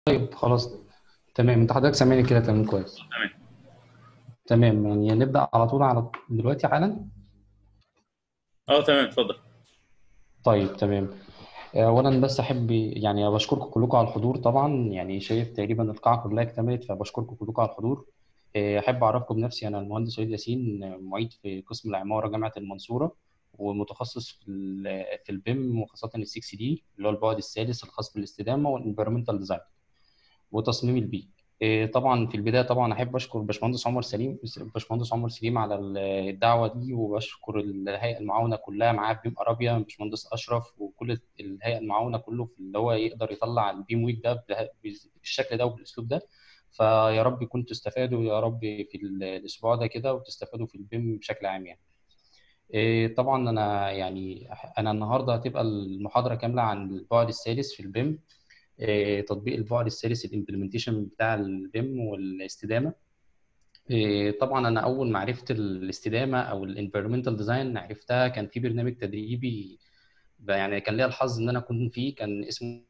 طيب خلاص تمام انت حضرتك سامعني كده تمام كويس تمام تمام يعني نبدأ على طول على دلوقتي حالا اه تمام اتفضل طيب تمام اولا بس احب يعني بشكركم كلكم على الحضور طبعا يعني شايف تقريبا القاعه كلها اكتملت فبشكركم كلكم على الحضور احب اعرفكم بنفسي انا المهندس وليد ياسين معيد في قسم العماره جامعه المنصوره ومتخصص في ال في البيم وخاصه ال 6 دي اللي هو البعد السادس الخاص بالاستدامه والانفيرمنتال ديزاين وتصميم البيئي طبعا في البدايه طبعا احب اشكر باشمهندس عمر سليم باشمهندس عمر سليم على الدعوه دي وبشكر الهيئه المعاونه كلها معاه بيم ارابيا باشمهندس اشرف وكل الهيئه المعاونه كله في اللي هو يقدر يطلع البيم ويك ده بالشكل ده وبالاسلوب ده فيا رب يكون تستفادوا يا رب في الاسبوع ده كده وتستفادوا في البيم بشكل عام يعني طبعا انا يعني انا النهارده هتبقى المحاضره كامله عن البعد الثالث في البيم تطبيق البعد الثالث الامبلمنتيشن بتاع البيم والاستدامه طبعا انا اول ما عرفت الاستدامه او الانفيرمنتال ديزاين عرفتها كان في برنامج تدريبي يعني كان ليا الحظ ان انا اكون فيه كان اسمه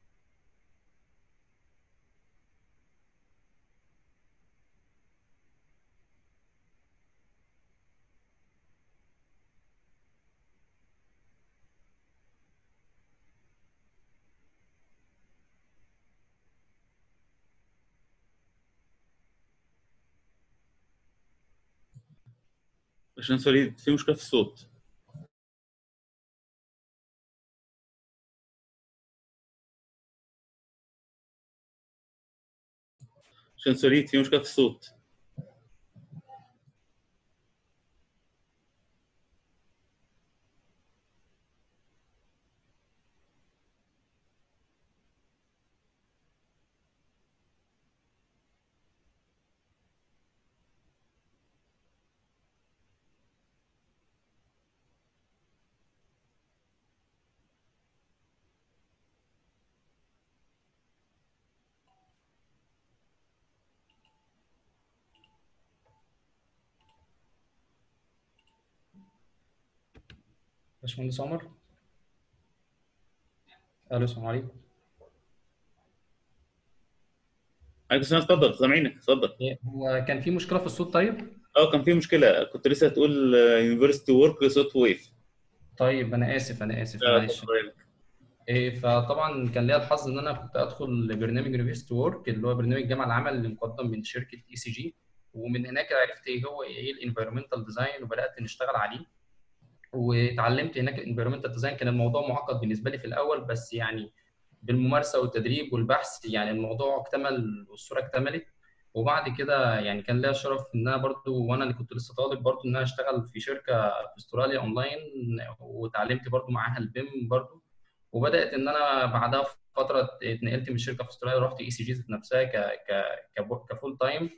باشمهندس وليد في مشكله في الصوت باشمهندس وليد في مشكله في الصوت باشمهندس عمر الو السلام عليكم عليكم السلام اتفضل سامعينك اتفضل هو كان في مشكله في الصوت طيب اه كان في مشكله كنت لسه هتقول يونيفرستي ورك صوت ويف طيب انا اسف انا اسف معلش إيه فطبعا كان ليا الحظ ان انا كنت ادخل برنامج يونيفرستي ورك اللي هو برنامج الجامعه العمل اللي مقدم من شركه اي سي جي ومن هناك عرفت ايه هو ايه الانفيرمنتال ديزاين وبدات نشتغل عليه واتعلمت هناك الانفيرمنتال ديزاين كان الموضوع معقد بالنسبه لي في الاول بس يعني بالممارسه والتدريب والبحث يعني الموضوع اكتمل والصوره اكتملت وبعد كده يعني كان ليا شرف ان انا برضو وانا اللي كنت لسه طالب برضو ان انا اشتغل في شركه في استراليا اونلاين واتعلمت برضو معاها البيم برضو وبدات ان انا بعدها فتره اتنقلت من شركه في استراليا ورحت اي سي جي نفسها ك ك كفول تايم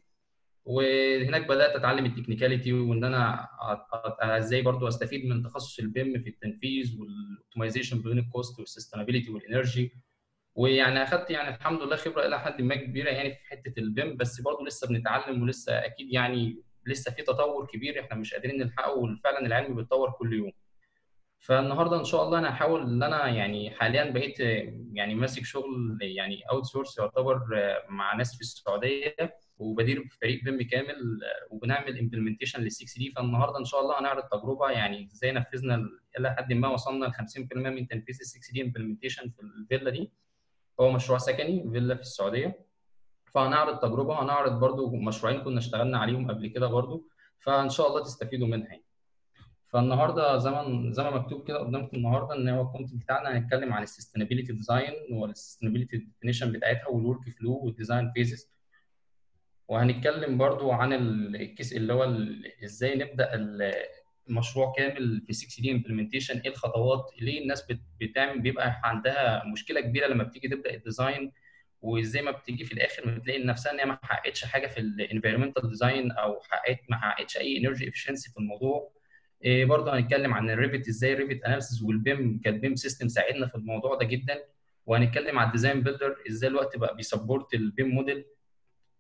وهناك بدات اتعلم التكنيكاليتي وان انا ازاي برضو استفيد من تخصص البيم في التنفيذ والاوبتمايزيشن بين الكوست والسستينابيلتي والانرجي ويعني اخذت يعني الحمد لله خبره الى حد ما كبيره يعني في حته البيم بس برضو لسه بنتعلم ولسه اكيد يعني لسه في تطور كبير احنا مش قادرين نلحقه وفعلا العلم بيتطور كل يوم فالنهارده ان شاء الله انا هحاول ان انا يعني حاليا بقيت يعني ماسك شغل يعني اوت سورس يعتبر مع ناس في السعوديه وبدير فريق بيم كامل وبنعمل امبلمنتيشن لل 6 دي فالنهارده ان شاء الله هنعرض تجربه يعني ازاي نفذنا الى حد ما وصلنا ل 50% من تنفيذ ال 6 دي امبلمنتيشن في الفيلا دي هو مشروع سكني فيلا في السعوديه فهنعرض تجربه هنعرض برضو مشروعين كنا اشتغلنا عليهم قبل كده برضو فان شاء الله تستفيدوا منها يعني. فالنهارده زي ما زي ما مكتوب كده قدامكم النهارده ان هو الكونتنت بتاعنا هنتكلم عن السستينابيلتي ديزاين والسستينابيلتي ديفينيشن بتاعتها والورك فلو والديزاين فيزز وهنتكلم برضو عن الكيس اللي هو ازاي نبدا المشروع كامل في 6 دي امبلمنتيشن ايه الخطوات ليه الناس بتعمل بيبقى عندها مشكله كبيره لما بتيجي تبدا الديزاين وازاي ما بتيجي في الاخر بتلاقي نفسها ان هي ما حققتش حاجه في الانفيرمنتال ديزاين او حققت ما حققتش اي انرجي افشنسي في الموضوع إيه برضه هنتكلم عن الريفت ازاي الريفت اناليسيس والبيم كالبيم سيستم ساعدنا في الموضوع ده جدا وهنتكلم على الديزاين بيلدر ازاي الوقت بقى بيسبورت البيم موديل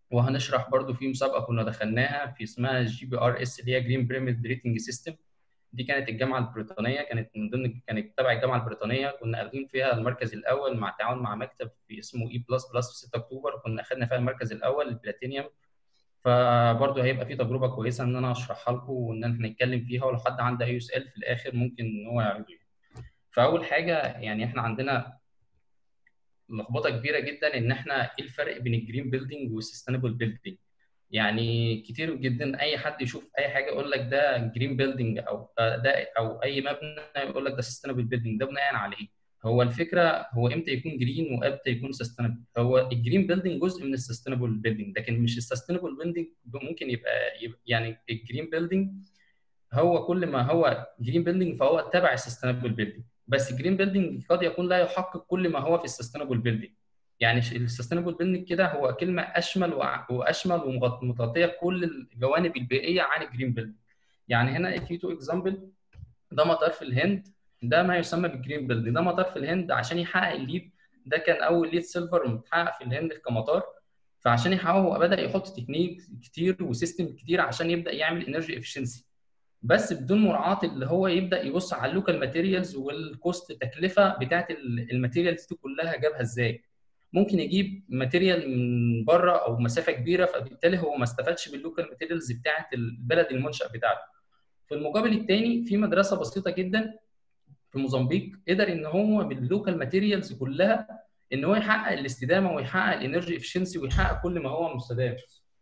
وهنشرح برضو في مسابقه كنا دخلناها في اسمها جي بي ار اس اللي هي جرين بيراميد ريتنج سيستم دي كانت الجامعه البريطانيه كانت من ضمن كانت تبع الجامعه البريطانيه كنا اخدين فيها المركز الاول مع تعاون مع مكتب في اسمه اي بلس بلس في 6 اكتوبر كنا اخدنا فيها المركز الاول البلاتينيوم فبرضه هيبقى في تجربه كويسه ان انا اشرحها لكم وان احنا نتكلم فيها ولو حد عنده اي سؤال في الاخر ممكن ان هو يعرضه فاول حاجه يعني احنا عندنا لخبطه كبيره جدا ان احنا ايه الفرق بين الجرين بيلدينج والسستينبل بيلدينج يعني كتير جدا اي حد يشوف اي حاجه يقول لك ده جرين بيلدينج او ده او اي مبنى يقول لك ده سستينبل بيلدينج ده بناء على ايه؟ هو الفكره هو امتى يكون جرين وامتى يكون سستينبل هو الجرين بيلدينج جزء من السستينبل بيلدينج لكن مش السستينبل بيلدينج ممكن يبقى, يبقى يعني الجرين بيلدينج هو كل ما هو جرين بيلدينج فهو تبع السستينبل بيلدينج بس جرين بيلدينج قد يكون لا يحقق كل ما هو في السستينبل بيلدينج يعني السستينبل بيلدينج كده هو كلمه اشمل واشمل ومغطيه كل الجوانب البيئيه عن الجرين بيلدينج يعني هنا في تو اكزامبل ده مطار في الهند ده ما يسمى بالجرين بيلدينج ده مطار في الهند عشان يحقق الليد ده كان اول ليد سيلفر متحقق في الهند كمطار فعشان يحققه هو بدا يحط تكنيك كتير وسيستم كتير عشان يبدا يعمل انرجي افشنسي بس بدون مراعاه اللي هو يبدا يبص على اللوكال ماتيريالز والكوست تكلفه بتاعت الماتيريالز دي كلها جابها ازاي ممكن يجيب ماتيريال من بره او مسافه كبيره فبالتالي هو ما استفادش باللوكال ماتيريالز بتاعت البلد المنشا بتاعته في المقابل الثاني في مدرسه بسيطه جدا في موزمبيق قدر ان هو باللوكال ماتيريالز كلها ان هو يحقق الاستدامه ويحقق الانرجي افشنسي ويحقق كل ما هو مستدام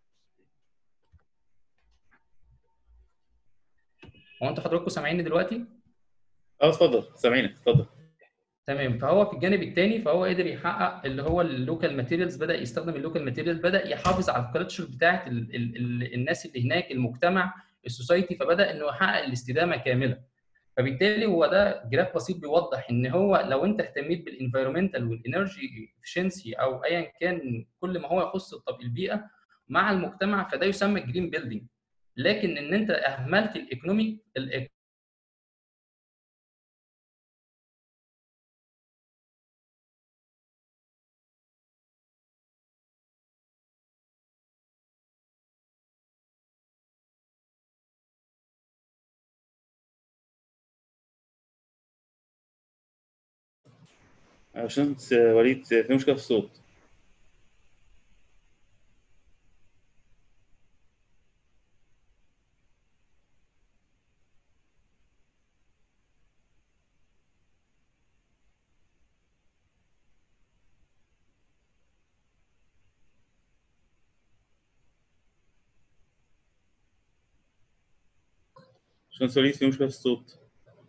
هو انتوا حضراتكم سامعيني دلوقتي؟ اه اتفضل سامعينك اتفضل تمام فهو في الجانب الثاني فهو قدر يحقق اللي هو اللوكال ماتيريالز بدا يستخدم اللوكال ماتيريالز بدا يحافظ على الكالتشر بتاعت ال ال ال الناس اللي هناك المجتمع السوسايتي فبدا انه يحقق الاستدامه كامله فبالتالي هو ده جراف بسيط بيوضح ان هو لو انت اهتميت بالانفيرومنتال والانرجي افشنسي او ايا كان كل ما هو يخص البيئه مع المجتمع فده يسمى جرين بيلدينج لكن ان انت اهملت الايكونومي عشان وليد في مشكله في الصوت عشان وليد في مشكله في الصوت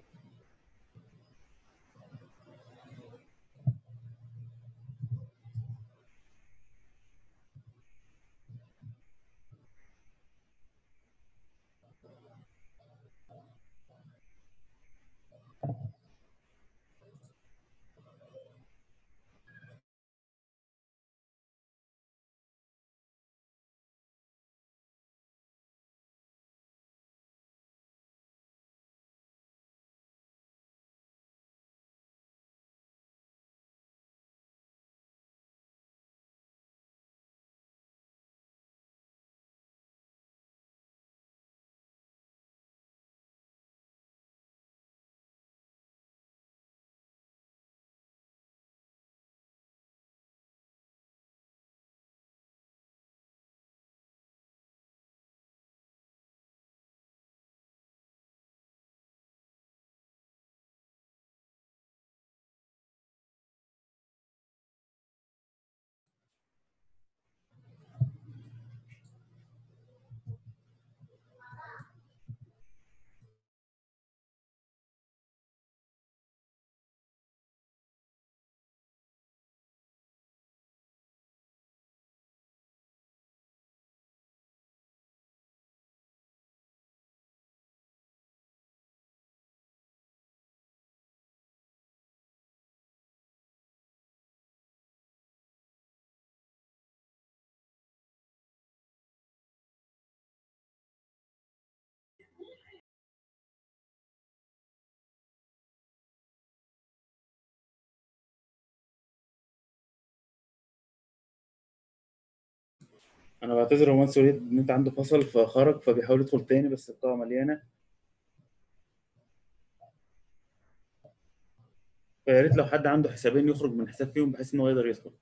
انا بعتذر يا مهندس وليد النت عنده فصل فخرج فبيحاول يدخل تاني بس القاعه مليانه فيا ريت لو حد عنده حسابين يخرج من حساب فيهم بحيث ان هو يقدر يدخل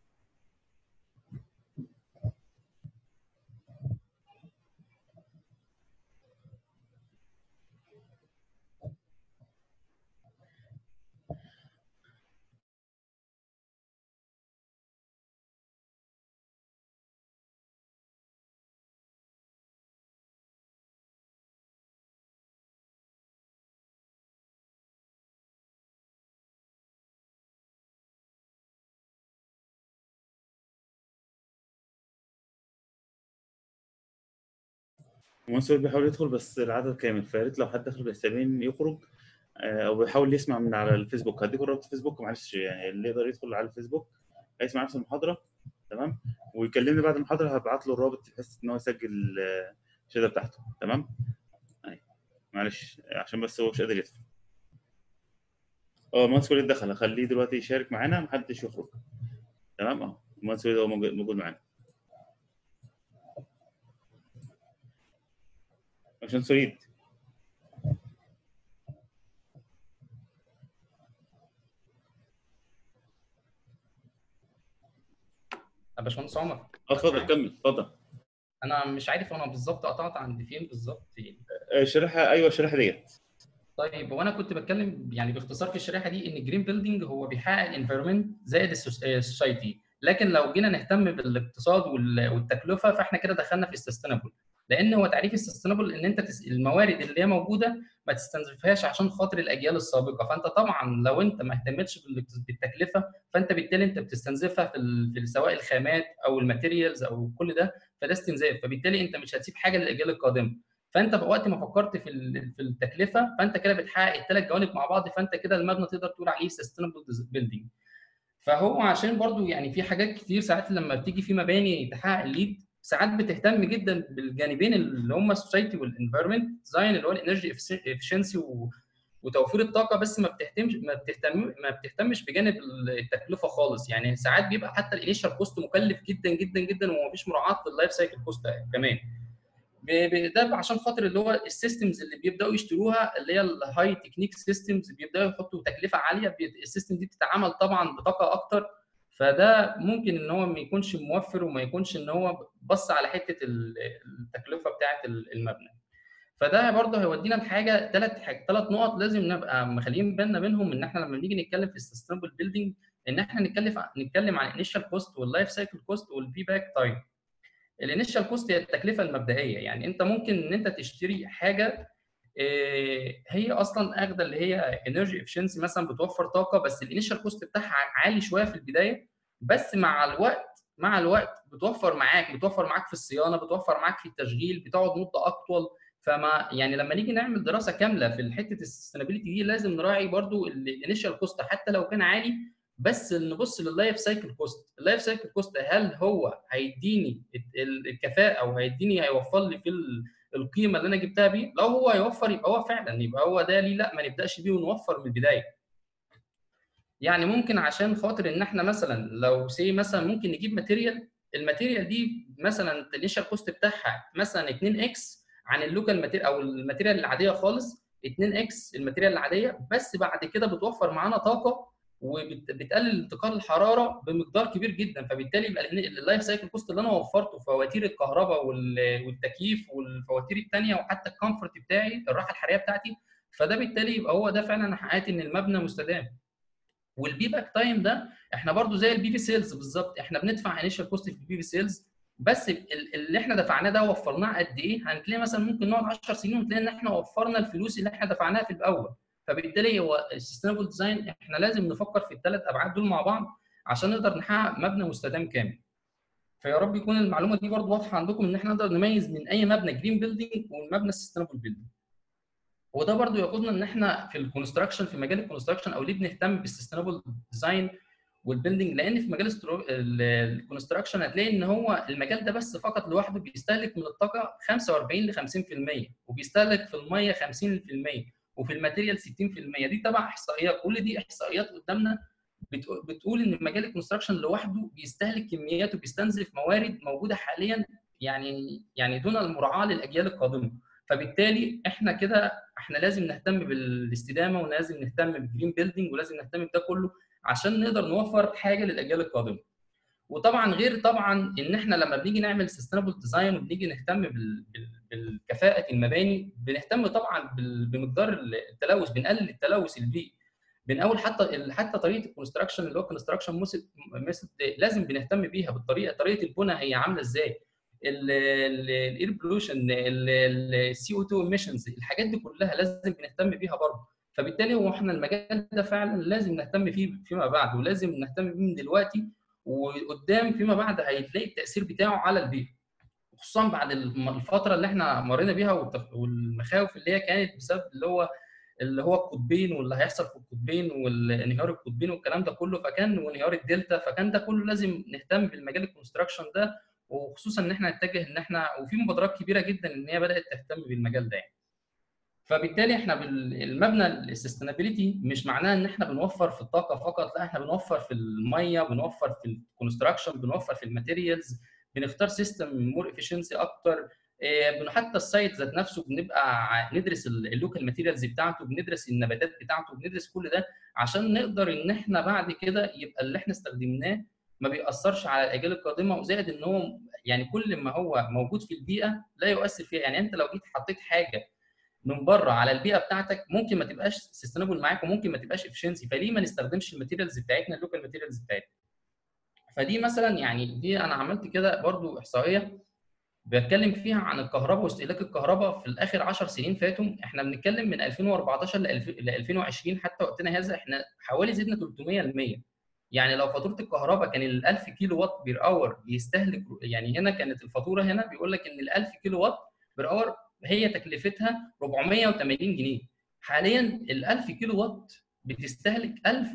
المهندس وليد بيحاول يدخل بس العدد كامل فيا ريت لو حد دخل بحسابين يخرج آه، او بيحاول يسمع من على الفيسبوك هديكم رابط الفيسبوك معلش يعني اللي يقدر يدخل على الفيسبوك هيسمع نفس المحاضره تمام ويكلمني بعد المحاضره هبعت له الرابط بحيث ان هو يسجل آه، الشهاده بتاعته تمام أيوة. معلش عشان بس هو مش قادر يدخل اه المهندس وليد دخل هخليه دلوقتي يشارك معانا محدش يخرج تمام اه المهندس وليد هو موجود موجود معانا عشان سعيد يا باشمهندس عمر اه اتفضل كمل اتفضل انا مش عارف انا بالظبط قطعت عند فين بالظبط يعني. آه، الشريحه ايوه الشريحه ديت طيب وانا كنت بتكلم يعني باختصار في الشريحه دي ان الجرين بيلدينج هو بيحقق الانفيرمنت زائد السوسايتي لكن لو جينا نهتم بالاقتصاد وال- والتكلفه فاحنا كده دخلنا في السستينبل لان هو تعريف السستينبل ان انت تس... الموارد اللي هي موجوده ما تستنزفهاش عشان خاطر الاجيال السابقه فانت طبعا لو انت ما اهتمتش بال- بالتكلفه فانت بالتالي انت بتستنزفها في, ال... في سواء الخامات او الماتيريالز او كل ده فده استنزاف فبالتالي انت مش هتسيب حاجه للاجيال القادمه فانت وقت ما فكرت في ال- في التكلفه فانت كده بتحقق الثلاث جوانب مع بعض فانت كده المبنى تقدر تقول عليه سستينبل بيلدينج فهو عشان برضو يعني في حاجات كتير ساعات لما بتيجي في مباني تحقق الليد ساعات بتهتم جدا بالجانبين اللي هم السوسايتي والانفيرمنت ديزاين اللي هو الانرجي افشنسي وتوفير الطاقه بس ما بتهتمش ما بتهتم ما بتهتمش بجانب التكلفه خالص يعني ساعات بيبقى حتى الانيشال كوست مكلف جدا جدا جدا ومفيش مراعاه لللايف سايكل كوست كمان ب- ب- ده عشان خاطر اللي هو السيستمز اللي بيبداوا يشتروها اللي هي الهاي تكنيك سيستمز بيبداوا يحطوا تكلفه عاليه بي- السيستم دي بتتعامل طبعا بطاقه اكتر فده ممكن ان هو ما يكونش موفر وما يكونش ان هو بص على حته ال- التكلفه بتاعه ال- المبنى فده برضه هيودينا لحاجه ثلاث ثلاث نقط لازم نبقى مخليين بالنا منهم ان احنا لما نيجي نتكلم في السستينبل بيلدينج ان احنا نتكلم نتكلم عن الانيشال كوست واللايف سايكل كوست والبي باك تايم الانيشال كوست هي التكلفه المبدئيه يعني انت ممكن ان انت تشتري حاجه آه، هي اصلا اخده اللي هي انرجي افشنسي مثلا بتوفر طاقه بس الانيشال كوست بتاعها عالي شويه في البدايه بس مع الوقت مع الوقت بتوفر معاك بتوفر معاك في الصيانه بتوفر معاك في التشغيل بتقعد مده اطول فما يعني لما نيجي نعمل دراسه كامله في حته السستينابيلتي دي لازم نراعي برضو الانيشال كوست حتى لو كان عالي بس نبص لللايف سايكل كوست اللايف سايكل كوست هل هو هيديني ال- الكفاءه او هيديني هيوفر لي في ال- القيمه اللي انا جبتها بيه لو هو هيوفر يبقى هو فعلا يبقى هو ده ليه لا ما نبداش بيه ونوفر من البدايه يعني ممكن عشان خاطر ان احنا مثلا لو سي مثلا ممكن نجيب ماتيريال الماتيريال دي مثلا الانيشال كوست بتاعها مثلا 2 اكس عن اللوكال ماتيريال او الماتيريال العاديه خالص 2 اكس الماتيريال العاديه بس بعد كده بتوفر معانا طاقه وبتقلل انتقال الحراره بمقدار كبير جدا فبالتالي يبقى اللايف سايكل كوست اللي انا وفرته فواتير الكهرباء وال- والتكييف والفواتير الثانيه وحتى الكومفورت بتاعي الراحه الحراريه بتاعتي فده بالتالي يبقى هو ده فعلا حققت ان المبنى مستدام والبي باك تايم ده احنا برضو زي البي في سيلز بالظبط احنا بندفع انيشال كوست في البي في سيلز بس ال- اللي احنا دفعناه ده وفرناه قد ايه هنتلاقي مثلا ممكن نقعد 10 سنين ونتلاقي ان احنا وفرنا الفلوس اللي احنا دفعناها في الاول فبالتالي هو السستينبل ديزاين احنا لازم نفكر في الثلاث ابعاد دول مع بعض عشان نقدر نحقق مبنى مستدام كامل فيا رب يكون المعلومه دي برضو واضحه عندكم ان احنا نقدر نميز من اي مبنى جرين بيلدينج والمبنى السستينبل بيلدينج وده برضو يقودنا ان احنا في الكونستراكشن في مجال الكونستراكشن او ليه بنهتم بالسستينبل ديزاين والبيلدينج لان في مجال الكونستراكشن هتلاقي ان هو المجال ده بس فقط لوحده بيستهلك من الطاقه 45 ل 50% وبيستهلك في الميه 50% وفي الماتيريال 60% دي طبعا احصائيات كل دي احصائيات قدامنا بتقو- بتقول ان مجال الكونستراكشن لوحده بيستهلك كميات وبيستنزف موارد موجوده حاليا يعني يعني دون المراعاه للاجيال القادمه فبالتالي احنا كده احنا لازم نهتم بالاستدامه ولازم نهتم بالجرين بيلدينج ولازم نهتم بده كله عشان نقدر نوفر حاجه للاجيال القادمه وطبعا غير طبعا ان احنا لما بنيجي نعمل سستينبل ديزاين وبنيجي نهتم بالكفاءه المباني بنهتم طبعا بمقدار التلوث بنقلل التلوث البيئي بنقول حتى حتى طريقه الكونستراكشن اللي هو كونستراكشن ميثود لازم بنهتم بيها بالطريقه طريقه البناء هي عامله ازاي الاير بولوشن السي او 2 ايميشنز الحاجات دي كلها لازم بنهتم بيها برضه فبالتالي هو احنا المجال ده فعلا لازم نهتم فيه فيما بعد ولازم نهتم بيه من دلوقتي وقدام فيما بعد هيتلاقي التاثير بتاعه على البيئه خصوصا بعد الفتره اللي احنا مرينا بيها والمخاوف اللي هي كانت بسبب اللي هو اللي هو القطبين واللي هيحصل في القطبين وانهيار القطبين والكلام ده كله فكان وانهيار الدلتا فكان ده كله لازم نهتم بالمجال الكونستراكشن ده وخصوصا ان احنا نتجه ان احنا وفي مبادرات كبيره جدا ان هي بدات تهتم بالمجال ده يعني. فبالتالي احنا بالمبنى السستينابيلتي مش معناه ان احنا بنوفر في الطاقه فقط لا احنا بنوفر في الميه بنوفر في الكونستراكشن بنوفر في الماتيريالز بنختار سيستم مور افيشنسي اكتر حتى السايت ذات نفسه بنبقى ندرس اللوكال ماتيريالز بتاعته بندرس النباتات بتاعته بندرس كل ده عشان نقدر ان احنا بعد كده يبقى اللي احنا استخدمناه ما بيأثرش على الاجيال القادمه وزائد ان هو يعني كل ما هو موجود في البيئه لا يؤثر فيها يعني انت لو جيت حطيت حاجه من بره على البيئه بتاعتك ممكن ما تبقاش سستينبل معاك وممكن ما تبقاش افشنسي فليه ما نستخدمش الماتيريالز بتاعتنا اللوكال ماتيريالز بتاعتنا فدي مثلا يعني دي انا عملت كده برضو احصائيه بتكلم فيها عن الكهرباء واستهلاك الكهرباء في الاخر 10 سنين فاتوا احنا بنتكلم من 2014 ل 2020 حتى وقتنا هذا احنا حوالي زدنا 300% يعني لو فاتوره الكهرباء كان ال 1000 كيلو وات بير اور بيستهلك يعني هنا كانت الفاتوره هنا بيقول لك ان ال 1000 كيلو وات بير اور هي تكلفتها 480 جنيه حاليا ال 1000 كيلو وات بتستهلك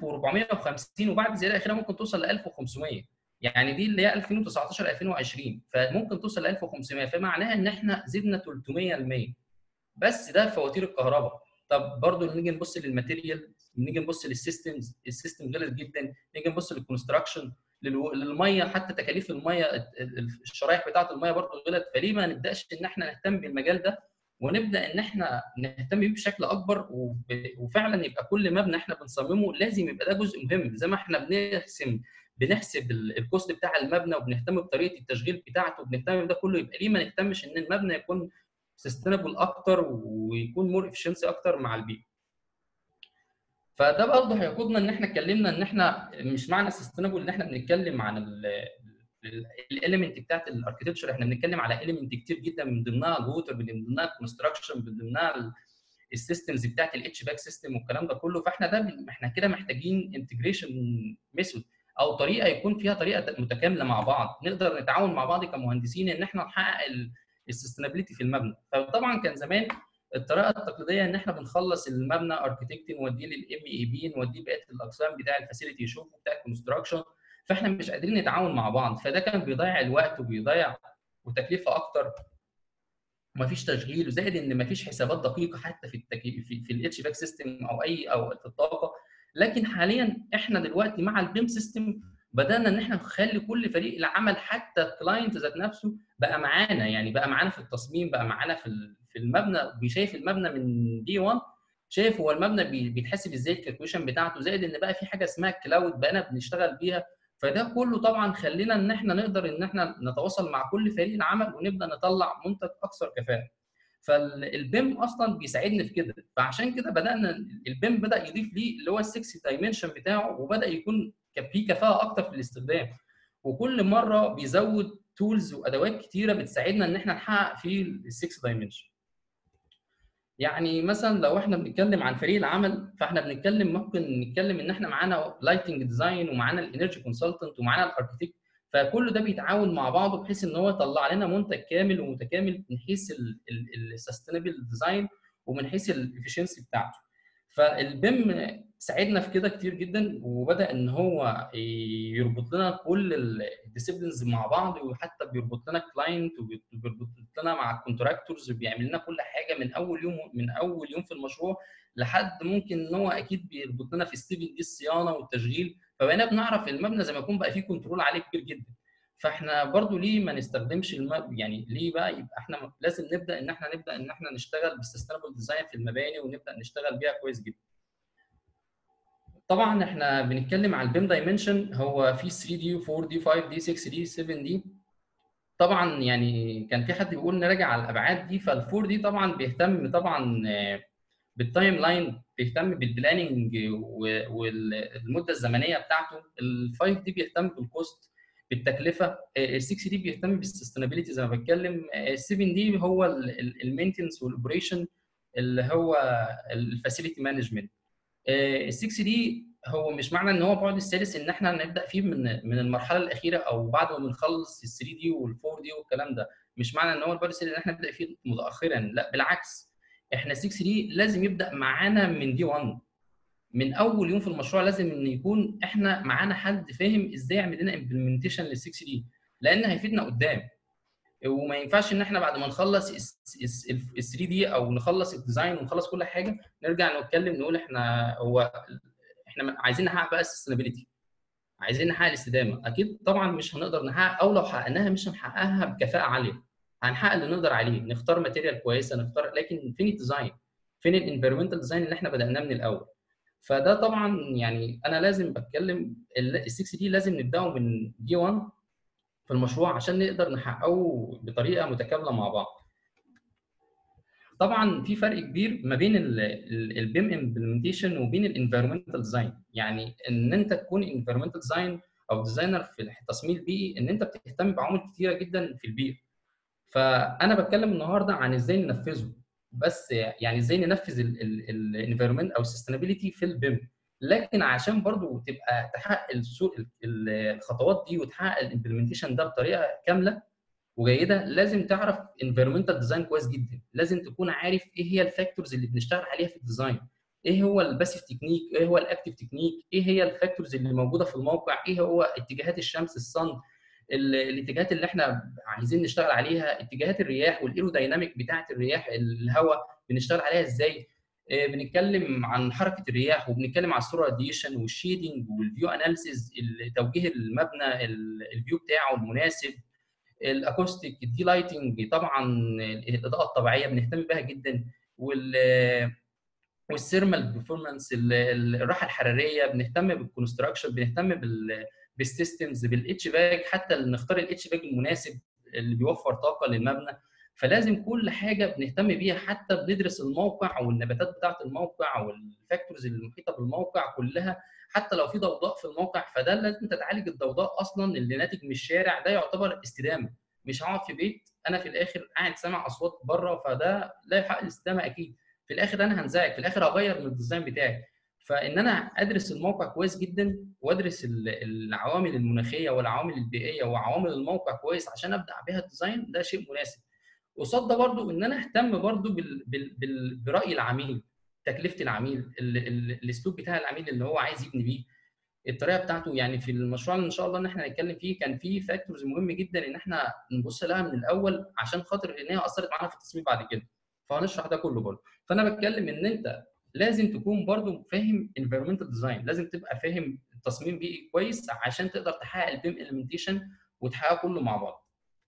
1450 وبعد زياده اخيره ممكن توصل ل 1500 يعني دي اللي هي 2019 2020 فممكن توصل ل 1500 فمعناها ان احنا زدنا 300% بس ده فواتير الكهرباء طب برضه نيجي نبص للماتيريال نيجي نبص للسيستمز السيستم غلط جدا نيجي نبص للكونستراكشن للميه حتى تكاليف الميه الشرايح بتاعه الميه برضه غلط فليه ما نبداش ان احنا نهتم بالمجال ده ونبدا ان احنا نهتم بيه بشكل اكبر وفعلا يبقى كل مبنى احنا بنصممه لازم يبقى ده جزء مهم زي ما احنا بنقسم بنحسب الكوست بتاع المبنى وبنهتم بطريقه التشغيل بتاعته وبنهتم بده كله يبقى ليه ما نهتمش ان المبنى يكون سستينبل اكتر ويكون مور افشنسي اكتر مع البيئه. فده برضه هيقودنا ان احنا اتكلمنا ان احنا مش معنى سستينبل ان احنا بنتكلم عن الاليمنت بتاعت الاركتكتشر احنا بنتكلم على اليمنت كتير جدا من ضمنها الووتر من ضمنها الكونستراكشن من ضمنها السيستمز بتاعت الاتش باك سيستم والكلام ده كله فاحنا ده احنا كده محتاجين انتجريشن ميثود او طريقه يكون فيها طريقه متكامله مع بعض نقدر نتعاون مع بعض كمهندسين ان احنا نحقق السستينابيلتي في المبنى فطبعا كان زمان الطريقه التقليديه ان احنا بنخلص المبنى اركتكت نوديه للام اي بي نوديه بقيه الاقسام بتاع الفاسيلتي يشوفه بتاع الكونستراكشن فاحنا مش قادرين نتعاون مع بعض فده كان بيضيع الوقت وبيضيع وتكلفه اكتر ومفيش تشغيل وزائد ان مفيش حسابات دقيقه حتى في التكييف في, في الاتش باك سيستم او اي او في الطاقه لكن حاليا احنا دلوقتي مع البيم سيستم بدانا ان احنا نخلي كل فريق العمل حتى الكلاينت ذات نفسه بقى معانا يعني بقى معانا في التصميم بقى معانا في في المبنى بيشايف المبنى من دي 1 شايف هو المبنى بيتحسب ازاي الكالكوليشن بتاعته زائد ان بقى في حاجه اسمها كلاود بقينا بنشتغل بيها فده كله طبعا خلينا ان احنا نقدر ان احنا نتواصل مع كل فريق العمل ونبدا نطلع منتج اكثر كفاءه فالبيم اصلا بيساعدني في كده فعشان كده بدانا البيم بدا يضيف ليه اللي هو السكس دايمنشن بتاعه وبدا يكون في كفاءه اكتر في الاستخدام وكل مره بيزود تولز وادوات كتيره بتساعدنا ان احنا نحقق في السكس دايمنشن يعني مثلا لو احنا بنتكلم عن فريق العمل فاحنا بنتكلم ممكن نتكلم ان احنا معانا لايتنج ديزاين ومعانا الانرجي كونسلتنت ومعانا الاركتكت فكل ده بيتعاون مع بعضه بحيث ان هو يطلع لنا منتج كامل ومتكامل من حيث السستينبل ديزاين ومن حيث الافشنسي بتاعته فالبيم ساعدنا في كده كتير جدا وبدا ان هو يربط لنا كل الديسيبلينز مع بعض وحتى بيربط لنا كلاينت وبيربط لنا مع الكونتراكتورز وبيعمل لنا كل حاجه من اول يوم من اول يوم في المشروع لحد ممكن ان هو اكيد بيربط لنا في ستيفن دي الصيانه والتشغيل فبقينا بنعرف المبنى زي ما يكون بقى فيه كنترول عليه كبير جدا فاحنا برضو ليه ما نستخدمش الم... يعني ليه بقى يبقى احنا لازم نبدا ان احنا نبدا ان احنا نشتغل بالسستينبل ديزاين في المباني ونبدا نشتغل بيها كويس جدا طبعا احنا بنتكلم على البيم دايمنشن هو في 3 دي و4 دي 5 دي 6 دي 7 دي طبعا يعني كان في حد بيقول نراجع على الابعاد دي فال4 دي طبعا بيهتم طبعا بالتايم لاين بيهتم بالبلاننج والمده الزمنيه بتاعته ال5 دي بيهتم بالكوست بالتكلفه ال6 دي بيهتم بالسستينابيلتي زي ما بتكلم ال7 دي هو المينتنس والاوبريشن اللي هو الفاسيلتي مانجمنت ال6 دي هو مش معنى ان هو بعد الثالث ان احنا نبدا فيه من من المرحله الاخيره او بعد ما بنخلص ال3 دي وال4 دي والكلام ده مش معنى ان هو البعد الثالث ان احنا نبدا فيه متاخرا لا بالعكس احنا 6 دي لازم يبدا معانا من دي 1 من اول يوم في المشروع لازم ان يكون احنا معانا حد فاهم ازاي يعمل لنا امبلمنتيشن لل 6 دي لان هيفيدنا قدام وما ينفعش ان احنا بعد ما نخلص ال 3 دي او نخلص الديزاين ونخلص كل حاجه نرجع نتكلم نقول احنا هو احنا عايزين نحقق بقى السستينابيلتي عايزين نحقق الاستدامه اكيد طبعا مش هنقدر نحقق او لو حققناها مش هنحققها بكفاءه عاليه هنحقق اللي نقدر عليه نختار ماتيريال كويسه نختار لكن فين الديزاين فين الانفيرمنتال ديزاين اللي احنا بداناه من الاول فده طبعا يعني انا لازم بتكلم ال 6 دي لازم نبداه من دي 1 في المشروع عشان نقدر نحققه بطريقه متكامله مع بعض طبعا في فرق كبير ما بين البيم امبلمنتيشن وبين الانفيرمنتال ديزاين يعني ان انت تكون انفيرمنتال ديزاين او ديزاينر في التصميم البيئي ان انت بتهتم بعوامل كتيره جدا في البيئه فانا بتكلم النهارده عن ازاي ننفذه بس يعني ازاي ننفذ الانفيرمنت او السستينابيلتي في البيم لكن عشان برضو تبقى تحقق السوق الخطوات دي وتحقق الامبلمنتيشن ده بطريقه كامله وجيده لازم تعرف انفيرمنتال ديزاين كويس جدا لازم تكون عارف ايه هي الفاكتورز اللي بنشتغل عليها في الديزاين ايه هو الباسيف تكنيك ايه هو الاكتيف تكنيك ايه هي الفاكتورز اللي موجوده في الموقع ايه هو اتجاهات الشمس الصن الاتجاهات اللي احنا عايزين نشتغل عليها اتجاهات الرياح والايرودايناميك بتاعه الرياح الهواء بنشتغل عليها ازاي بنتكلم عن حركه الرياح وبنتكلم عن السولار راديشن والشيدنج والفيو اناليسيز توجيه المبنى الفيو بتاعه المناسب الاكوستيك الدي لايتنج طبعا الاضاءه الطبيعيه بنهتم بها جدا وال والثيرمال بيرفورمانس الراحه الحراريه بنهتم بالكونستراكشن بنهتم بال بالسيستمز بالاتش باك حتى نختار الاتش باك المناسب اللي بيوفر طاقه للمبنى فلازم كل حاجه بنهتم بيها حتى بندرس الموقع والنباتات بتاعه الموقع والفاكتورز المحيطه بالموقع كلها حتى لو في ضوضاء في الموقع فده لازم انت تعالج الضوضاء اصلا اللي ناتج من الشارع ده يعتبر استدامه مش هقعد في بيت انا في الاخر قاعد سامع اصوات بره فده لا يحقق الاستدامه اكيد في الاخر انا هنزعج في الاخر هغير من الديزاين بتاعي فان انا ادرس الموقع كويس جدا وادرس العوامل المناخيه والعوامل البيئيه وعوامل الموقع كويس عشان ابدا بيها الديزاين ده شيء مناسب قصاد ده برضو ان انا اهتم برضو بال بال بال براي العميل تكلفه العميل الاسلوب بتاع العميل اللي هو عايز يبني بيه الطريقه بتاعته يعني في المشروع اللي ان شاء الله ان احنا هنتكلم فيه كان في فاكتورز مهم جدا ان احنا نبص لها من الاول عشان خاطر ان هي اثرت معانا في التصميم بعد كده فهنشرح ده كله برضه فانا بتكلم ان انت لازم تكون برضو فاهم environmental ديزاين لازم تبقى فاهم التصميم بيئي كويس عشان تقدر تحقق البيم اليمنتيشن وتحققه كله مع بعض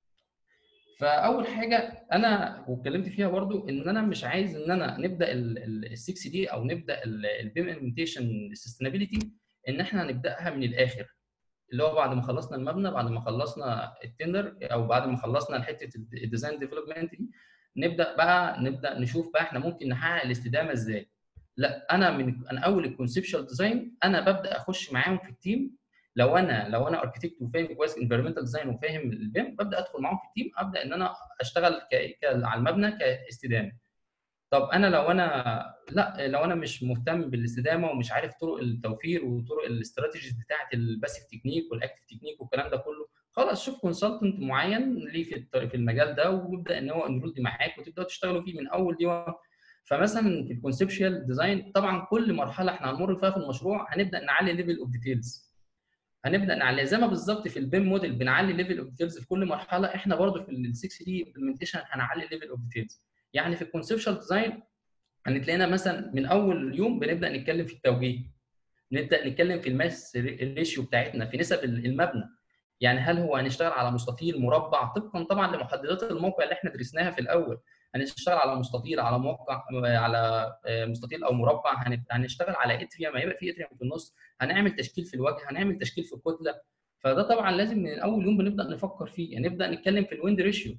فاول حاجه انا واتكلمت فيها برضو ان انا مش عايز ان انا نبدا ال 6 دي او نبدا البيم اليمنتيشن سستينابيلتي ان احنا نبداها من الاخر اللي هو بعد ما خلصنا المبنى بعد ما خلصنا التندر او بعد ما خلصنا حته الديزاين ديفلوبمنت دي نبدا بقى نبدا نشوف بقى احنا ممكن نحقق الاستدامه ازاي لا انا من انا اول الكونسبشوال ديزاين انا ببدا اخش معاهم في التيم لو انا لو انا اركتكت وفاهم كويس انفيرمنتال ديزاين وفاهم البيم ببدا ادخل معاهم في التيم ابدا ان انا اشتغل ك... ك... على المبنى كاستدامه طب انا لو انا لا لو انا مش مهتم بالاستدامه ومش عارف طرق التوفير وطرق الاستراتيجيز بتاعه الباسيف تكنيك والاكتيف تكنيك والكلام ده كله خلاص شوف كونسلتنت معين ليه في في المجال ده ويبدا ان هو انرولد معاك وتبداوا تشتغلوا فيه من اول دي فمثلا في الكونسبشوال ديزاين طبعا كل مرحله احنا هنمر فيها في المشروع هنبدا نعلي ليفل اوف ديتيلز هنبدا نعلي زي ما بالظبط في البيم موديل بنعلي ليفل اوف ديتيلز في كل مرحله احنا برضو في ال 6 دي امبلمنتيشن هنعلي ليفل اوف ديتيلز يعني في الكونسبشوال ديزاين هنتلاقينا مثلا من اول يوم بنبدا نتكلم في التوجيه نبدا نتكلم في الماس ريشيو بتاعتنا في نسب المبنى يعني هل هو هنشتغل على مستطيل مربع طبقا طبعا لمحددات الموقع اللي احنا درسناها في الاول هنشتغل على مستطيل على موقع على مستطيل او مربع هنشتغل على اتريوم هيبقى في اتريوم في النص هنعمل تشكيل في الوجه هنعمل تشكيل في الكتله فده طبعا لازم من اول يوم بنبدا نفكر فيه يعني نبدا نتكلم في الويند ريشيو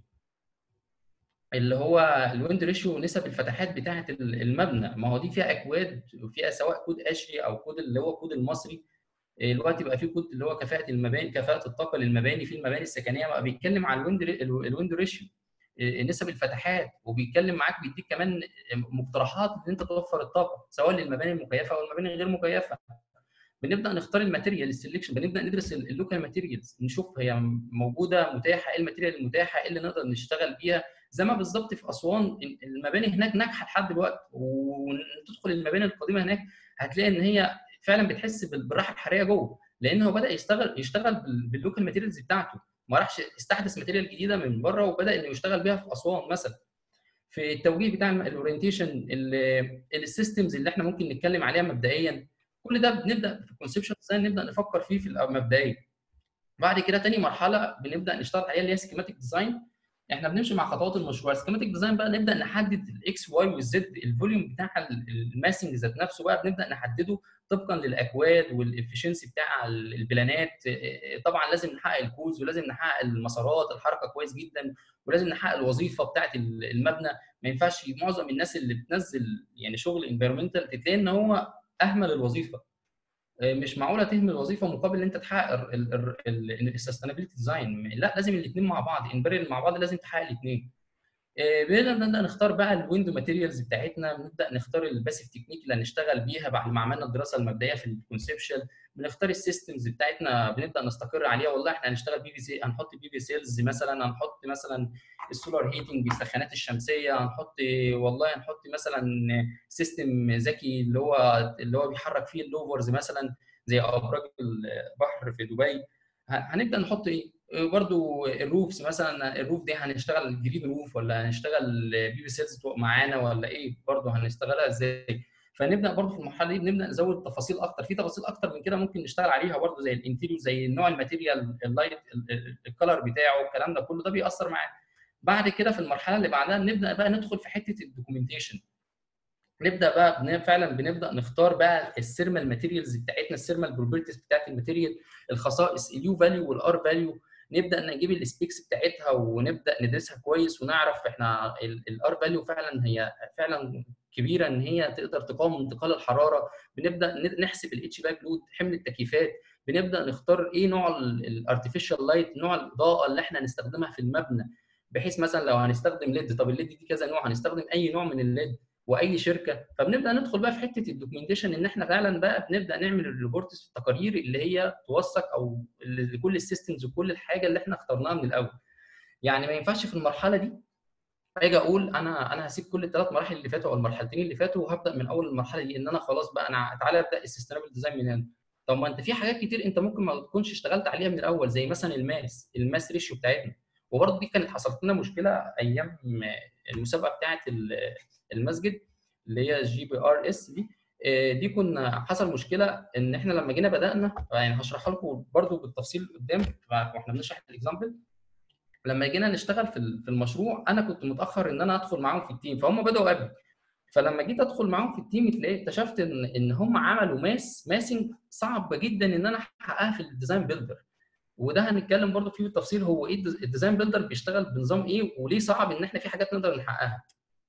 اللي هو الويند ريشيو نسب الفتحات بتاعه المبنى ما هو دي فيها اكواد وفيها سواء كود اشري او كود اللي هو كود المصري دلوقتي بقى في كود اللي هو كفاءه المباني كفاءه الطاقه للمباني في المباني السكنيه بقى بيتكلم على الويند الويند ريشيو نسب الفتحات وبيتكلم معاك بيديك كمان مقترحات ان انت توفر الطاقه سواء للمباني المكيفه او المباني الغير مكيفه بنبدا نختار الماتيريال السلكشن بنبدا ندرس اللوكال ماتيريالز نشوف هي موجوده متاحه ايه الماتيريال المتاحه ايه اللي نقدر نشتغل بيها زي ما بالظبط في اسوان المباني هناك ناجحه لحد دلوقتي وتدخل المباني القديمه هناك هتلاقي ان هي فعلا بتحس بالراحه الحراريه جوه لان هو بدا يشتغل يشتغل باللوكال ماتيريالز بتاعته ما راحش استحدث ماتيريال جديده من بره وبدا انه يشتغل بيها في اسوان مثلا في التوجيه بتاع الاورينتيشن السيستمز اللي احنا ممكن نتكلم عليها مبدئيا كل ده بنبدا في الكونسبشن ديزاين نبدا نفكر فيه في مبدئيا بعد كده تاني مرحله بنبدا نشتغل عليها اللي هي سكيماتيك ديزاين احنا بنمشي مع خطوات المشروع السكيماتيك ديزاين بقى نبدا نحدد الاكس واي والزد الفوليوم بتاع الماسنج ذات نفسه بقى بنبدا نحدده طبقا للاكواد والافشنسي بتاع البلانات طبعا لازم نحقق الكوز ولازم نحقق المسارات الحركه كويس جدا ولازم نحقق الوظيفه بتاعه المبنى ما ينفعش معظم الناس اللي بتنزل يعني شغل انفيرمنتال تلاقي ان هو اهمل الوظيفه مش معقوله تهمل الوظيفه مقابل ان انت تحقق السستينابيلتي ديزاين لا لازم الاثنين مع بعض انبرل مع بعض لازم تحقق الاثنين بنبدا نختار بقى الويندو ماتيريالز بتاعتنا بنبدا نختار الباسيف تكنيك اللي هنشتغل بيها بعد ما عملنا الدراسه المبدئيه في الكونسبشن بنختار السيستمز بتاعتنا بنبدا نستقر عليها والله احنا هنشتغل بي في سي هنحط بي في سيلز مثلا هنحط مثلا السولار هيتنج السخانات الشمسيه هنحط والله هنحط مثلا سيستم ذكي اللي هو اللي هو بيحرك فيه اللوفرز مثلا زي ابراج البحر في دبي هنبدا نحط ايه برضو الروفز مثلا الروف دي هنشتغل جريد روف ولا هنشتغل بي بي سيلز معانا ولا ايه برضو هنشتغلها ازاي فنبدا برضو في المرحله دي بنبدا نزود تفاصيل اكتر في تفاصيل اكتر من كده ممكن نشتغل عليها برضو زي الانتيريور زي نوع الماتيريال اللايت الكلر بتاعه الكلام ده كله ده بيأثر معانا بعد كده في المرحله اللي بعدها نبدا بقى ندخل في حته الدوكيومنتيشن نبدا بقى فعلا بنبدا نختار بقى السيرمال ماتيريالز بتاعتنا السيرمال بروبرتيز بتاعت الماتيريال الخصائص اليو فاليو والار فاليو نبدا نجيب السبيكس بتاعتها ونبدا ندرسها كويس ونعرف احنا الار فاليو فعلا هي فعلا كبيره ان هي تقدر تقاوم انتقال الحراره بنبدا نحسب الاتش باك لود حمل التكييفات بنبدا نختار ايه نوع الارتفيشال لايت نوع الاضاءه اللي احنا هنستخدمها في المبنى بحيث مثلا لو هنستخدم ليد طب الليد دي كذا نوع هنستخدم اي نوع من الليد واي شركه فبنبدا ندخل بقى في حته الدوكيومنتيشن ان احنا فعلا بقى بنبدا نعمل الريبورتس التقارير اللي هي توثق او لكل السيستمز وكل الحاجه اللي احنا اخترناها من الاول يعني ما ينفعش في المرحله دي اجي اقول انا انا هسيب كل الثلاث مراحل اللي فاتوا او المرحلتين اللي فاتوا وهبدا من اول المرحله دي ان انا خلاص بقى انا تعالى ابدا السستينابل ديزاين من هنا طب ما انت في حاجات كتير انت ممكن ما تكونش اشتغلت عليها من الاول زي مثلا الماس الماس ريشيو بتاعتنا وبرضه دي كانت حصلت لنا مشكله ايام المسابقه بتاعه المسجد اللي هي جي بي ار اس دي دي كنا حصل مشكله ان احنا لما جينا بدانا يعني هشرحها لكم برضو بالتفصيل قدام واحنا بنشرح الاكزامبل لما جينا نشتغل في في المشروع انا كنت متاخر ان انا ادخل معاهم في التيم فهم بداوا قبلي فلما جيت ادخل معاهم في التيم تلاقي اكتشفت ان ان هم عملوا ماس ماسنج صعب جدا ان انا احققها في الديزاين بيلدر وده هنتكلم برضو فيه بالتفصيل هو ايه الديزاين بيلدر بيشتغل بنظام ايه وليه صعب ان احنا في حاجات نقدر نحققها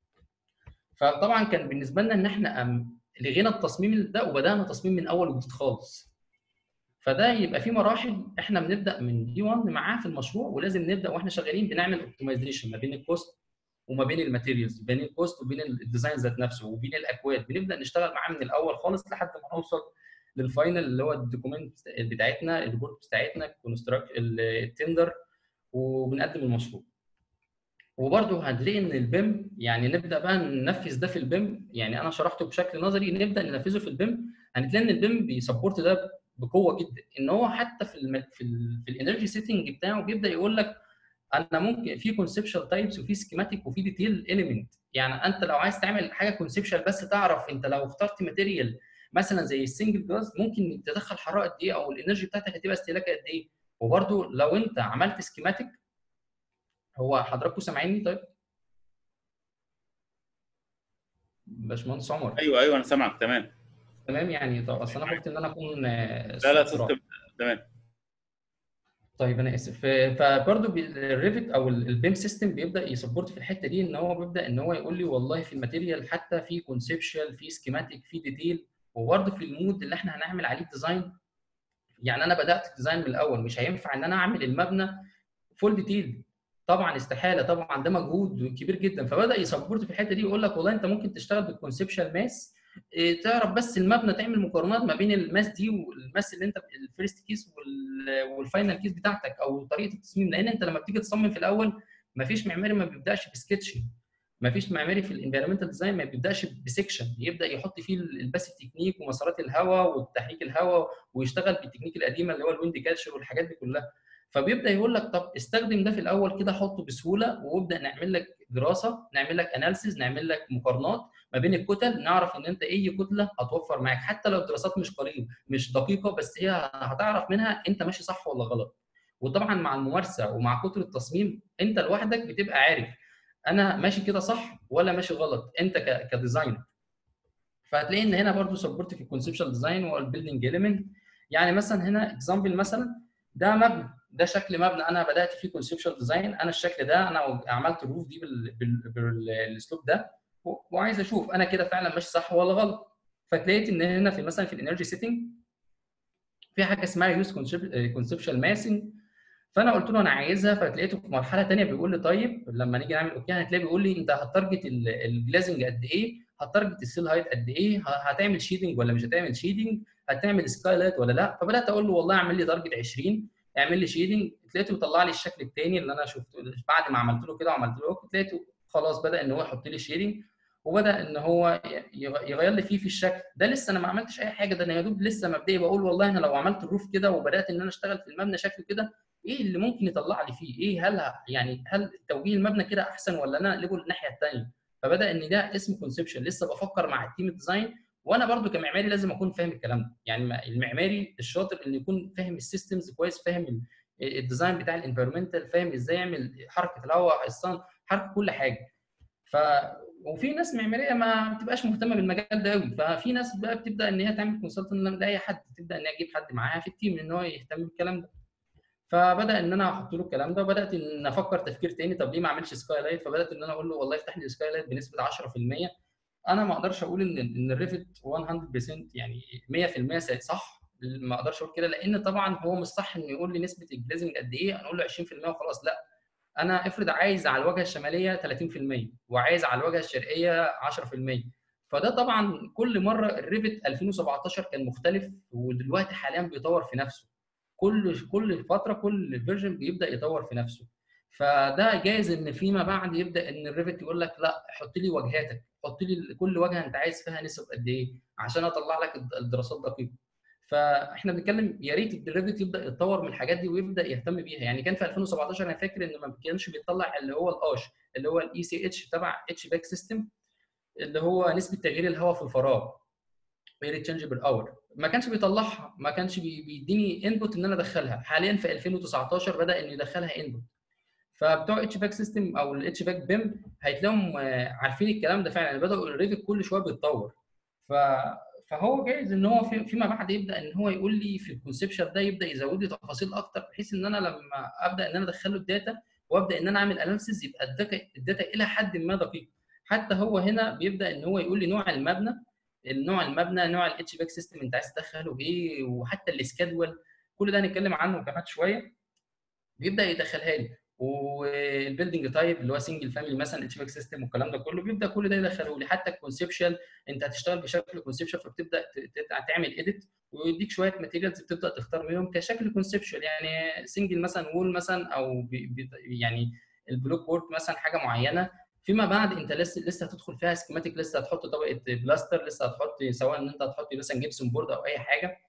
فطبعا كان بالنسبه لنا ان احنا لغينا التصميم ده وبدانا تصميم من اول وجديد خالص فده يبقى في مراحل احنا بنبدا من دي 1 معاه في المشروع ولازم نبدا واحنا شغالين بنعمل اوبتمايزيشن ما بين الكوست وما بين الماتيريالز بين الكوست وبين الديزاين ذات نفسه وبين الاكواد بنبدا نشتغل معاه من الاول خالص لحد ما نوصل للفاينل اللي هو الدوكيومنت بتاعتنا الريبورت بتاعتنا الكونستراكت التندر وبنقدم المشروع وبرده هنلاقي ان البيم يعني نبدا بقى ننفذ ده في البيم يعني انا شرحته بشكل نظري نبدا ننفذه في البيم هنتلاقي ان البيم بيسبورت ده بقوه جدا ان هو حتى في الم... في, ال... في الانرجي سيتنج بتاعه بيبدا يقول لك انا ممكن في كونسبشال تايبس وفي سكيماتيك وفي ديتيل اليمنت يعني انت لو عايز تعمل حاجه كونسبشال بس تعرف انت لو اخترت ماتيريال مثلا زي السنجل جلاس ممكن تدخل حراره قد ايه او الانرجي بتاعتك هتبقى استهلاكها قد ايه وبرده لو انت عملت سكيماتيك هو حضراتكم سامعيني طيب باشمهندس عمر ايوه ايوه انا سامعك تمام تمام يعني طب اصل انا قلت ان انا اكون لا لا صوت تمام طيب انا اسف فبرضه الريفت او البيم سيستم بيبدا يسبورت في الحته دي ان هو بيبدا ان هو يقول لي والله في الماتيريال حتى في كونسبشوال في سكيماتيك في ديتيل وبرضه في المود اللي احنا هنعمل عليه ديزاين يعني انا بدات الديزاين من الاول مش هينفع ان انا اعمل المبنى فول ديتيل طبعا استحاله طبعا ده مجهود كبير جدا فبدا يسبورت في الحته دي ويقول لك والله انت ممكن تشتغل بالكونسبشوال ماس تعرف بس المبنى تعمل مقارنات ما بين الماس دي والماس اللي انت الفيرست كيس والفاينل كيس بتاعتك او طريقه التصميم لان انت لما بتيجي تصمم في الاول ما فيش معماري ما بيبداش بسكتش ما فيش معماري في الانفيرمنتال ديزاين ما بيبداش بسكشن يبدا يحط فيه الباس تكنيك ومسارات الهواء وتحريك الهواء ويشتغل بالتكنيك القديمه اللي هو الويند كاتشر والحاجات دي كلها فبيبدا يقول لك طب استخدم ده في الاول كده حطه بسهوله وابدا نعمل لك دراسه نعمل لك اناليسيز نعمل لك مقارنات ما بين الكتل نعرف ان انت اي كتله هتوفر معاك حتى لو الدراسات مش قليل مش دقيقه بس هي هتعرف منها انت ماشي صح ولا غلط وطبعا مع الممارسه ومع كتر التصميم انت لوحدك بتبقى عارف انا ماشي كده صح ولا ماشي غلط انت كديزاينر فهتلاقي ان هنا برضو سبورت في الكونسبشوال ديزاين والبيلدنج اليمنت يعني مثلا هنا اكزامبل مثلا ده مبنى ده شكل مبنى انا بدات فيه كونسبشوال ديزاين انا الشكل ده انا عملت الروف دي بالاسلوب ده وعايز اشوف انا كده فعلا ماشي صح ولا غلط فتلاقيت ان هنا في مثلا في الانرجي سيتنج في حاجه اسمها يوز كونسبشوال ماسنج فانا قلت له انا عايزها فتلاقيته في مرحله ثانيه بيقول لي طيب لما نيجي نعمل اوكي هتلاقي بيقول لي انت هتارجت الجلازنج قد ايه هتارجت السيل هايت قد ايه هتعمل شيدنج ولا مش هتعمل شيدنج هتعمل سكاي لايت ولا لا فبدات اقول له والله اعمل لي تارجت 20 اعمل لي شيدنج لقيته بيطلع لي الشكل الثاني اللي انا شفته بعد ما عملت له كده وعملت له لقيته خلاص بدا ان هو يحط لي شيدنج وبدا ان هو يغير لي فيه في الشكل ده لسه انا ما عملتش اي حاجه ده انا يا دوب لسه مبدئي بقول والله انا لو عملت الروف كده وبدات ان انا اشتغل في المبنى شكله كده ايه اللي ممكن يطلع لي فيه ايه هل يعني هل توجيه المبنى كده احسن ولا انا اقلبه الناحيه الثانيه فبدا ان ده اسمه كونسبشن لسه بفكر مع التيم الديزاين وانا برضو كمعماري لازم اكون فاهم الكلام ده يعني المعماري الشاطر اللي يكون فاهم السيستمز كويس فاهم الديزاين بتاع الانفيرمنتال فاهم ازاي يعمل حركه الهواء الصن حركه كل حاجه ف وفي ناس معماريه ما بتبقاش مهتمه بالمجال ده قوي ففي ناس بقى بتبدا ان هي تعمل كونسلتنت لاي حد تبدا ان هي تجيب حد معاها في التيم ان هو يهتم بالكلام ده فبدا ان انا احط له الكلام ده وبدات ان افكر تفكير تاني طب ليه ما اعملش سكاي لايت فبدات ان انا اقول له والله افتح لي سكاي لايت بنسبه 10% انا ما اقدرش اقول ان ان الريفت 100% يعني 100% صح ما اقدرش اقول كده لان طبعا هو مش صح انه يقول لي نسبه الجليزنج قد ايه انا اقول له 20% وخلاص لا انا افرض عايز على الواجهه الشماليه 30% وعايز على الواجهه الشرقيه 10% فده طبعا كل مره الريفت 2017 كان مختلف ودلوقتي حاليا بيطور في نفسه كل كل فتره كل فيرجن بيبدا يطور في نفسه فده جايز ان فيما بعد يبدا ان الريفت يقول لك لا حط لي واجهاتك حط لي كل واجهه انت عايز فيها نسب قد ايه عشان اطلع لك الدراسات دقيقه فاحنا بنتكلم يا ريت الريفت يبدا يتطور من الحاجات دي ويبدا يهتم بيها يعني كان في 2017 انا فاكر ان ما كانش بيطلع اللي هو الاش اللي هو الاي سي اتش تبع اتش باك سيستم اللي هو نسبه تغيير الهواء في الفراغ اير تشينج بير اور ما كانش بيطلعها ما كانش بيديني انبوت ان انا ادخلها حاليا في 2019 بدا انه يدخلها انبوت فبتوع اتش باك سيستم او الاتش باك بيم هتلاقيهم عارفين الكلام ده فعلا بداوا الريفت كل شويه بيتطور ف فهو جايز ان هو في فيما بعد يبدا ان هو يقول لي في الكونسبشن ده يبدا يزود لي تفاصيل اكتر بحيث ان انا لما ابدا ان انا ادخل له الداتا وابدا ان انا اعمل اناليسيز يبقى الداتا الداتا الى حد ما دقيق حتى هو هنا بيبدا ان هو يقول لي نوع المبنى النوع المبنى نوع الاتش باك سيستم انت عايز تدخله ايه وحتى السكادول كل ده هنتكلم عنه كمان شويه بيبدا يدخلها لي والبيلدنج تايب اللي هو سنجل فاميلي مثلا اتش باك سيستم والكلام ده كله بيبدا كل ده يدخله لي حتى الكونسبشال انت هتشتغل بشكل كونسبشال فبتبدا تعمل اديت ويديك شويه ماتيريالز بتبدا تختار منهم كشكل كونسبشال يعني سنجل مثلا وول مثلا او بي بي يعني البلوك وورك مثلا حاجه معينه فيما بعد انت لسه لسه هتدخل فيها سكيماتيك لسه هتحط طبقه بلاستر لسه هتحط سواء ان انت هتحط مثلا جبسون بورد او اي حاجه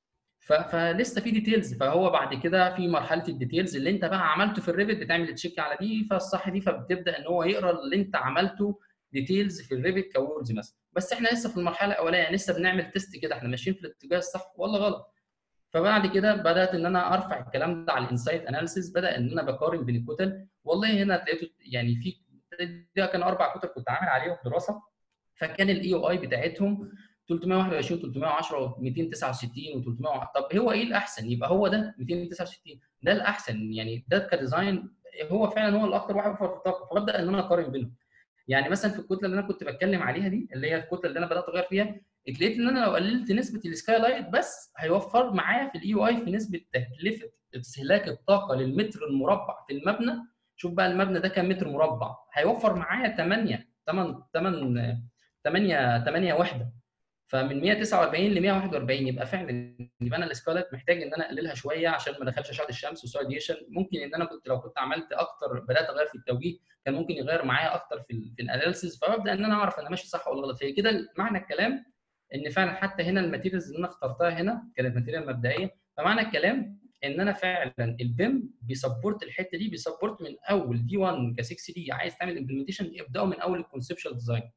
فلسه في ديتيلز فهو بعد كده في مرحله الديتيلز اللي انت بقى عملته في الريفت بتعمل تشيك على دي فالصح دي فبتبدا ان هو يقرا اللي انت عملته ديتيلز في الريفت كوردز مثلا بس احنا لسه في المرحله الاولانيه يعني لسه بنعمل تيست كده احنا ماشيين في الاتجاه الصح ولا غلط فبعد كده بدات ان انا ارفع الكلام ده على الانسايت اناليسيس بدا ان انا بقارن بين الكتل والله هنا لقيته يعني في ده كان اربع كتل كنت عامل عليهم دراسه فكان الاي او اي بتاعتهم 321 310 269 و300 طب هو ايه الاحسن؟ يبقى هو ده 269 ده الاحسن يعني ده كديزاين هو فعلا هو الاكثر واحد في الطاقه فببدا ان انا اقارن بينهم يعني مثلا في الكتله اللي انا كنت بتكلم عليها دي اللي هي الكتله اللي انا بدات اغير فيها لقيت ان انا لو قللت نسبه السكاي لايت بس هيوفر معايا في الاي اي في نسبه تكلفه استهلاك الطاقه للمتر المربع في المبنى شوف بقى المبنى ده كام متر مربع هيوفر معايا 8 8 8 8 8 وحده فمن 149 ل 141 يبقى فعلا يبقى انا الاسكالات محتاج ان انا اقللها شويه عشان ما ادخلش اشعه الشمس والسوديشن ممكن ان انا كنت لو كنت عملت اكتر بدات اغير في التوجيه كان ممكن يغير معايا اكتر في, في الاناليسيس فببدا ان انا اعرف انا ماشي صح ولا غلط فهي كده معنى الكلام ان فعلا حتى هنا الماتيريالز اللي انا اخترتها هنا كانت ماتيريال مبدئيه فمعنى الكلام ان انا فعلا البيم بيسبورت الحته دي بيسبورت من اول دي 1 ك 6 دي عايز تعمل امبلمنتيشن ابداوا من اول الكونسبشوال ديزاين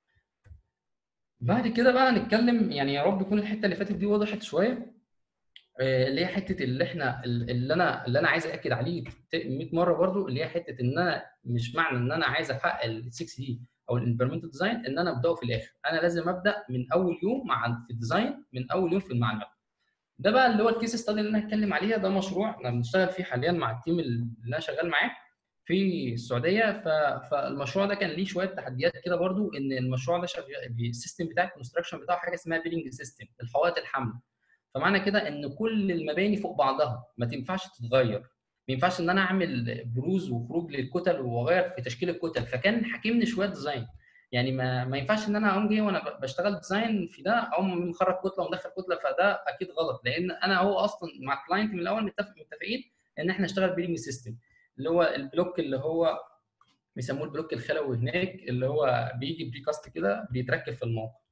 بعد كده بقى نتكلم يعني يا رب يكون الحته اللي فاتت دي وضحت شويه اللي هي حته اللي احنا اللي انا اللي انا عايز اكد عليه 100 مره برضو اللي هي حته ان انا مش معنى ان انا عايز احقق ال 6 دي او الانفيرمنتال ديزاين ان انا ابداه في الاخر انا لازم ابدا من اول يوم مع في الديزاين من اول يوم في المعمل ده بقى اللي هو الكيس ستادي اللي انا هتكلم عليها ده مشروع احنا بنشتغل فيه حاليا مع التيم اللي انا شغال معاه في السعوديه فالمشروع ده كان ليه شويه تحديات كده برضو ان المشروع ده شغال السيستم بتاع الكونستراكشن بتاعه حاجه اسمها بيلنج سيستم الحوائط الحمل فمعنى كده ان كل المباني فوق بعضها ما تنفعش تتغير ما ينفعش ان انا اعمل بروز وخروج للكتل واغير في تشكيل الكتل فكان حاكمني شويه ديزاين يعني ما ما ينفعش ان انا اقوم جاي وانا بشتغل ديزاين في ده اقوم مخرج كتله ومدخل كتله فده اكيد غلط لان انا هو اصلا مع الكلاينت من الاول متفق متفقين ان احنا نشتغل بيلنج سيستم اللي هو البلوك اللي هو بيسموه البلوك الخلوي هناك اللي هو بيجي بريكاست كده بيتركب في الموقع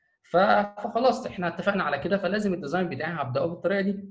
فخلاص احنا اتفقنا على كده فلازم الديزاين بتاعي هبداه بالطريقه دي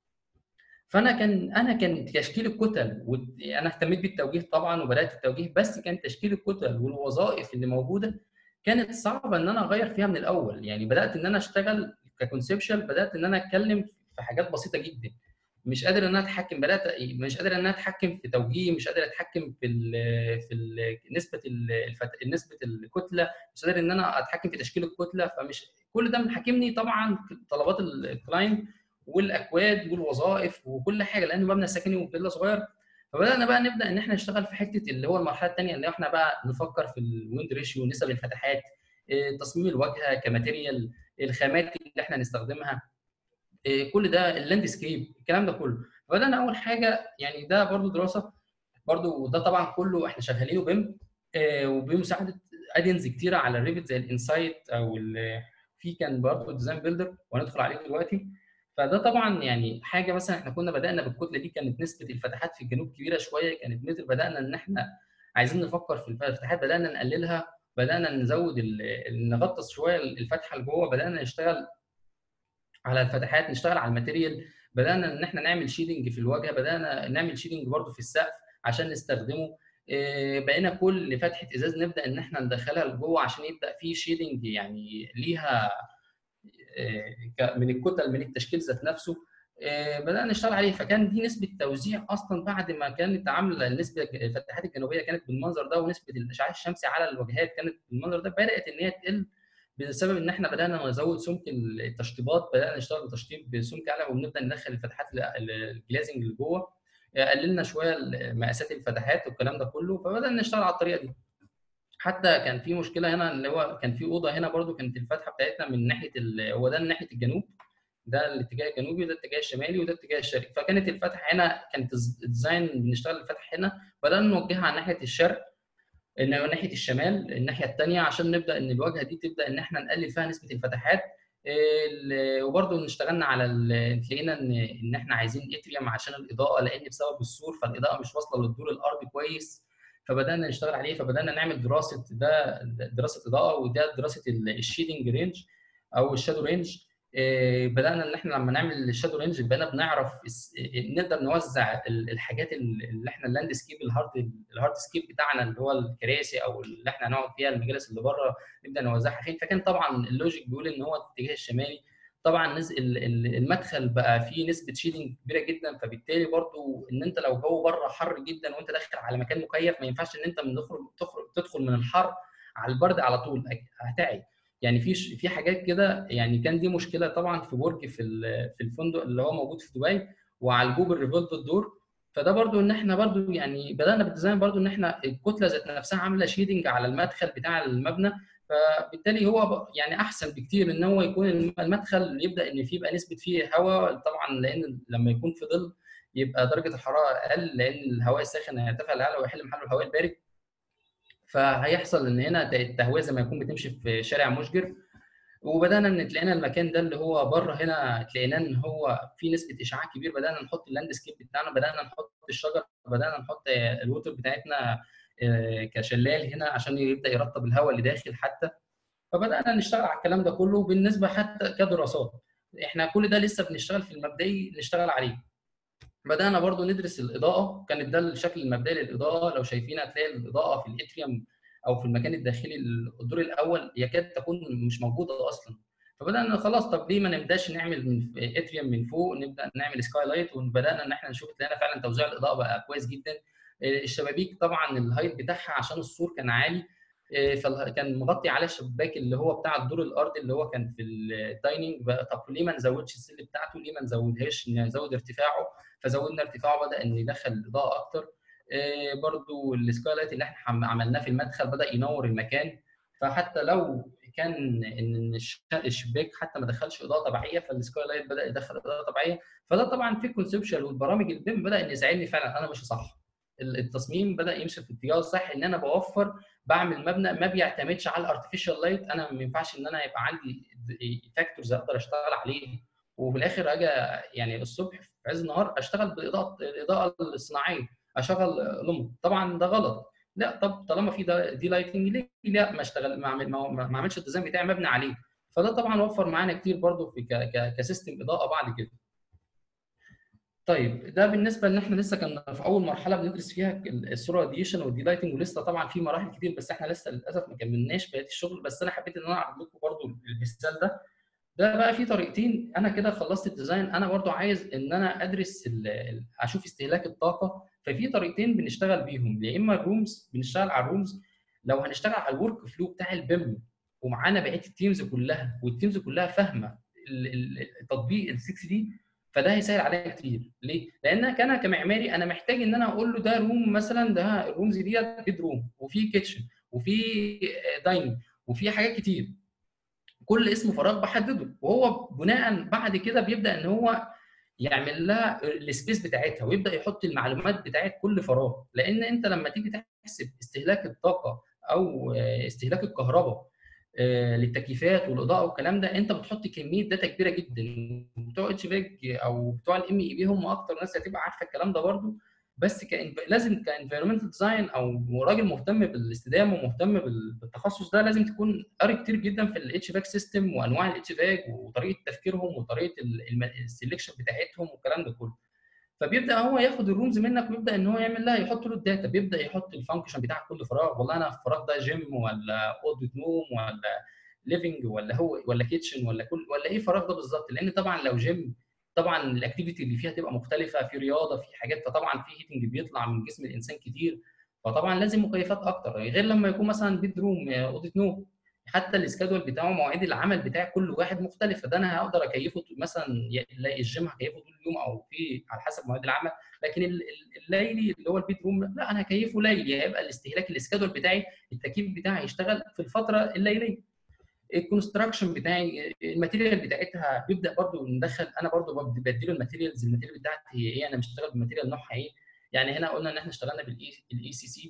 فانا كان انا كان تشكيل الكتل وانا اهتميت بالتوجيه طبعا وبدات التوجيه بس كان تشكيل الكتل والوظائف اللي موجوده كانت صعبه ان انا اغير فيها من الاول يعني بدات ان انا اشتغل ككونسبشال بدات ان انا اتكلم في حاجات بسيطه جدا مش قادر ان انا اتحكم بدات مش قادر ان انا اتحكم في توجيه مش قادر اتحكم في ال في ال نسبه الفت... نسبه الكتله مش قادر ان انا اتحكم في تشكيل الكتله فمش كل ده محاكمني طبعا طلبات الكلاينت والاكواد والوظائف وكل حاجه لانه مبنى سكني وفيلا صغير فبدانا بقى نبدا ان احنا نشتغل في حته اللي هو المرحله الثانيه اللي احنا بقى نفكر في الويند ريشيو نسب الفتحات تصميم الواجهه كماتيريال الخامات اللي احنا نستخدمها كل ده اللاندسكيب الكلام ده كله فبدانا اول حاجه يعني ده برضو دراسه برضو ده طبعا كله احنا شغالينه بيم وبمساعده ادينز كتيره على الريفت زي الانسايت او في كان برضو ديزاين بيلدر وهندخل عليه دلوقتي فده طبعا يعني حاجه مثلا احنا كنا بدانا بالكتله دي كانت نسبه الفتحات في الجنوب كبيره شويه كانت متر بدانا ان احنا عايزين نفكر في الفتحات بدانا نقللها بدانا نزود نغطس شويه الفتحه لجوه بدانا نشتغل على الفتحات نشتغل على الماتيريال بدانا ان احنا نعمل شيدنج في الواجهه بدانا نعمل شيدنج برده في السقف عشان نستخدمه بقينا كل فتحه ازاز نبدا ان احنا ندخلها لجوه عشان يبدا في شيدنج يعني ليها من الكتل من التشكيل ذات نفسه بدانا نشتغل عليه فكان دي نسبه توزيع اصلا بعد ما كانت عامله النسبه الفتحات الجنوبيه كانت بالمنظر ده ونسبه الاشعاع الشمسي على الواجهات كانت بالمنظر ده بدات ان هي تقل بسبب ان احنا بدانا نزود سمك التشطيبات بدانا نشتغل بتشطيب بسمك اعلى وبنبدا ندخل الفتحات الجلازنج لجوه قللنا شويه مقاسات الفتحات والكلام ده كله فبدانا نشتغل على الطريقه دي حتى كان في مشكله هنا اللي هو كان في اوضه هنا برده كانت الفتحه بتاعتنا من ناحيه هو ده من ناحيه الجنوب ده الاتجاه الجنوبي وده الاتجاه الشمالي وده الاتجاه الشرقي فكانت الفتحه هنا كانت الديزاين بنشتغل الفتحه هنا بدانا نوجهها على ناحيه الشرق ان ناحيه الشمال الناحيه الثانيه عشان نبدا ان الواجهه دي تبدا ان احنا نقلل فيها نسبه الفتحات وبرده اشتغلنا على لقينا ان ان احنا عايزين اتريوم عشان الاضاءه لان بسبب السور فالاضاءه مش واصله للدور الارضي كويس فبدانا نشتغل عليه فبدانا نعمل دراسه ده دراسه اضاءه وده دراسه الشيدنج رينج او الشادو رينج بدانا ان احنا لما نعمل الشادو رينج بقينا بنعرف نقدر نوزع الحاجات اللي احنا اللاند سكيب الهارد الهارد سكيب بتاعنا اللي هو الكراسي او اللي احنا هنقعد فيها المجالس اللي بره نبدا نوزعها فين فكان طبعا اللوجيك بيقول ان هو الاتجاه الشمالي طبعا المدخل بقى فيه نسبه شيدنج كبيره جدا فبالتالي برضو ان انت لو جو بره حر جدا وانت داخل على مكان مكيف ما ينفعش ان انت من تخرج تخرج تدخل من الحر على البرد على طول هتعي يعني في في حاجات كده يعني كان دي مشكله طبعا في برج في في الفندق اللي هو موجود في دبي وعلى الجوب الريفولت الدور فده برضو ان احنا برضو يعني بدانا بالديزاين برضو ان احنا الكتله ذات نفسها عامله شيدنج على المدخل بتاع المبنى فبالتالي هو يعني احسن بكتير ان هو يكون المدخل يبدا ان فيه يبقى نسبه فيه هواء طبعا لان لما يكون في ظل يبقى درجه الحراره اقل لان الهواء الساخن هيرتفع لاعلى ويحل محله الهواء البارد فهيحصل ان هنا التهويه زي ما يكون بتمشي في شارع مشجر وبدانا ان تلاقينا المكان ده اللي هو بره هنا تلاقينا ان هو في نسبه اشعاع كبير بدانا نحط اللاند سكيب بتاعنا بدانا نحط الشجر بدانا نحط الووتر بتاعتنا كشلال هنا عشان يبدا يرطب الهواء اللي داخل حتى فبدانا نشتغل على الكلام ده كله بالنسبه حتى كدراسات احنا كل ده لسه بنشتغل في المبدئي نشتغل عليه بدانا برضو ندرس الاضاءه كانت ده الشكل المبدئي للاضاءه لو شايفين هتلاقي الاضاءه في الاتريوم او في المكان الداخلي الدور الاول يكاد تكون مش موجوده اصلا فبدانا خلاص طب ليه ما نبداش نعمل من اتريوم من فوق نبدا نعمل سكاي لايت وبدانا ان احنا نشوف لقينا فعلا توزيع الاضاءه بقى كويس جدا الشبابيك طبعا الهايت بتاعها عشان السور كان عالي فكان مغطي على الشباك اللي هو بتاع الدور الارضي اللي هو كان في الدايننج طب ليه ما نزودش السل بتاعته ليه ما نزودهاش نزود ارتفاعه فزودنا ارتفاعه بدا ان يدخل الاضاءه اكتر برضو السكاي لايت اللي احنا عملناه في المدخل بدا ينور المكان فحتى لو كان ان الشباك حتى ما دخلش اضاءه طبيعيه فالسكاي لايت بدا يدخل اضاءه طبيعيه فده طبعا في الكونسبشن والبرامج البيم بدا ان يساعدني فعلا انا ماشي صح التصميم بدا يمشي في الاتجاه الصح ان انا بوفر بعمل مبنى ما بيعتمدش على الارتفيشال لايت انا ما ينفعش ان انا يبقى عندي فاكتورز اقدر اشتغل عليه وفي الاخر اجي يعني الصبح في عز النهار اشتغل بالاضاءه الاضاءه الصناعيه اشغل لمبه طبعا ده غلط لا طب طالما في ده دي لايتنج ليه لا ما اشتغل ما اعمل ما اعملش الديزاين بتاعي مبني عليه فده طبعا وفر معانا كتير برضو في كسيستم اضاءه بعد كده طيب ده بالنسبه ان احنا لسه كنا في اول مرحله بندرس فيها السولار راديشن والدي لايتنج ولسه طبعا في مراحل كتير بس احنا لسه للاسف ما كملناش بقيه الشغل بس انا حبيت ان انا اعرض لكم برضو المثال ده ده بقى في طريقتين انا كده خلصت الديزاين انا برضو عايز ان انا ادرس اشوف استهلاك الطاقه ففي طريقتين بنشتغل بيهم يا اما الرومز بنشتغل على الرومز لو هنشتغل على الورك فلو بتاع البيم ومعانا بقيه التيمز كلها والتيمز كلها فاهمه التطبيق ال 6 دي فده هيسهل عليا كتير ليه؟ لان انا كمعماري انا محتاج ان انا اقول له ده روم مثلا ده الرومز ديت بيد روم وفي كيتشن وفي دايننج وفي حاجات كتير كل اسم فراغ بحدده وهو بناء بعد كده بيبدا ان هو يعمل لها السبيس بتاعتها ويبدا يحط المعلومات بتاعت كل فراغ لان انت لما تيجي تحسب استهلاك الطاقه او استهلاك الكهرباء للتكييفات والاضاءه والكلام ده انت بتحط كميه داتا كبيره جدا بتوع اتش فيج او بتوع الام اي بي هم اكتر ناس هتبقى عارفه الكلام ده برضو بس كان لازم كانفيرمنتال ديزاين او راجل مهتم بالاستدامه ومهتم بالتخصص ده لازم تكون قاري كتير جدا في الاتش فاك سيستم وانواع الاتش فاك وطريقه تفكيرهم وطريقه السلكشن بتاعتهم والكلام ده كله فبيبدا هو ياخد الرومز منك ويبدا ان هو يعمل لها يحط له الداتا بيبدا يحط الفانكشن بتاع كل فراغ والله انا الفراغ ده جيم ولا اوضه نوم ولا ليفنج ولا هو ولا كيتشن ولا كل ولا ايه الفراغ ده بالظبط لان طبعا لو جيم طبعا الاكتيفيتي اللي فيها تبقى مختلفه في رياضه في حاجات فطبعا في هيتنج بيطلع من جسم الانسان كتير فطبعا لازم مكيفات اكتر غير لما يكون مثلا بيد روم اوضه نوم حتى السكادول بتاعه مواعيد العمل بتاع كل واحد مختلف فده انا هقدر اكيفه مثلا الجيم هكيفه طول اليوم او في على حسب مواعيد العمل لكن الليلي اللي هو البيت روم لا انا هكيفه ليلي هيبقى الاستهلاك السكادول بتاعي التكييف بتاعي هيشتغل في الفتره الليليه الكونستراكشن بتاعي الماتيريال بتاعتها بيبدا برضو ندخل انا برضو بديله الماتيريالز الماتيريال بتاعتي هي ايه انا مشتغل بماتيريال نوعها ايه يعني هنا قلنا ان احنا اشتغلنا بالاي سي سي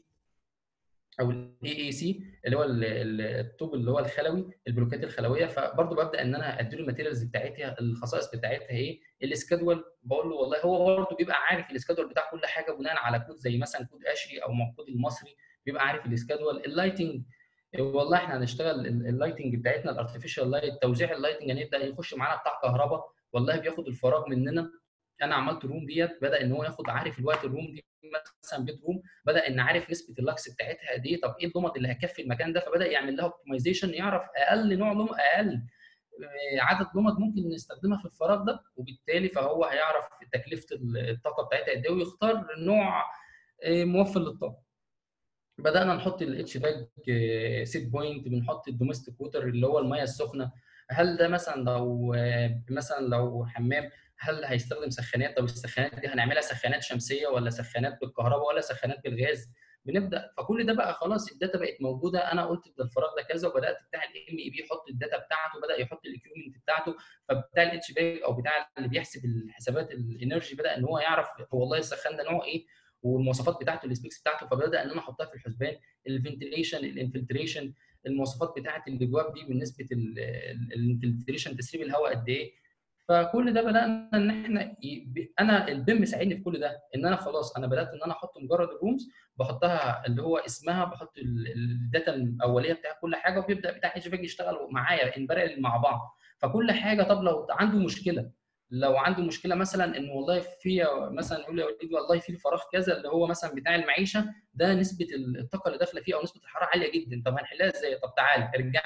او الاي اي سي اللي هو الطوب اللي هو الخلوي البلوكات الخلويه فبرضه ببدا ان انا اديله الماتيريالز بتاعتها الخصائص بتاعتها ايه السكادول بقول له والله هو برضه بيبقى عارف السكادول بتاع كل حاجه بناء على كود زي مثلا كود اشري او كود المصري بيبقى عارف السكادول اللايتنج والله احنا هنشتغل اللايتنج بتاعتنا الارتفيشال لايت توزيع اللايتنج هنبدا يخش معانا بتاع كهرباء والله بياخد الفراغ مننا انا عملت روم ديت بدا ان هو ياخد عارف الوقت الروم دي مثلا بيت روم بدا ان عارف نسبه اللكس بتاعتها قد ايه طب ايه اللمض اللي هتكفي المكان ده فبدا يعمل لها اوبتمايزيشن يعرف اقل نوع لم اقل عدد لمض ممكن نستخدمها في الفراغ ده وبالتالي فهو هيعرف تكلفه الطاقه بتاعتها قد ايه ويختار نوع موفر للطاقه بدانا نحط الاتش باك سيت بوينت بنحط الدوميستيك ووتر اللي هو الميه السخنه هل ده مثلا لو مثلا لو حمام هل هيستخدم سخانات طب السخانات دي هنعملها سخانات شمسيه ولا سخانات بالكهرباء ولا سخانات بالغاز بنبدا فكل ده بقى خلاص الداتا بقت موجوده انا قلت ده الفراغ ده كذا وبدات بتاع الام اي بي يحط الداتا بتاعته بدا يحط الاكيومنت بتاعته فبتاع الاتش باك او بتاع اللي بيحسب الحسابات الانرجي بدا ان هو يعرف هو والله السخان ده نوع ايه والمواصفات بتاعته السبيكس بتاعته فبدا ان انا احطها في الحسبان الفنتليشن الانفلتريشن المواصفات بتاعه الابواب دي بالنسبه الانفلتريشن تسريب الهواء قد ايه فكل ده بدانا ان احنا انا البيم ساعدني في كل ده ان انا خلاص انا بدات ان انا احط مجرد الرومز بحطها اللي هو اسمها بحط الداتا الاوليه بتاع كل حاجه وبيبدا بتاع اتش يشتغل معايا ان بارل مع بعض فكل حاجه طب لو عنده مشكله لو عنده مشكله مثلا ان والله في مثلا يقول لي يا وليد والله في فراغ كذا اللي هو مثلا بتاع المعيشه ده نسبه الطاقه اللي داخله فيه او نسبه الحراره عاليه جدا طب هنحلها ازاي؟ طب تعالى ارجع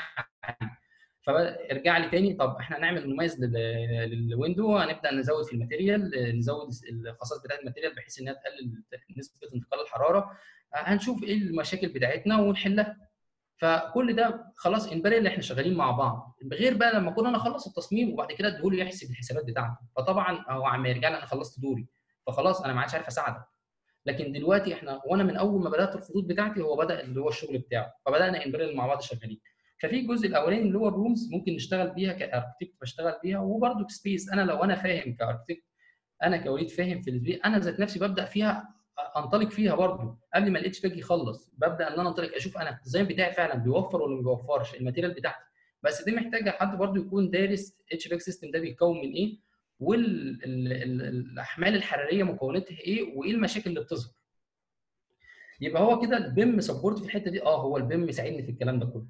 فارجع لي تاني طب احنا هنعمل مميز للويندو هنبدا نزود في الماتيريال نزود الخصائص بتاعت الماتيريال بحيث انها تقلل نسبه انتقال الحراره هنشوف ايه المشاكل بتاعتنا ونحلها فكل ده خلاص ان اللي احنا شغالين مع بعض غير بقى لما كنا انا اخلص التصميم وبعد كده اديهوله يحسب الحسابات بتاعته فطبعا هو عم يرجع لي انا خلصت دوري فخلاص انا ما عادش عارف اساعدك لكن دلوقتي احنا وانا من اول ما بدات الخطوط بتاعتي هو بدا اللي هو الشغل بتاعه فبدانا ان مع بعض شغالين ففي الجزء الاولاني اللي هو الرومز ممكن نشتغل بيها كاركتكت بشتغل بيها وبرده سبيس انا لو انا فاهم كاركتكت انا كوليد فاهم في السبيس انا ذات نفسي ببدا فيها انطلق فيها برضه قبل ما الاتش باك يخلص ببدا ان انا انطلق اشوف انا الديزاين بتاعي فعلا بيوفر ولا ما بيوفرش الماتيريال بتاعتي بس دي محتاجه حد برضه يكون دارس اتش باك سيستم ده بيتكون من ايه والاحمال الحراريه مكوناتها ايه وايه المشاكل اللي بتظهر يبقى هو كده البيم سبورت في الحته دي اه هو البيم يساعدني في الكلام ده كله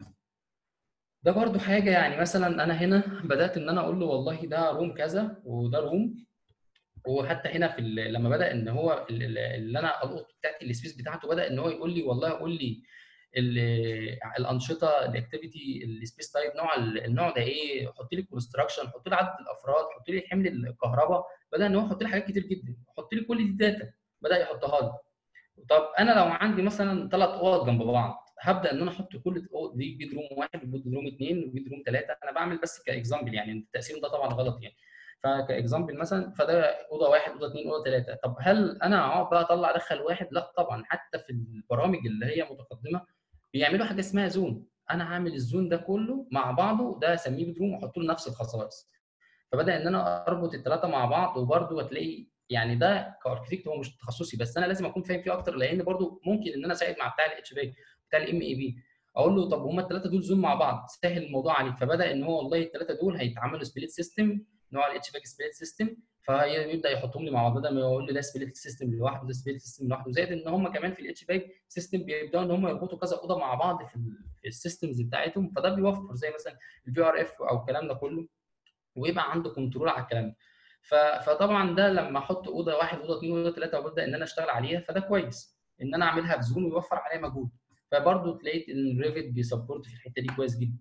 ده برضو حاجه يعني مثلا انا هنا بدات ان انا اقول له والله ده روم كذا وده روم وحتى هنا في لما بدا ان هو اللي انا القط بتاعتي السبيس بتاعته بدا ان هو يقول لي والله قول لي الانشطه الاكتيفيتي السبيس تايب نوع النوع ده ايه حط لي كونستراكشن حط لي عدد الافراد حط لي حمل الكهرباء بدا ان هو يحط لي حاجات كتير جدا حط لي كل دي داتا بدا يحطها لي طب انا لو عندي مثلا ثلاث اوض جنب بعض هبدا ان انا احط كل دي بيد روم واحد وبيد روم اثنين وبيد روم ثلاثه انا بعمل بس كاكزامبل يعني التقسيم ده طبعا غلط يعني فكاكزامبل مثلا فده اوضه واحد اوضه اثنين اوضه ثلاثه طب هل انا اقعد بقى اطلع ادخل واحد؟ لا طبعا حتى في البرامج اللي هي متقدمه بيعملوا حاجه اسمها زون انا هعمل الزون ده كله مع بعضه ده اسميه بدروم واحط له نفس الخصائص فبدا ان انا اربط الثلاثه مع بعض وبرده هتلاقي يعني ده كاركتكت هو مش تخصصي بس انا لازم اكون فاهم فيه اكتر لان برده ممكن ان انا اساعد مع بتاع الاتش بي بتاع الام اي بي اقول له طب هما الثلاثه دول زوم مع بعض سهل الموضوع عليك فبدا ان هو والله الثلاثه دول هيتعملوا سبليت سيستم نوع الاتش باك سبليت سيستم فيبدا يحطهم لي مع بعض بدل ما يقول لي ده سبليت سيستم لوحده ده سبليت سيستم لوحده زائد ان هم كمان في الاتش باك سيستم بيبداوا ان هم يربطوا كذا اوضه مع بعض في السيستمز بتاعتهم فده بيوفر زي مثلا الفي ار اف او الكلام ده كله ويبقى عنده كنترول على الكلام ده فطبعا ده لما احط اوضه واحد اوضه اثنين اوضه ثلاثه وببدا ان انا اشتغل عليها فده كويس ان انا اعملها بزون ويوفر عليا مجهود فبرضه تلاقيت ان ريفت بيسبورت في الحته دي كويس جدا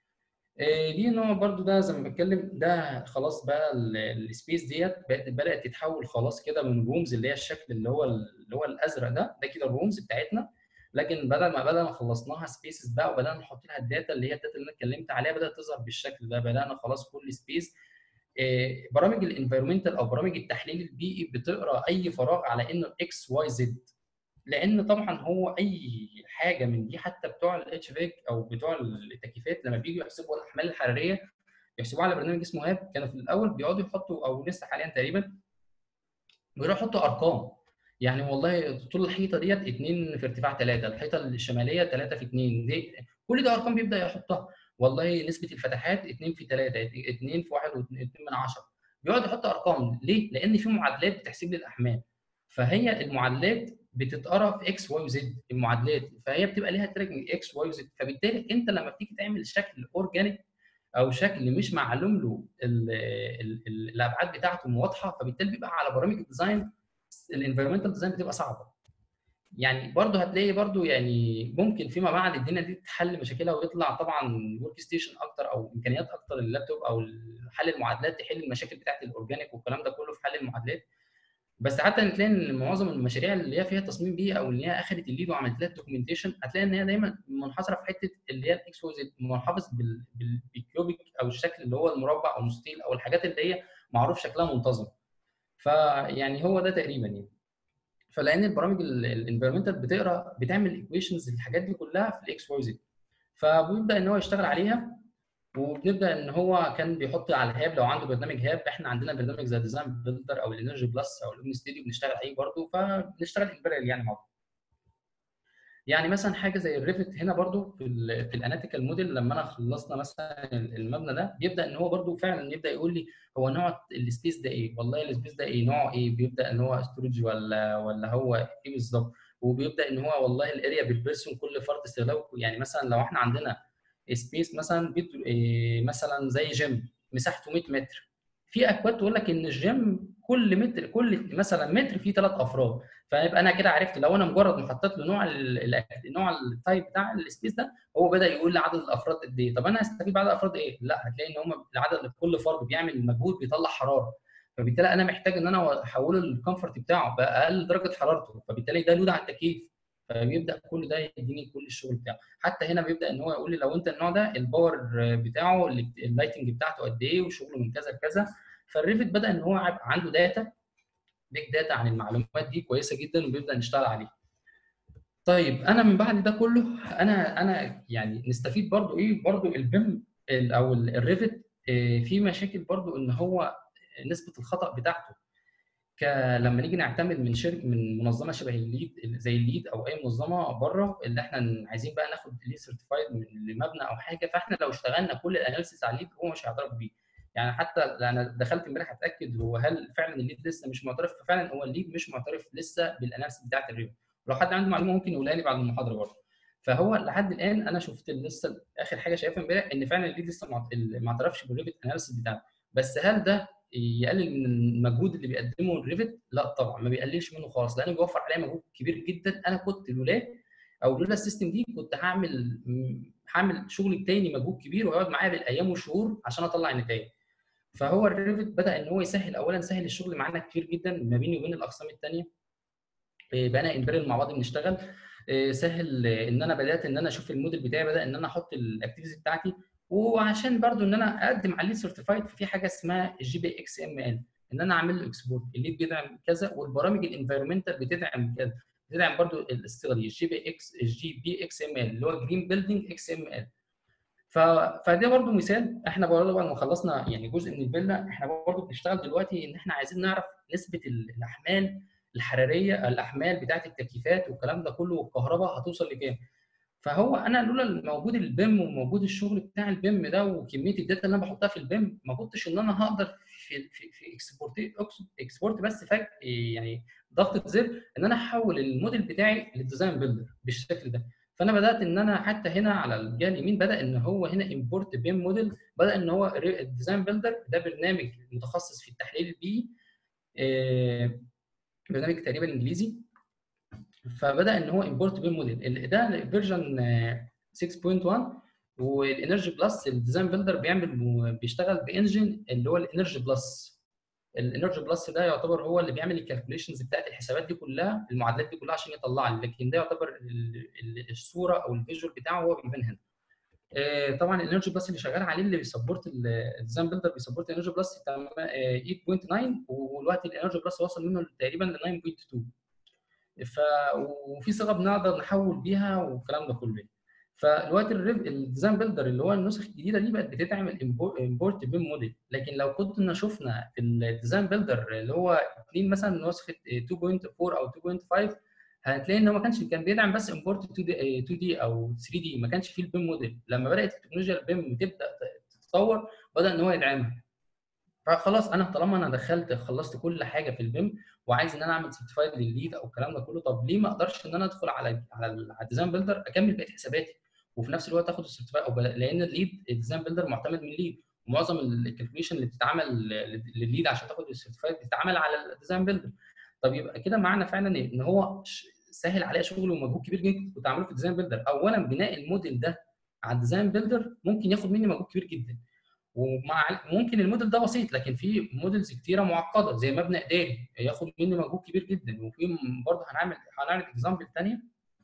دي نوع برضو ده زي ما بتكلم ده خلاص بقى السبيس ديت بدات تتحول خلاص كده من رومز اللي هي الشكل اللي هو اللي هو الازرق ده ده كده الرومز بتاعتنا لكن بدل ما بدل ما خلصناها سبيسز بقى وبدانا نحط لها الداتا اللي هي الداتا اللي انا اتكلمت عليها بدات تظهر بالشكل ده بدانا خلاص كل سبيس برامج الانفيرمنتال او برامج التحليل البيئي بتقرا اي فراغ على انه اكس واي زد لان طبعا هو اي حاجه من دي حتى بتوع الاتش فيك او بتوع التكييفات لما بييجوا يحسبوا الاحمال الحراريه يحسبوها على برنامج اسمه هاب كانوا في الاول بيقعدوا يحطوا او لسه حاليا تقريبا بيروحوا يحطوا ارقام يعني والله طول الحيطه ديت 2 في ارتفاع 3 الحيطه الشماليه 3 في 2 دي كل ده ارقام بيبدا يحطها والله نسبه الفتحات 2 في 3 2 في 1 و2 من 10 بيقعد يحط ارقام ليه؟ لان في معادلات بتحسب لي الاحمال فهي المعادلات بتتقرا في اكس واي وزد المعادلات فهي بتبقى ليها تراكنج اكس واي وزد فبالتالي انت لما بتيجي تعمل شكل اورجانيك او شكل مش معلوم له ال ال ال الابعاد بتاعته واضحه فبالتالي بيبقى على برامج الديزاين الانفيرمنتال ديزاين بتبقى صعبه يعني برضه هتلاقي برضه يعني ممكن فيما بعد الدنيا دي تحل مشاكلها ويطلع طبعا ورك ستيشن اكتر او امكانيات اكتر لللابتوب او حل المعادلات تحل المشاكل بتاعت الاورجانيك والكلام ده كله في حل المعادلات بس حتى هتلاقي ان معظم المشاريع اللي هي فيها تصميم بيئه او اللي هي اخذت الليد وعملت لها الدوكيومنتيشن هتلاقي ان هي دايما منحصره في حته اللي هي الاكس واي زد محافظ بالكيوبيك او الشكل اللي هو المربع او المستطيل او الحاجات اللي هي معروف شكلها منتظم فيعني هو ده تقريبا يعني فلان البرامج الانفيرمنتال بتقرا بتعمل ايكويشنز الحاجات دي كلها في الاكس واي زد فبيبدا ان هو يشتغل عليها وبنبدا ان هو كان بيحط على الهاب لو عنده برنامج هاب احنا عندنا برنامج زي ديزاين بيلدر او الانرجي بلس او الاوبن ستوديو بنشتغل عليه برضه فبنشتغل امبريال يعني مع بعض يعني مثلا حاجه زي الريفت هنا برضو في ال في الاناتيكال موديل لما انا خلصنا مثلا المبنى ده بيبدا ان هو برضو فعلا يبدا يقول لي هو نوع السبيس ده ايه والله السبيس ده ايه نوعه ايه بيبدا ان هو ستورج ولا ولا هو ايه بالظبط وبيبدا ان هو والله الاريا بالبيرسون كل فرد استغلاقه يعني مثلا لو احنا عندنا سبيس مثلا إيه مثلا زي جيم مساحته 100 متر في اكواد تقول لك ان الجيم كل متر كل مثلا متر فيه ثلاث افراد فيبقى انا كده عرفت لو انا مجرد ما حطيت له نوع نوع التايب بتاع السبيس ده هو بدا يقول لي عدد الافراد قد ايه طب انا هستفيد بعدد الافراد ايه؟ لا هتلاقي ان هم العدد كل فرد بيعمل مجهود بيطلع حراره فبالتالي انا محتاج ان انا احوله الكومفورت بتاعه باقل درجه حرارته فبالتالي ده لود على التكييف فبيبدا كل ده يديني كل الشغل بتاعه حتى هنا بيبدا ان هو يقول لي لو انت النوع ده الباور بتاعه اللايتنج بتاعته قد ايه وشغله من كذا لكذا فالريفت بدا ان هو عنده داتا بيج داتا عن المعلومات دي كويسه جدا وبيبدا نشتغل عليها طيب انا من بعد ده كله انا انا يعني نستفيد برضو ايه برضو البيم او الريفت في مشاكل برضو ان هو نسبه الخطا بتاعته ك لما نيجي نعتمد من شركه من منظمه شبه الليد زي الليد او اي منظمه بره اللي احنا عايزين بقى ناخد ليد سيرتيفايد لمبنى او حاجه فاحنا لو اشتغلنا كل الاناليسيس على الليد هو مش هيعترف بيه يعني حتى انا دخلت امبارح اتاكد هو هل فعلا الليد لسه مش معترف ففعلا هو الليد مش معترف لسه بالاناليسيس بتاعت الريفت ولو حد عنده معلومه ممكن يقولها لي بعد المحاضره برضه فهو لحد الان انا شفت لسه اخر حاجه شايفها امبارح ان فعلا الليد لسه ما اعترفش بالريفت اناليسيس بتاعته بس هل ده يقلل من المجهود اللي بيقدمه الريفت؟ لا طبعا ما بيقللش منه خالص لانه بيوفر عليا مجهود كبير جدا انا كنت لولا او لولا السيستم دي كنت هعمل هعمل شغل تاني مجهود كبير وهيقعد معايا بالايام والشهور عشان اطلع النتائج. فهو الريفت بدا ان هو يسهل اولا سهل الشغل معانا كتير جدا ما بيني وبين الاقسام الثانيه بقينا امبيرل مع بعض بنشتغل سهل ان انا بدات ان انا اشوف الموديل بتاعي بدا ان انا احط الاكتيفيتيز بتاعتي وعشان برضو ان انا اقدم عليه سيرتيفايد في حاجه اسمها الجي بي اكس ام ال ان انا اعمل له اكسبورت الليد بيدعم كذا والبرامج الانفيرمنتال بتدعم كذا بتدعم برضو الصيغه دي الجي بي اكس الجي بي اكس ام ال اللي هو جرين بيلدينج اكس ام ال ف... فده برضو مثال احنا برضو بعد ما خلصنا يعني جزء من الفيلا احنا برضو بنشتغل دلوقتي ان احنا عايزين نعرف نسبه الاحمال الحراريه الاحمال بتاعه التكييفات والكلام ده كله والكهرباء هتوصل لكام فهو انا لولا موجود البيم وموجود الشغل بتاع البيم ده وكميه الداتا اللي انا بحطها في البيم ما كنتش ان انا هقدر في في في اكسبورت اكسبورت بس فاك يعني ضغطه زر ان انا احول الموديل بتاعي للديزاين بيلدر بالشكل ده فانا بدات ان انا حتى هنا على الجهه اليمين بدا ان هو هنا امبورت بيم موديل بدا ان هو الديزاين بيلدر ده برنامج متخصص في التحليل البيئي برنامج تقريبا انجليزي فبدا ان هو امبورت بيم موديل ده فيرجن 6.1 والانرجي بلس الديزاين بيلدر بيعمل بيشتغل بانجن اللي هو الانرجي بلس الانرجي بلس ده يعتبر هو اللي بيعمل الكالكوليشنز بتاعت الحسابات دي كلها المعادلات دي كلها عشان يطلع لي لكن ده يعتبر الصوره او الفيجوال بتاعه هو بيبان هنا طبعا الانرجي بلس اللي شغال عليه اللي بيسبورت الديزاين بيلدر بيسبورت الانرجي بلس 8.9 والوقت الانرجي بلس وصل منه تقريبا ل 9.2 ف وفي صيغه بنقدر نحول بيها والكلام ده كله فالوقت الديزاين بيلدر اللي هو النسخ الجديده دي بقت بتدعم الامبورت بيم موديل لكن لو كنا شفنا الديزاين بيلدر اللي هو اثنين مثلا نسخه 2.4 او 2.5 هتلاقي ان هو ما كانش كان بيدعم بس امبورت 2 دي 2 دي او 3 دي ما كانش فيه البيم موديل لما بدات التكنولوجيا البيم تبدا تتطور بدا ان هو يدعمها فخلاص انا طالما انا دخلت خلصت كل حاجه في البيم وعايز ان انا اعمل سيرتيفايد للليد او الكلام ده كله طب ليه ما اقدرش ان انا ادخل على على الديزاين بيلدر اكمل بقيه حساباتي وفي نفس الوقت اخد السيرتيفايد او لان الليد الديزاين بيلدر معتمد من الليد ومعظم الكالكوليشن اللي بتتعمل للليد عشان تاخد السيرتيفايد بتتعمل على الديزاين بيلدر طب يبقى كده معنى فعلا ان هو سهل عليا شغل ومجهود كبير جدا كنت عامله في الديزاين بيلدر اولا بناء الموديل ده على الديزاين بيلدر ممكن ياخد مني مجهود كبير جدا ومع ممكن الموديل ده بسيط لكن في موديلز كتيره معقده زي مبنى اداري ياخد مني مجهود كبير جدا وفي برضه هنعمل هنعمل اكزامبل ثانيه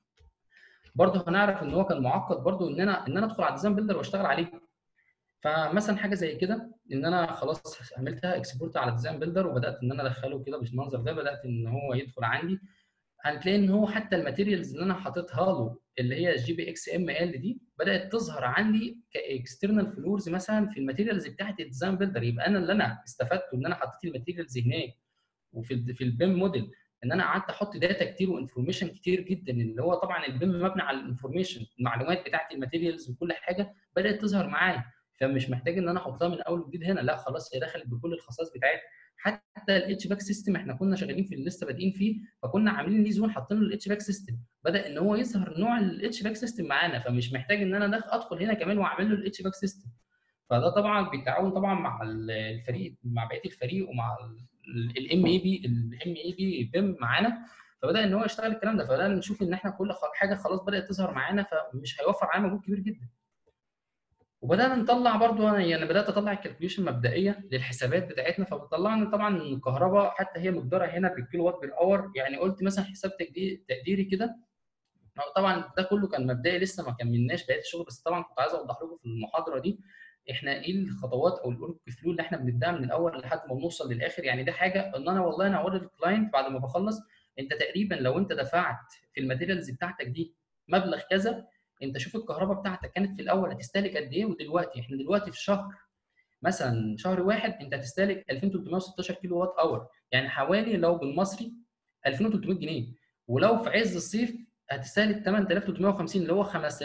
برضه هنعرف ان هو كان معقد برضه ان انا ان انا ادخل على الديزاين بيلدر واشتغل عليه فمثلا حاجه زي كده ان انا خلاص عملتها اكسبورت على ديزاين بيلدر وبدات ان انا ادخله كده بالمنظر ده بدات ان هو يدخل عندي هتلاقي ان هو حتى الماتيريالز اللي انا حاططها له اللي هي الجي بي اكس ام ال دي بدات تظهر عندي كاكسترنال فلورز مثلا في الماتيريالز بتاعت الديزاين بيلدر يبقى انا اللي انا استفدته ان انا حطيت الماتيريالز هناك وفي في البيم موديل ان انا قعدت احط داتا كتير وانفورميشن كتير جدا اللي هو طبعا البيم مبني على الانفورميشن المعلومات بتاعت الماتيريالز وكل حاجه بدات تظهر معايا فمش محتاج ان انا احطها من اول وجديد هنا لا خلاص هي دخلت بكل الخصائص بتاعتها حتى الاتش باك سيستم احنا كنا شغالين في لسه بادئين فيه فكنا عاملين ليه زون حاطين له الاتش باك سيستم بدا ان هو يظهر نوع الاتش باك سيستم معانا فمش محتاج ان انا ادخل هنا كمان واعمل له الاتش باك سيستم فده طبعا بالتعاون طبعا مع الفريق مع بقيه الفريق ومع الام اي بي الام اي بي بيم معانا فبدا ان هو يشتغل الكلام ده فبدانا نشوف ان احنا كل حاجه خلاص بدات تظهر معانا فمش هيوفر علينا مجهود كبير جدا وبدانا نطلع برضو انا يعني بدات اطلع الكالكوليشن مبدئيه للحسابات بتاعتنا فطلعنا طبعا الكهرباء حتى هي مقدارها هنا بالكيلو وات بالاور يعني قلت مثلا حساب تقديري كده طبعا ده كله كان مبدئي لسه ما كملناش بقيه الشغل بس طبعا كنت عايز اوضح لكم في المحاضره دي احنا ايه الخطوات او الورك فلو اللي احنا بنبداها من الاول لحد ما بنوصل للاخر يعني ده حاجه ان انا والله انا اوري الكلاينت بعد ما بخلص انت تقريبا لو انت دفعت في الماتيريالز بتاعتك دي مبلغ كذا انت شوف الكهرباء بتاعتك كانت في الاول هتستهلك قد ايه ودلوقتي احنا دلوقتي في شهر مثلا شهر واحد انت هتستهلك 2316 كيلو وات اور يعني حوالي لو بالمصري 2300 جنيه ولو في عز الصيف هتستهلك 8350 اللي هو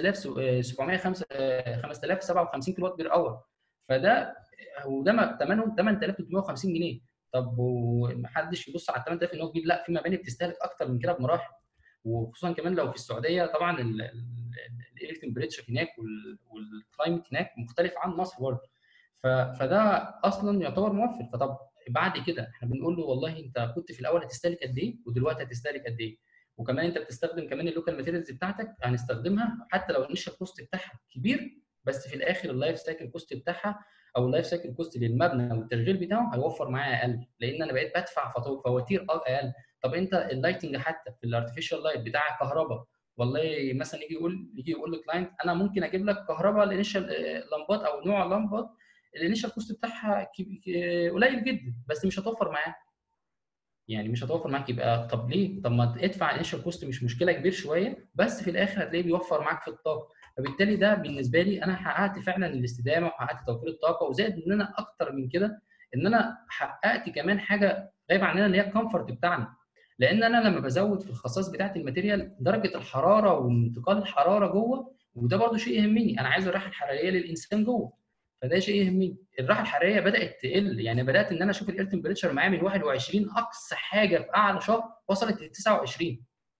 5757 كيلو وات بير اور فده وده ثمنه 8350 جنيه طب ومحدش يبص على 8000 ان هو كبير لا في مباني بتستهلك اكتر من كده بمراحل وخصوصا كمان لو في السعوديه طبعا الاير تمبريتشر هناك والكلايمت هناك مختلف عن مصر برضه فده اصلا يعتبر موفر فطب بعد كده احنا بنقول له والله انت كنت في الاول هتستهلك قد ايه ودلوقتي هتستهلك قد ايه وكمان انت بتستخدم كمان اللوكال ماتيريالز بتاعتك هنستخدمها حتى لو الانيشال كوست بتاعها كبير بس في الاخر اللايف سايكل كوست بتاعها او اللايف سايكل كوست للمبنى والتشغيل بتاعه هيوفر معايا اقل لان انا بقيت بدفع فواتير اقل طب انت اللايتنج حتى في الارتفيشال لايت بتاع الكهرباء والله مثلا يجي يقول يجي يقول لكلاينت انا ممكن اجيب لك كهرباء الانيشال لمبات او نوع لمبات الانيشال كوست بتاعها قليل جدا بس مش هتوفر معاك يعني مش هتوفر معاك يبقى طب ليه؟ طب ما ادفع انيشال كوست مش مشكله كبير شويه بس في الاخر هتلاقيه بيوفر معاك في الطاقه فبالتالي ده بالنسبه لي انا حققت فعلا الاستدامه وحققت توفير الطاقه وزائد ان انا اكتر من كده ان انا حققت كمان حاجه غايبه عننا اللي هي الكومفورت بتاعنا لان انا لما بزود في الخصائص بتاعه الماتيريال درجه الحراره وانتقال الحراره جوه وده برضو شيء يهمني انا عايز الراحه الحراريه للانسان جوه فده شيء يهمني الراحه الحراريه بدات تقل يعني بدات ان انا اشوف الاير تمبريتشر معايا من 21 اقصى حاجه في اعلى شهر وصلت ل 29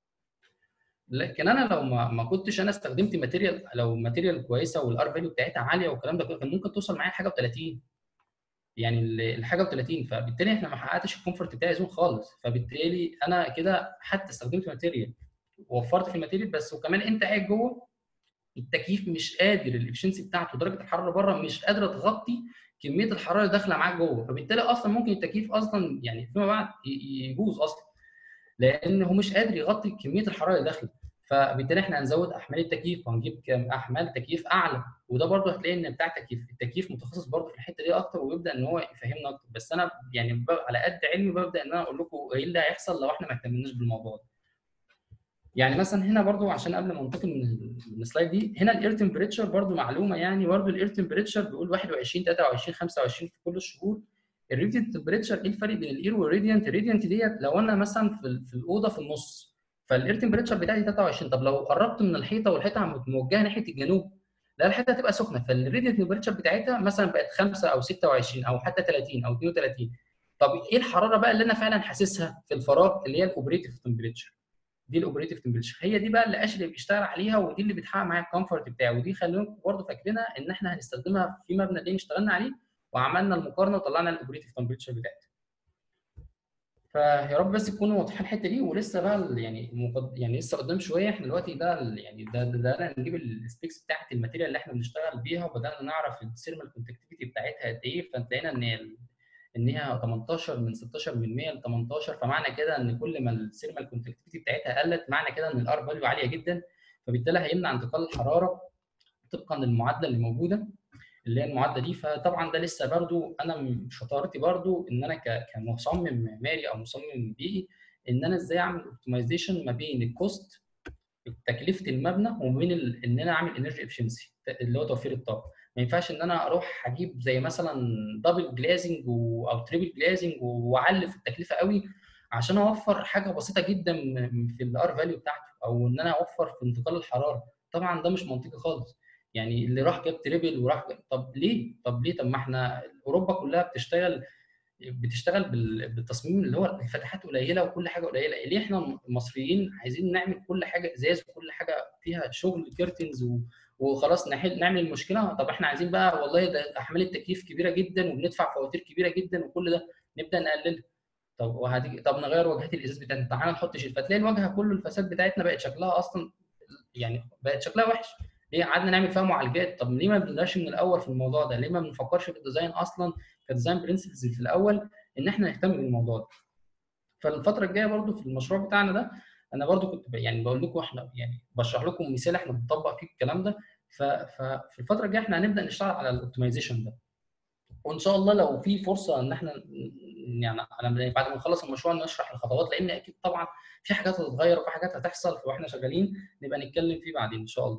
لكن انا لو ما, ما كنتش انا استخدمت ماتيريال لو ماتيريال كويسه والار فاليو بتاعتها عاليه والكلام ده كان ممكن توصل معايا حاجه و30 يعني الحاجه و30 فبالتالي احنا ما حققتش الكومفورت بتاعي زون خالص فبالتالي انا كده حتى استخدمت ماتيريال وفرت في الماتيريال بس وكمان انت قاعد جوه التكييف مش قادر الافشنسي بتاعته درجه الحراره بره مش قادره تغطي كميه الحراره اللي داخله معاك جوه فبالتالي اصلا ممكن التكييف اصلا يعني فيما بعد يبوظ اصلا لان هو مش قادر يغطي كميه الحراره اللي داخله فبالتالي احنا هنزود احمال التكييف وهنجيب احمال تكييف اعلى وده برضه هتلاقي ان بتاع التكييف التكييف متخصص برضه في الحته دي اكتر ويبدا ان هو يفهمنا اكتر بس انا يعني على قد علمي ببدا ان انا اقول لكم ايه اللي هيحصل لو احنا ما اهتمناش بالموضوع ده يعني مثلا هنا برضو عشان قبل ما ننتقل من السلايد دي هنا الاير تمبريتشر برضو معلومه يعني برضو الاير تمبريتشر بيقول 21 23 25 في كل الشهور الريديانت تمبريتشر ايه الفرق بين الاير والريديانت الريديانت ديت لو انا مثلا في, في الاوضه في النص فالاير تمبريتشر بتاعتي 23 طب لو قربت من الحيطه والحيطه موجهه ناحيه الجنوب لا الحيطه هتبقى سخنه فالريديانت تمبريتشر بتاعتها مثلا بقت 5 او 26 او حتى 30 او 32 طب ايه الحراره بقى اللي انا فعلا حاسسها في الفراغ اللي هي الاوبريتيف تمبريتشر دي الاوبريتيف تمبريتشر هي دي بقى اللي اشلي بيشتغل عليها ودي اللي بتحقق معايا الكومفورت بتاعي ودي خلينا برضه فاكرينها ان احنا هنستخدمها في مبنى اللي اشتغلنا عليه وعملنا المقارنه وطلعنا الاوبريتيف تمبريتشر بتاعتها فيا رب بس تكونوا واضحين الحته دي ولسه بقى يعني مقد... يعني لسه قدام شويه احنا دلوقتي ده يعني ده ده, ده نجيب السبيكس بتاعت الماتيريال اللي احنا بنشتغل بيها وبدانا نعرف السيرمال كونتاكتيفيتي بتاعتها قد ايه فلقينا ان ان هي 18 من 16 من 100 ل 18 فمعنى كده ان كل ما السيرمال كونتاكتيفيتي بتاعتها قلت معنى كده ان الار فاليو عاليه جدا فبالتالي هيمنع انتقال الحراره طبقا للمعادله اللي موجوده اللي هي المعادله دي فطبعا ده لسه برضو انا شطارتي برضو ان انا كمصمم معماري او مصمم بيئي ان انا ازاي اعمل اوبتمايزيشن ما بين الكوست تكلفه المبنى وما بين ان انا اعمل انرجي افشنسي اللي هو توفير الطاقه ما ينفعش ان انا اروح اجيب زي مثلا دبل جلازنج او تريبل جلازنج واعلي في التكلفه قوي عشان اوفر حاجه بسيطه جدا في الار فاليو بتاعته او ان انا اوفر في انتقال الحراره طبعا ده مش منطقي خالص يعني اللي راح جاب تريبل وراح جاب طب ليه طب ليه طب ما احنا اوروبا كلها بتشتغل بتشتغل بالتصميم اللي هو الفتحات قليله وكل حاجه قليله ليه احنا المصريين عايزين نعمل كل حاجه ازاز وكل حاجه فيها شغل كيرتنز وخلاص نحل نعمل المشكله طب احنا عايزين بقى والله ده احمال التكييف كبيره جدا وبندفع فواتير كبيره جدا وكل ده نبدا نقللها طب وهتيجي طب نغير واجهات الازاز بتاعتنا تعالى نحط شيل فتلاقي الواجهه كل الفساد بتاعتنا بقت شكلها اصلا يعني بقت شكلها وحش ليه قعدنا نعمل فيها معالجات طب ليه ما بنبداش من الاول في الموضوع ده ليه ما بنفكرش في الديزاين اصلا كديزاين برنسبلز في الاول ان احنا نهتم بالموضوع ده فالفتره الجايه برضو في المشروع بتاعنا ده انا برضو كنت يعني بقول لكم احنا يعني بشرح لكم مثال احنا بنطبق فيه الكلام ده ففي الفتره الجايه احنا هنبدا نشتغل على الاوبتمايزيشن ده وان شاء الله لو في فرصه ان احنا يعني بعد ما نخلص المشروع نشرح الخطوات لان اكيد طبعا في حاجات هتتغير وفي حاجات هتحصل واحنا شغالين نبقى نتكلم فيه بعدين ان شاء الله.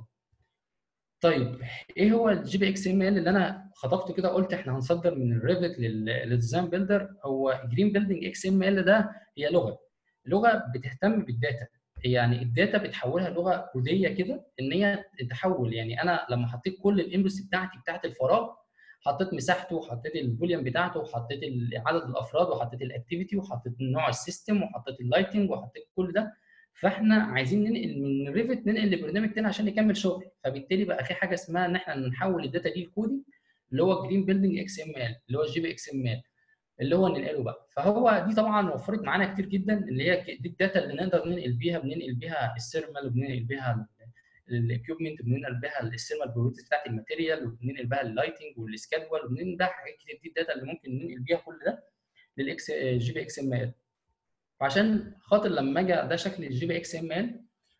طيب ايه هو الجي بي اكس ام ال اللي انا خطفته كده قلت احنا هنصدر من الريفت للديزاين بيلدر هو جرين بيلدنج اكس ام ال ده هي لغه لغه بتهتم بالداتا يعني الداتا بتحولها لغه كوديه كده ان هي تحول يعني انا لما حطيت كل الانبوتس بتاعتي بتاعت الفراغ حطيت مساحته وحطيت الفوليوم بتاعته وحطيت عدد الافراد وحطيت الاكتيفيتي وحطيت نوع السيستم وحطيت اللايتنج وحطيت كل ده فاحنا عايزين ننقل من ريفت ننقل لبرنامج تاني عشان نكمل شغل فبالتالي بقى في حاجه اسمها ان احنا نحول الداتا دي لكودي اللي هو جرين بيلدنج اكس ام ال اللي هو الجي بي اكس ام ال اللي هو ننقله بقى فهو دي طبعا وفرت معانا كتير جدا اللي هي دي الداتا اللي نقدر ننقل بيها بننقل بيها السيرمال وبننقل بيها الاكيوبمنت وبننقل بيها السيرمال بروبرتيز بتاعت الماتيريال وبننقل بيها اللايتنج والسكادول وبننقل بيها حاجات كتير دي الداتا اللي ممكن ننقل بيها كل ده للاكس جي بي اكس ام ال فعشان خاطر لما اجي ده شكل الجي بي اكس ام ال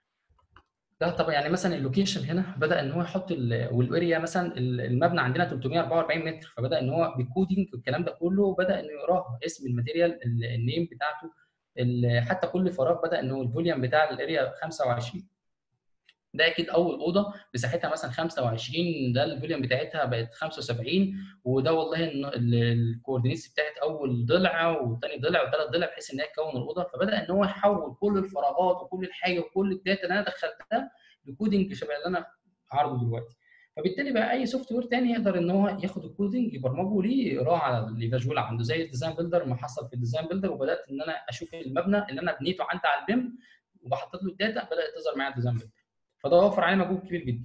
ده طبعا يعني مثلا اللوكيشن هنا بدا ان هو يحط والاريا مثلا المبنى عندنا 344 متر فبدا ان هو بكودينج الكلام ده كله بدا انه يقراه اسم الماتيريال النيم بتاعته حتى كل فراغ بدا انه الفوليوم بتاع الاريا 25 ده اكيد اول اوضه مساحتها مثلا 25 ده الفوليوم بتاعتها بقت 75 وده والله الكوردينيتس بتاعت اول ضلع وثاني ضلع وثالث ضلع بحيث ان هي تكون الاوضه فبدا ان هو يحول كل الفراغات وكل الحاجه وكل الداتا اللي انا دخلتها لكودنج شبه اللي انا عارضه دلوقتي فبالتالي بقى اي سوفت وير تاني يقدر ان هو ياخد الكودنج يبرمجه ليه يقراه على الفيجوال عنده زي الديزاين بيلدر ما حصل في الديزاين بيلدر وبدات ان انا اشوف المبنى اللي انا بنيته عندي على البيم وبحطت له الداتا بدات تظهر معايا الديزاين بيلدر فده وفر علينا مجهود كبير جدا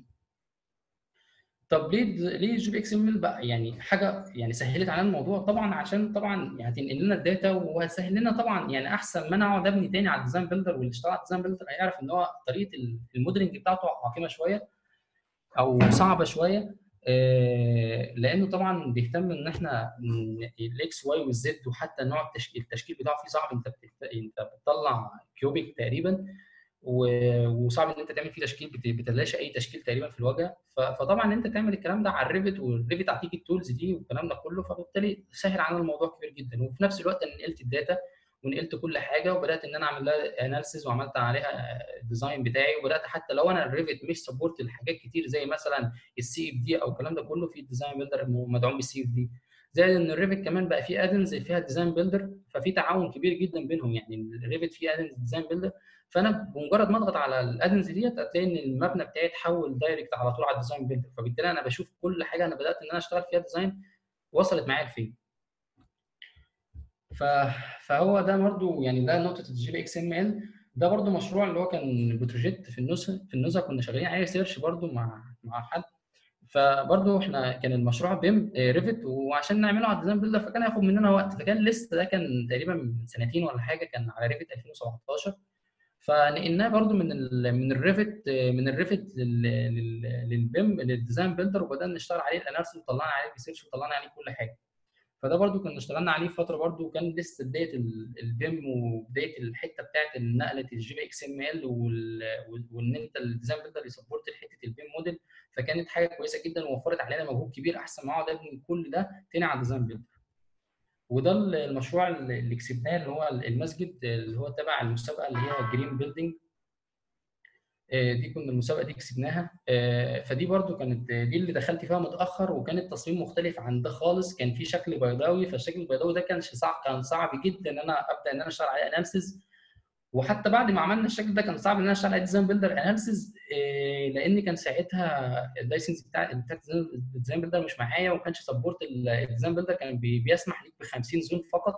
طب ليه ليه جي بي اكس ام ال بقى يعني حاجه يعني سهلت علينا الموضوع طبعا عشان طبعا يعني تنقل لنا الداتا وهتسهل لنا طبعا يعني احسن ما انا اقعد ابني تاني على الديزاين بيلدر واللي اشتغل على الديزاين بيلدر هيعرف ان هو طريقه الموديلنج بتاعته عقيمه شويه او صعبه شويه لانه طبعا بيهتم ان احنا الاكس واي والزد وحتى نوع التشكيل التشكيل بتاعه فيه صعب انت انت بتطلع كيوبيك تقريبا وصعب ان انت تعمل فيه تشكيل بتلاشى اي تشكيل تقريبا في الواجهه فطبعا انت تعمل الكلام ده على الريفت والريفت اعطيك التولز دي والكلام ده كله فبالتالي سهل علينا الموضوع كبير جدا وفي نفس الوقت انا نقلت الداتا ونقلت كل حاجه وبدات ان انا اعمل لها اناليسيز وعملت عليها الديزاين بتاعي وبدات حتى لو انا الريفت مش سبورت لحاجات كتير زي مثلا السي اف دي او الكلام ده كله في الديزاين بيلدر مدعوم بالسي اف دي زائد ان الريفت كمان بقى فيه ادنز فيها ديزاين بيلدر ففي تعاون كبير جدا بينهم يعني الريفت فيه ادنز ديزاين بيلدر فانا بمجرد ما اضغط على الادنز ديت هتلاقي ان المبنى بتاعي اتحول دايركت على طول على الديزاين بيلدر فبالتالي انا بشوف كل حاجه انا بدات ان انا اشتغل فيها ديزاين وصلت معايا لفين ف... فهو ده برضو يعني ده نقطه الجي بي اكس ام ال ده برضو مشروع اللي هو كان بتروجيت في النزهه في النزهه كنا شغالين عليه سيرش برضو مع مع حد فبرضه احنا كان المشروع بيم ريفت وعشان نعمله على الديزاين بيلدر فكان هياخد مننا وقت فكان لسه ده كان تقريبا من سنتين ولا حاجه كان على ريفت 2017 فنقلناه برضو من ال من الريفت من الريفت للبيم للديزاين بيلدر وبدانا نشتغل عليه الاناليسيس وطلعنا عليه الريسيرش وطلعنا عليه كل حاجه فده برضو كنا اشتغلنا عليه فتره برضو وكان لسه بدايه البيم وبدايه الحته بتاعت نقله الجي بي اكس ام ال وان انت الديزاين بيلدر يسبورت حته البيم موديل فكانت حاجه كويسه جدا ووفرت علينا مجهود كبير احسن ما اقعد ابني كل ده تاني على الديزاين بيلدر وده المشروع اللي كسبناه اللي هو المسجد اللي هو تبع المسابقه اللي هي جرين بيلدينج دي كنا المسابقه دي كسبناها فدي برضو كانت دي اللي دخلت فيها متاخر وكان التصميم مختلف عن ده خالص كان في شكل بيضاوي فالشكل البيضاوي ده كان صعب كان صعب جدا ان انا ابدا ان انا اشتغل عليه اناليسيز وحتى بعد ما عملنا الشكل ده كان صعب ان انا اشتغل عليه ديزاين بيلدر اناليسيز لان كان ساعتها اللايسنس بتاع بتاع الديزاين بيلدر مش معايا وما كانش سبورت الديزاين بيلدر كان بيسمح ليك ب 50 زون فقط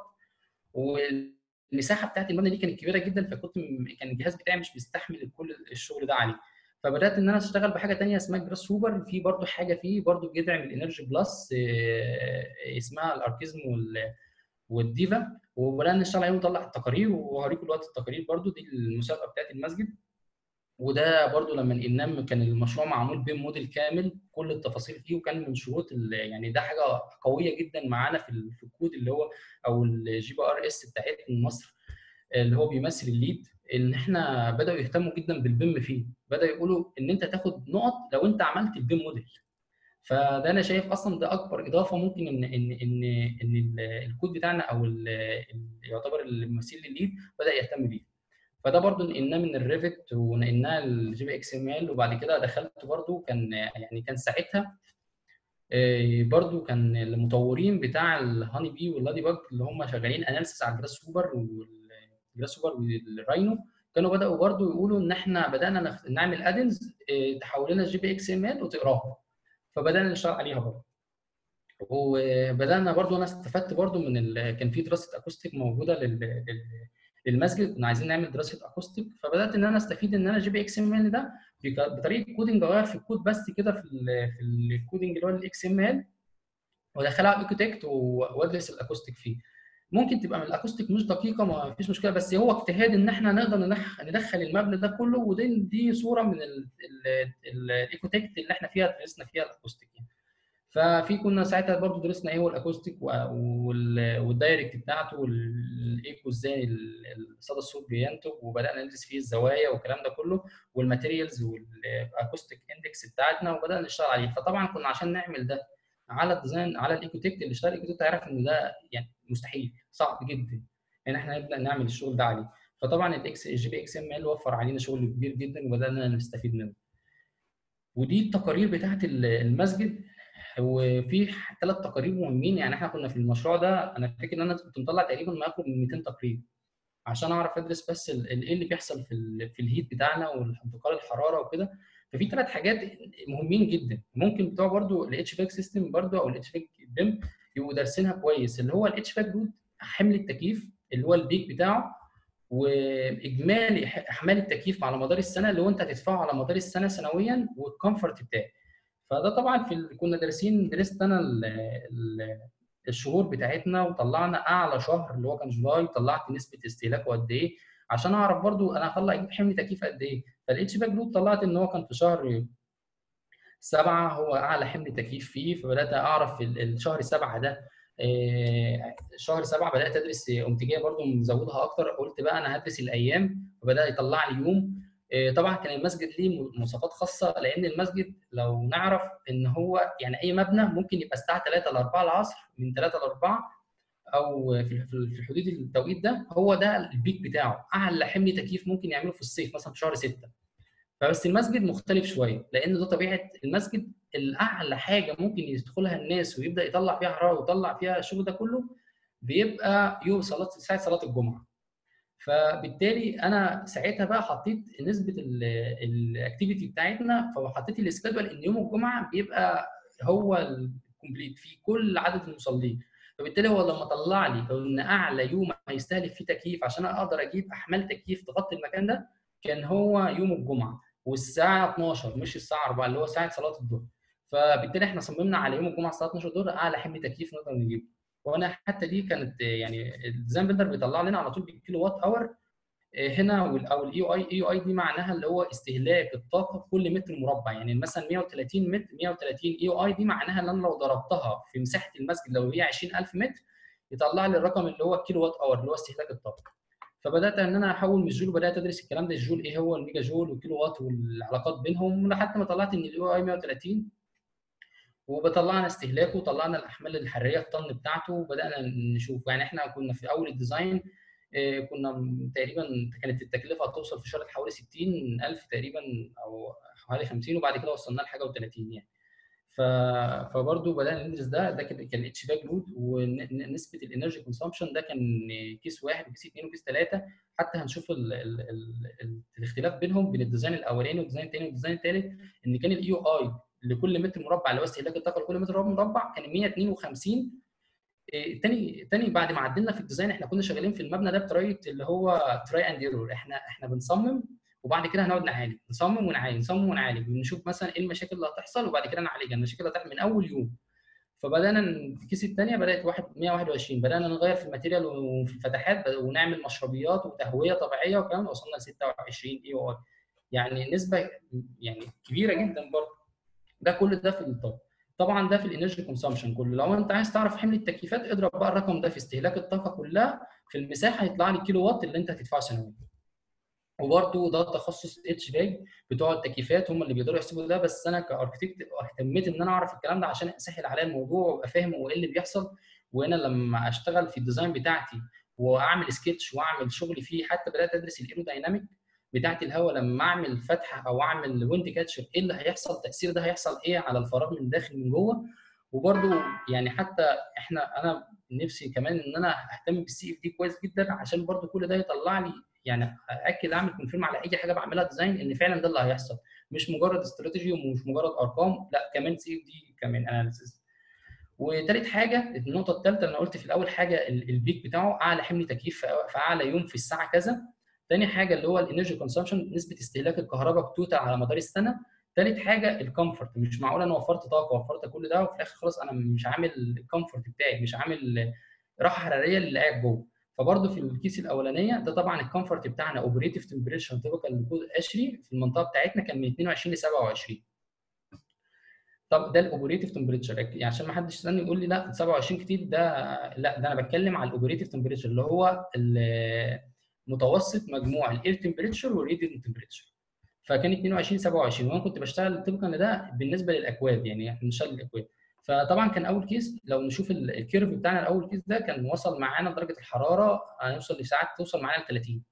والمساحه بتاعت المبنى دي كانت كبيره جدا فكنت كان الجهاز بتاعي مش بيستحمل كل الشغل ده عليه فبدات ان انا اشتغل بحاجه ثانيه اسمها جراس هوبر في برضو حاجه فيه برضو بيدعم الانرجي بلس اسمها الاركيزم والديفا وبدانا نشتغل عليه ونطلع التقارير وهوريكم دلوقتي التقارير برضو دي المسابقه بتاعت المسجد وده برضو لما نقلناه كان المشروع معمول بين موديل كامل كل التفاصيل فيه وكان من شروط يعني ده حاجه قويه جدا معانا في في الكود اللي هو او الجي بي ار اس بتاعتنا مصر اللي هو بيمثل الليد ان احنا بداوا يهتموا جدا بالبيم فيه بداوا يقولوا ان انت تاخد نقط لو انت عملت البيم موديل فده انا شايف اصلا ده اكبر اضافه ممكن ان ان ان ان الكود بتاعنا او يعتبر الممثل للليد بدا يهتم بيه فده برضو نقلناه من الريفت ونقلناه الجي بي اكس ام ال وبعد كده دخلت برضو كان يعني كان ساعتها برضو كان المطورين بتاع الهاني بي واللادي باج اللي هم شغالين اناليسيس على الجراس سوبر والجراس سوبر والراينو كانوا بداوا برضو يقولوا ان احنا بدانا نعمل ادنز تحول لنا الجي بي اكس ام ال وتقراها فبدانا نشتغل عليها برضو وبدانا برضو انا استفدت برضو من ال... كان في دراسه اكوستيك موجوده لل... لل... للمسجد كنا عايزين نعمل دراسه اكوستيك فبدات ان انا استفيد ان انا جي بي اكس ام ال ده بطريقه كودنج اغير في الكود بس كده في ال في الكودنج اللي هو الاكس ام ال وادخلها على الايكوتكت وادرس الاكوستيك فيه ممكن تبقى من الاكوستيك مش دقيقه ما فيش مشكله بس هو اجتهاد ان احنا نقدر ندخل المبنى ده كله ودي دي صوره من الايكوتكت اللي احنا فيها درسنا فيها الاكوستيك يعني. ففي كنا ساعتها برضو درسنا ايه هو الاكوستيك والدايركت بتاعته والايكو ازاي صدى الصوت بينتج وبدانا ندرس فيه الزوايا والكلام ده كله والماتيريالز والاكوستيك اندكس بتاعتنا وبدانا نشتغل عليه فطبعا كنا عشان نعمل ده على الديزاين على الايكوتكت اللي اشتغل ايكوتكت هيعرف ان ده يعني مستحيل صعب جدا ان احنا نبدا نعمل الشغل ده عليه فطبعا الاكس الجي بي اكس ام ال وفر علينا شغل كبير جدا وبدانا نستفيد منه ودي التقارير بتاعت المسجد وفي ثلاث تقارير مهمين يعني احنا كنا في المشروع ده انا فاكر ان انا كنت مطلع تقريبا ما يقرب من 200 تقرير عشان اعرف ادرس بس ايه اللي بيحصل في في الهيت بتاعنا وانتقال الحراره وكده ففي ثلاث حاجات مهمين جدا ممكن بتوع برضو الاتش فاك سيستم برضو او الاتش فاك بيم يبقوا دارسينها كويس اللي هو الاتش فاك لود حمل التكييف اللي هو البيك بتاعه واجمالي احمال التكييف على مدار السنه اللي هو انت هتدفعه على مدار السنه سنويا والكومفورت بتاعك فده طبعا في ال... كنا دارسين درست انا ال... ال... الشهور بتاعتنا وطلعنا اعلى شهر اللي هو كان جولاي طلعت نسبه استهلاكه قد ايه عشان اعرف برضو انا هطلع اجيب حمل تكييف قد ايه فالاتش باك لود طلعت ان هو كان في شهر سبعه هو اعلى حمل تكييف فيه فبدات اعرف الشهر سبعه ده شهر سبعه بدات ادرس انتاجيه برضو مزودها اكتر قلت بقى انا هدرس الايام فبدا يطلع لي يوم طبعا كان المسجد ليه مواصفات خاصه لان المسجد لو نعرف ان هو يعني اي مبنى ممكن يبقى الساعه 3 ل 4 العصر من 3 ل 4 او في حدود التوقيت ده هو ده البيك بتاعه اعلى حمل تكييف ممكن يعمله في الصيف مثلا في شهر 6 فبس المسجد مختلف شويه لان ده طبيعه المسجد الاعلى حاجه ممكن يدخلها الناس ويبدا يطلع فيها حراره ويطلع فيها الشغل ده كله بيبقى يوم صلاه ساعه صلاه الجمعه فبالتالي انا ساعتها بقى حطيت نسبه الاكتيفيتي بتاعتنا فحطيت السكادول ان يوم الجمعه بيبقى هو الكومبليت في كل عدد المصلين فبالتالي هو لما طلع لي ان اعلى يوم هيستهلك فيه تكييف عشان اقدر اجيب احمال تكييف تغطي المكان ده كان هو يوم الجمعه والساعه 12 مش الساعه 4 اللي هو ساعه صلاه الظهر فبالتالي احنا صممنا على يوم الجمعه الساعه 12 دور اعلى حمل تكييف نقدر نجيبه وانا حتى دي كانت يعني الديزاين بيلدر بيطلع لنا على طول بالكيلو وات اور هنا او الاي اي اي اي دي معناها اللي هو استهلاك الطاقه كل متر مربع يعني مثلا 130 متر 130 اي اي دي معناها ان انا لو ضربتها في مساحه المسجد لو هي 20000 متر يطلع لي الرقم اللي هو الكيلو وات اور اللي هو استهلاك الطاقه فبدات ان انا احول من الجول وبدات ادرس الكلام ده الجول ايه هو الميجا جول والكيلو وات والعلاقات بينهم لحد ما طلعت ان الاي اي 130 وبطلعنا استهلاكه وطلعنا الاحمال الحراريه الطن بتاعته وبدانا نشوف يعني احنا كنا في اول الديزاين كنا تقريبا كانت التكلفه توصل في شرط حوالي 60000 تقريبا او حوالي 50 وبعد كده وصلنا لحاجه و30 يعني ف... فبرضه بدانا ندرس ده ده كان الاتش باك لود ونسبه الانرجي كونسامشن ده كان كيس واحد وكيس اثنين وكيس ثلاثه حتى هنشوف ال... ال... ال... الاختلاف بينهم بين الديزاين الاولاني والديزاين الثاني والديزاين الثالث ان كان الاي اي لكل متر مربع اللي هو استهلاك الطاقه لكل متر مربع كان 152 تاني تاني بعد ما عدلنا في الديزاين احنا كنا شغالين في المبنى ده بطريقه اللي هو تراي اند ايرور احنا احنا بنصمم وبعد كده هنقعد نعالج نصمم ونعالج نصمم ونعالج ونشوف مثلا ايه المشاكل اللي هتحصل وبعد كده نعالجها المشاكل اللي هتحصل من اول يوم فبدانا في الكيس الثانيه بدات واحد 121 بدانا نغير في الماتيريال وفي الفتحات ونعمل مشربيات وتهويه طبيعيه وكمان وصلنا ل 26 اي او يعني نسبه يعني كبيره جدا برضه ده كل ده في الطاقه طبعا ده في الانرجي كونسامشن كله لو انت عايز تعرف حمل التكييفات اضرب بقى الرقم ده في استهلاك الطاقه كلها في المساحه هيطلع لي كيلو وات اللي انت هتدفعه سنويا وبرده ده تخصص اتش باي بتوع التكييفات هم اللي بيقدروا يحسبوا ده بس انا كاركتكت اهتميت ان انا اعرف الكلام ده عشان اسهل عليا الموضوع وابقى فاهم هو ايه اللي بيحصل وانا لما اشتغل في الديزاين بتاعتي واعمل سكتش واعمل شغلي فيه حتى بدات ادرس الايرودايناميك بتاعت الهواء لما اعمل فتحه او اعمل ويند كاتشر ايه اللي هيحصل التاثير ده هيحصل ايه على الفراغ من داخل من جوه وبرده يعني حتى احنا انا نفسي كمان ان انا اهتم بالسي اف دي كويس جدا عشان برده كل ده يطلع لي يعني اكد اعمل كونفيرم على اي حاجه بعملها ديزاين ان فعلا ده اللي هيحصل مش مجرد استراتيجي ومش مجرد ارقام لا كمان سي اف دي كمان اناليسيس وثالث حاجه النقطه الثالثه اللي انا قلت في الاول حاجه البيك بتاعه اعلى حمل تكييف في اعلى يوم في الساعه كذا تاني حاجه اللي هو الانرجي كونسامشن نسبه استهلاك الكهرباء توتال على مدار السنه ثالث حاجه الكومفورت مش معقول انا وفرت طاقه وفرت كل ده وفي الاخر خلاص انا مش عامل الكومفورت بتاعي مش عامل راحه حراريه للي قاعد جوه فبرضه في الكيس الاولانيه ده طبعا الكومفورت بتاعنا اوبريتيف تمبريتشر طبقا لكود اشري في المنطقه بتاعتنا كان من 22 ل 27 طب ده الاوبريتيف تمبريتشر يعني عشان ما حدش يسالني يقول لي لا 27 كتير ده لا ده انا بتكلم على الاوبريتيف تمبريتشر اللي هو متوسط مجموع الاير تمبريتشر والريديانت تمبريتشر فكان 22 27 وانا كنت بشتغل طبقا لده بالنسبه للاكواد يعني احنا بنشتغل الاكواد فطبعا كان اول كيس لو نشوف الكيرف بتاعنا الاول كيس ده كان وصل معانا درجه الحراره هنوصل لساعات توصل معانا ل 30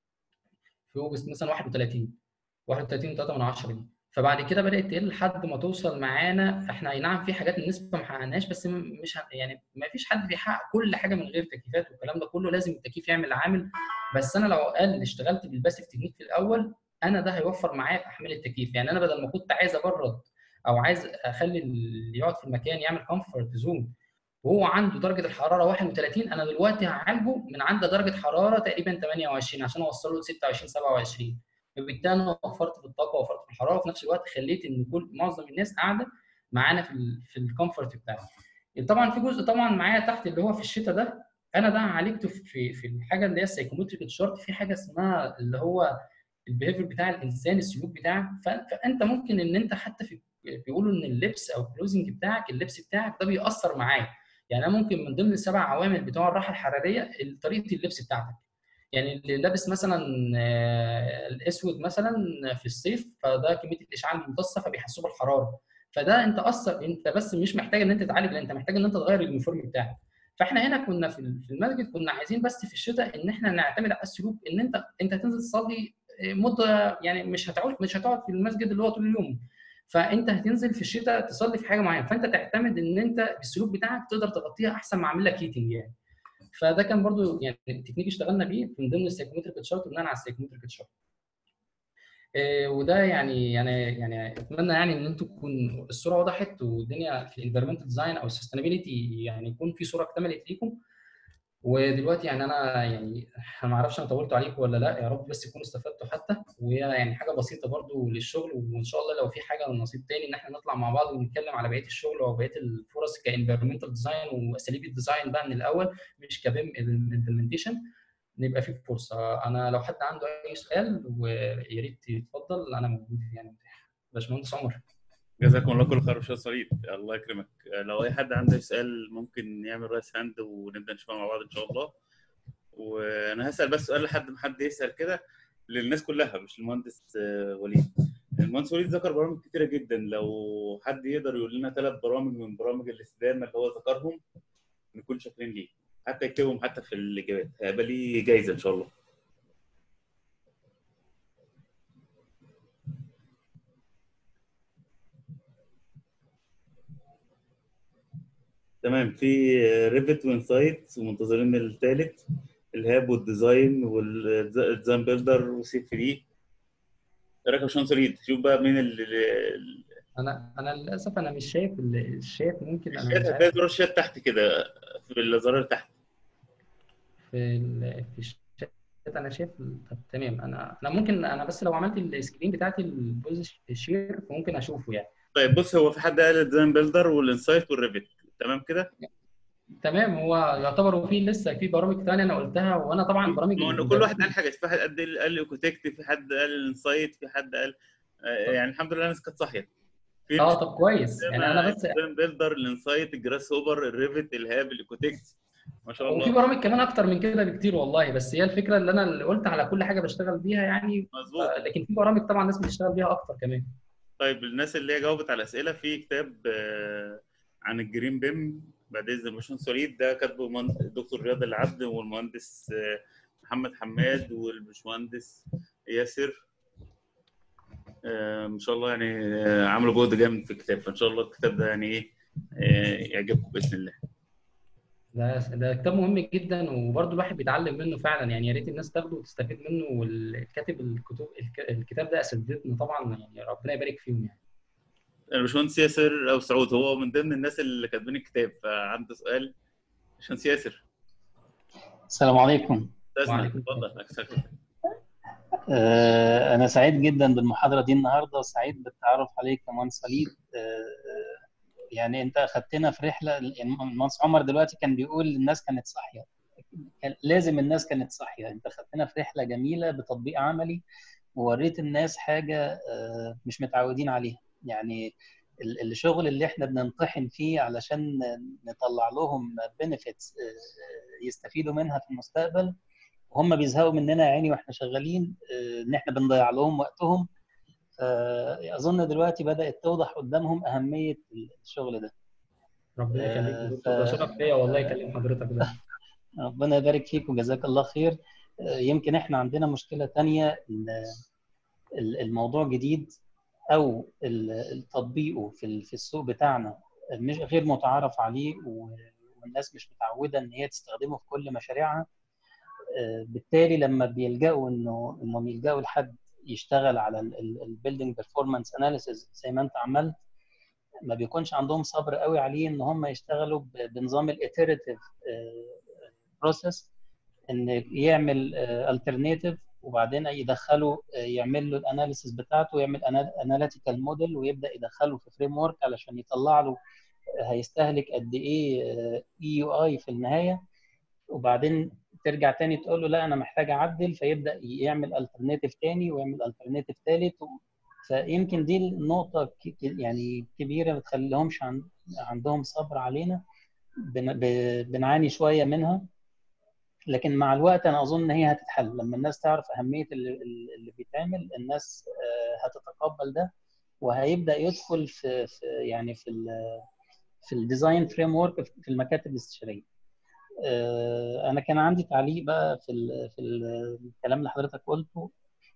في اوجست مثلا 31 31 3 من 10 دي فبعد كده بدات تقل لحد ما توصل معانا احنا اي نعم في حاجات النسبه ما حققناش بس مش يعني ما فيش حد بيحقق كل حاجه من غير تكييفات والكلام ده كله لازم التكييف يعمل عامل بس انا لو قال اشتغلت بالباسيف تكنيك في الاول انا ده هيوفر معايا في احمال التكييف يعني انا بدل ما كنت عايز ابرد او عايز اخلي اللي يقعد في المكان يعمل كومفورت زون وهو عنده درجه الحراره 31 انا دلوقتي هعالجه من عنده درجه حراره تقريبا 28 عشان اوصله ل 26 27 فبالتالي انا وفرت في الطاقه وفرت في الحراره وفي نفس الوقت خليت ان كل معظم الناس قاعده معانا في ال في الكومفورت بتاعي طبعا في جزء طبعا معايا تحت اللي هو في الشتاء ده انا ده عالجته في في الحاجه اللي هي السايكومتريك شارت في حاجه اسمها اللي هو البيهيفير بتاع الانسان السلوك بتاعك فانت ممكن ان انت حتى في بيقولوا ان اللبس او الكلوزنج بتاعك اللبس بتاعك ده بيأثر معاك يعني انا ممكن من ضمن السبع عوامل بتوع الراحه الحراريه طريقه اللبس بتاعتك يعني اللي لابس مثلا الاسود مثلا في الصيف فده كميه الاشعاع الممتصه فبيحسوه بالحراره فده انت اثر انت بس مش محتاج ان انت تعالج لا انت محتاج ان انت تغير اليونيفورم بتاعك فاحنا هنا كنا في المسجد كنا عايزين بس في الشتاء ان احنا نعتمد على السلوك ان انت انت تنزل تصلي مده يعني مش هتقعد مش هتقعد في المسجد اللي هو طول اليوم فانت هتنزل في الشتاء تصلي في حاجه معينه فانت تعتمد ان انت بالسلوك بتاعك تقدر تغطيها احسن ما اعمل لك هيتنج يعني فده كان برضو يعني التكنيك اشتغلنا بيه من ضمن السايكومتريك تشارت بناء على السايكومتريك تشارت إيه وده يعني يعني يعني اتمنى يعني ان انتم تكون الصوره وضحت والدنيا في الانفيرمنتال ديزاين او السستينابيلتي يعني يكون في صوره اكتملت ليكم ودلوقتي يعني انا يعني انا ما اعرفش انا طولت عليكم ولا لا يا رب بس تكونوا استفدتوا حتى وهي يعني حاجه بسيطه برضو للشغل وان شاء الله لو في حاجه نصيب تاني ان احنا نطلع مع بعض ونتكلم على بقيه الشغل او بقيه الفرص كانفيرمنتال ديزاين واساليب الديزاين بقى من الاول مش كبيم امبلمنتيشن نبقى في فرصه انا لو حد عنده اي سؤال ويا ريت يتفضل انا موجود يعني متاح باشمهندس عمر جزاكم الله كل خير استاذ صليب الله يكرمك لو اي حد عنده سؤال ممكن يعمل رايس هاند ونبدا نشوفها مع بعض ان شاء الله وانا هسال بس سؤال لحد ما حد يسال كده للناس كلها مش المهندس وليد المهندس وليد ذكر برامج كتيره جدا لو حد يقدر يقول لنا ثلاث برامج من برامج الاستدامه اللي هو ذكرهم نكون شاكرين ليه حتى يكتبهم حتى في الاجابات هيبقى ليه جايزه ان شاء الله تمام في ريفت وانسايت ومنتظرين الثالث الهاب والديزاين والديزاين بيلدر وسي 3 ايه رايك يا باشمهندس وليد شوف بقى مين اللي انا انا للاسف انا مش شايف الشات ممكن انا الشات هتلاقي زرار الشات تحت كده في الزرار تحت في ال... في الشات انا شايف طب تمام انا انا ممكن انا بس لو عملت السكرين بتاعتي البوز شير فممكن اشوفه يعني طيب بص هو في حد قال الديزاين بيلدر والانسايت والريفت تمام كده تمام هو يعتبر في لسه في برامج ثانيه انا قلتها وانا طبعا برامج كل واحد قال حاجه في حد قال ايكوتكت في حد قال الانسايت في حد قال يعني الحمد لله الناس كانت صاحيه اه طب كويس يعني انا بس بيلدر الانسايت الجراس هوبر الريفت الهاب الايكوتكت ما شاء الله وفي برامج كمان اكتر من كده بكتير والله بس هي الفكره اللي انا اللي قلت على كل حاجه بشتغل بيها يعني مظبوط لكن في برامج طبعا الناس بتشتغل بيها اكتر كمان طيب الناس اللي هي جاوبت على اسئله في كتاب عن الجرين بيم بعد اذن الباشمهندس وليد ده كاتبه الدكتور رياض العبد والمهندس محمد حماد والباشمهندس ياسر ان شاء الله يعني عملوا جهد جامد في الكتاب فان شاء الله الكتاب ده يعني ايه يعجبكم باذن الله ده ده كتاب مهم جدا وبرضه الواحد بيتعلم منه فعلا يعني يا ريت الناس تاخده وتستفيد منه والكاتب الكتب الكتاب ده اساتذتنا طبعا يعني ربنا يبارك فيهم يعني الباشمهندس ياسر او سعود هو من ضمن الناس اللي كاتبين الكتاب فعنده سؤال باشمهندس ياسر السلام عليكم وعليكم اتفضل انا سعيد جدا بالمحاضره دي النهارده وسعيد بالتعرف عليك يا مهندس وليد يعني انت اخذتنا في رحله المهندس عمر دلوقتي كان بيقول الناس كانت صاحيه لازم الناس كانت صاحيه انت اخذتنا في رحله جميله بتطبيق عملي ووريت الناس حاجه مش متعودين عليها يعني الشغل اللي احنا بنمتحن فيه علشان نطلع لهم بنفيتس يستفيدوا منها في المستقبل وهم بيزهقوا مننا يا عيني واحنا شغالين ان احنا بنضيع لهم وقتهم اظن دلوقتي بدات توضح قدامهم اهميه الشغل ده ربنا يخليك ده شرف ليا والله يكلم حضرتك ده ربنا يبارك فيك وجزاك الله خير يمكن احنا عندنا مشكله ثانيه الموضوع جديد او تطبيقه في في السوق بتاعنا مش غير متعارف عليه والناس مش متعوده ان هي تستخدمه في كل مشاريعها بالتالي لما بيلجأوا انه انهم يلجأوا لحد يشتغل على البيلدينج بيرفورمانس اناليسيز زي ما انت عملت ما بيكونش عندهم صبر قوي عليه ان هم يشتغلوا بنظام الاتيريتيف بروسيس ان يعمل الترناتيف وبعدين يدخله يعمل له الاناليسيس بتاعته ويعمل اناليتيكال موديل ويبدا يدخله في فريم ورك علشان يطلع له هيستهلك قد ايه اي يو اي في النهايه وبعدين ترجع تاني تقول له لا انا محتاج اعدل فيبدا يعمل الترناتيف تاني ويعمل الترناتيف ثالث فيمكن دي النقطه يعني كبيره ما تخليهمش عن عندهم صبر علينا بنعاني شويه منها لكن مع الوقت انا اظن ان هي هتتحل لما الناس تعرف اهميه اللي, اللي بيتعمل الناس هتتقبل ده وهيبدا يدخل في, في يعني في ال في الديزاين فريم ورك في المكاتب الاستشاريه انا كان عندي تعليق بقى في ال في الكلام اللي حضرتك قلته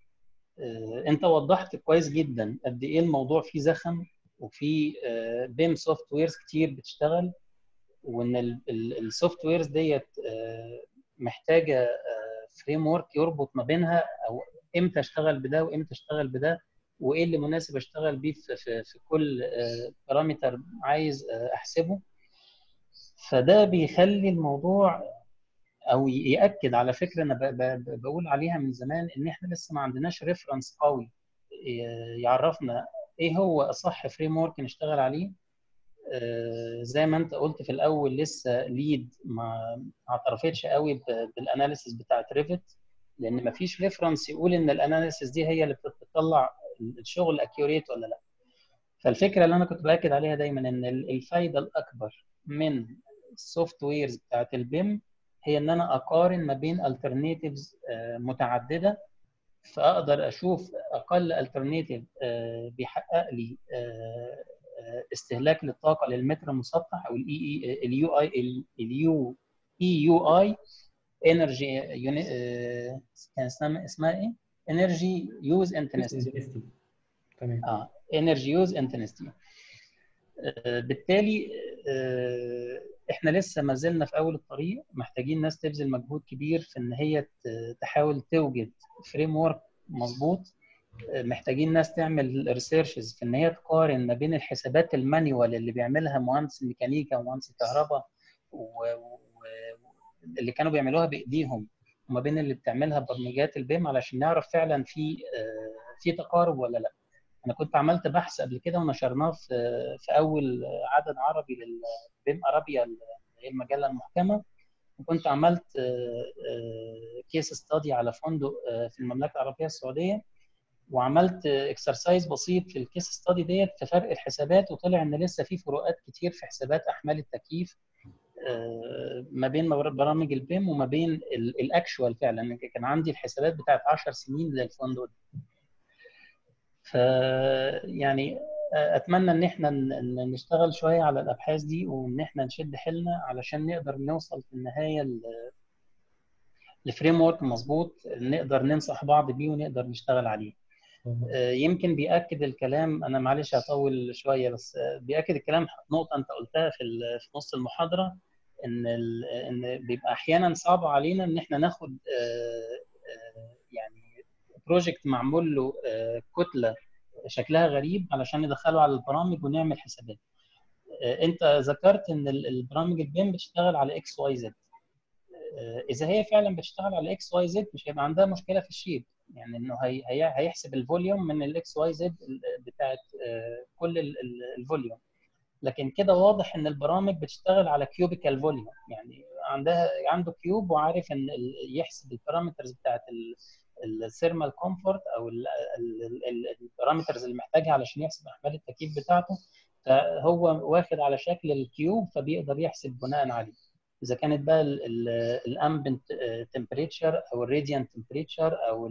انت وضحت كويس جدا قد ايه الموضوع فيه زخم وفي بيم سوفت ويرز كتير بتشتغل وان السوفت ويرز ديت محتاجه فريم ورك يربط ما بينها او امتى اشتغل بده وامتى اشتغل بده وايه اللي مناسب اشتغل بيه في, في, في كل بارامتر عايز احسبه فده بيخلي الموضوع او ياكد على فكره انا بقول عليها من زمان ان احنا لسه ما عندناش ريفرنس قوي يعرفنا ايه هو اصح فريم ورك نشتغل عليه زي ما انت قلت في الاول لسه ليد ما اعترفتش قوي بالاناليسيس بتاعت ريفت لان ما فيش ريفرنس يقول ان الاناليسيس دي هي اللي بتطلع الشغل اكيوريت ولا لا فالفكره اللي انا كنت باكد عليها دايما ان الفايده الاكبر من السوفت ويرز بتاعت البيم هي ان انا اقارن ما بين alternatives متعدده فاقدر اشوف اقل الترنيتيف بيحقق لي استهلاك للطاقه للمتر المسطح او الاي اليو اي اليو اي يو اي انرجي كان اسمها اسمها ايه؟ انرجي يوز انتنستي تمام اه انرجي يوز انتنستي بالتالي احنا لسه ما زلنا في اول الطريق محتاجين ناس تبذل مجهود كبير في ان هي تحاول توجد فريم ورك مظبوط محتاجين ناس تعمل ريسيرشز في ان هي تقارن ما بين الحسابات المانيوال اللي بيعملها مهندس ميكانيكا ومهندس كهرباء واللي كانوا بيعملوها بايديهم وما بين اللي بتعملها برمجيات البيم علشان نعرف فعلا في في تقارب ولا لا انا كنت عملت بحث قبل كده ونشرناه في في اول عدد عربي للبيم ارابيا اللي هي المجله المحكمه وكنت عملت كيس ستادي على فندق في المملكه العربيه السعوديه وعملت اكسرسايز بسيط في الكيس ستادي ديت في فرق الحسابات وطلع ان لسه في فروقات كتير في حسابات احمال التكييف ما بين برامج البيم وما بين الاكشوال فعلا كان عندي الحسابات بتاعت 10 سنين للفندق ف يعني اتمنى ان احنا نشتغل شويه على الابحاث دي وان احنا نشد حيلنا علشان نقدر نوصل في النهايه لفريم ورك مظبوط نقدر ننصح بعض بيه ونقدر نشتغل عليه يمكن بياكد الكلام انا معلش هطول شويه بس بياكد الكلام نقطه انت قلتها في في نص المحاضره ان ان بيبقى احيانا صعب علينا ان احنا ناخد يعني بروجكت معمول له كتله شكلها غريب علشان ندخله على البرامج ونعمل حسابات انت ذكرت ان البرامج البيم بتشتغل على اكس واي زد اذا هي فعلا بتشتغل على اكس واي زد مش هيبقى عندها مشكله في الشيب يعني انه هي هي هيحسب الفوليوم من الاكس واي زد بتاعت كل الفوليوم لكن كده واضح ان البرامج بتشتغل على كيوبيكال فوليوم يعني عندها عنده كيوب وعارف ان يحسب البارامترز بتاعت الثيرمال كومفورت او البارامترز اللي محتاجها علشان يحسب احمال التكييف بتاعته فهو واخد على شكل الكيوب فبيقدر يحسب بناء عليه اذا كانت بقى الامبنت تمبريتشر او الراديانت تمبريتشر او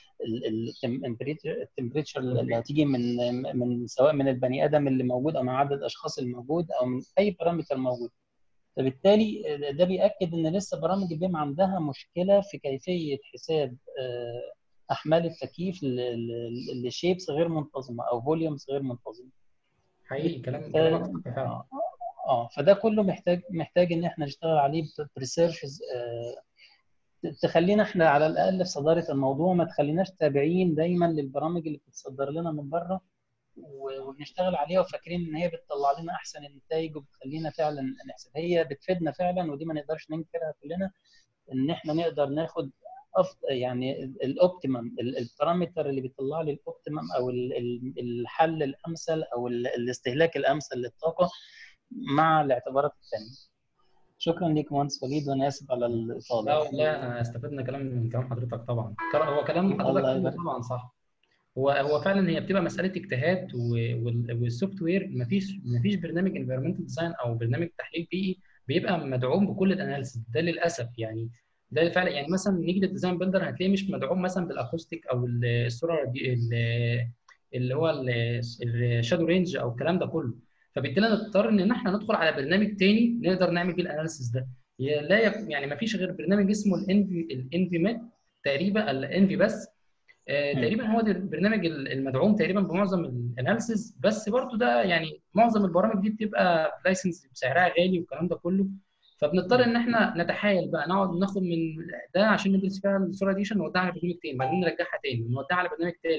التمبريتشر اللي هتيجي من من سواء من البني ادم اللي موجود او من عدد الاشخاص الموجود او من اي بارامتر موجود فبالتالي ده بياكد ان لسه برامج البيم عندها مشكله في كيفيه حساب احمال التكييف لشيبس غير منتظمه او فوليومز غير منتظمه حقيقي كلام كلامك صح فعلا اه فده كله محتاج محتاج ان احنا نشتغل عليه بريسيرشز تخلينا احنا على الاقل في صداره الموضوع ما تخليناش تابعين دايما للبرامج اللي بتتصدر لنا من بره وبنشتغل عليها وفاكرين ان هي بتطلع لنا احسن النتائج وبتخلينا فعلا نحسب هي بتفيدنا فعلا ودي ما نقدرش ننكرها كلنا ان احنا نقدر ناخد يعني الاوبتيمم البارامتر اللي بيطلع لي الاوبتيمم او الحل الامثل او الاستهلاك الامثل للطاقه مع الاعتبارات الثانيه شكرا ليك مهندس وليد وانا اسف على الاطاله لا والله استفدنا كلام من كلام حضرتك طبعا هو كلام حضرتك طبعا صح هو هو فعلا هي بتبقى مساله اجتهاد والسوفت وير مفيش مفيش برنامج انفيرمنتال ديزاين او برنامج تحليل بيئي بيبقى مدعوم بكل الاناليسيس ده للاسف يعني ده فعلا يعني مثلا نيجي للديزاين بيلدر هتلاقيه مش مدعوم مثلا بالاكوستيك او الصوره اللي هو الشادو رينج او الكلام ده كله فبالتالي نضطر ان احنا ندخل على برنامج تاني نقدر نعمل بيه الاناليسيس ده لا يعني ما فيش غير برنامج اسمه الانفي الانفي ميت تقريبا الانفي بس آه تقريبا هو ده البرنامج المدعوم تقريبا بمعظم الاناليسيس بس برضو ده يعني معظم البرامج دي بتبقى لايسنس بسعرها غالي والكلام ده كله فبنضطر ان احنا نتحايل بقى نقعد ناخد من ده عشان ندرس فيها الصوره دي عشان نوديها على برنامج تاني بعدين نرجعها تاني ونوديها على برنامج تالت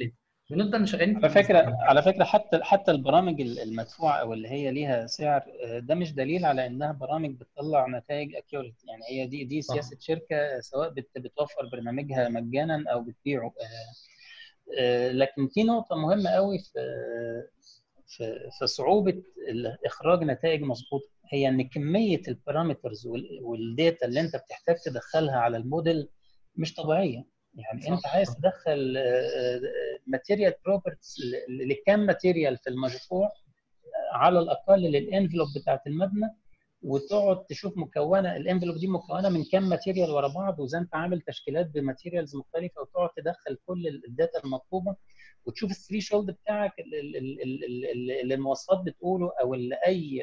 ونفضل شغالين على فكره على فكره حتى حتى البرامج المدفوعه او اللي هي ليها سعر ده مش دليل على انها برامج بتطلع نتائج اكيوريت يعني هي دي دي سياسه شركه سواء بتوفر برنامجها مجانا او بتبيعه لكن في نقطه مهمه قوي في في في صعوبه اخراج نتائج مظبوطه هي ان كميه البارامترز والداتا اللي انت بتحتاج تدخلها على الموديل مش طبيعيه يعني صح. انت عايز تدخل ماتيريال بروبرتيز لكام ماتيريال في المشروع على الاقل للانفلوب بتاعت المبنى وتقعد تشوف مكونه الانفلوب دي مكونه من كام ماتيريال ورا بعض واذا انت عامل تشكيلات بماتيريالز مختلفه وتقعد تدخل كل الداتا المطلوبه وتشوف الثري شولد بتاعك اللي المواصفات بتقوله او اللي اي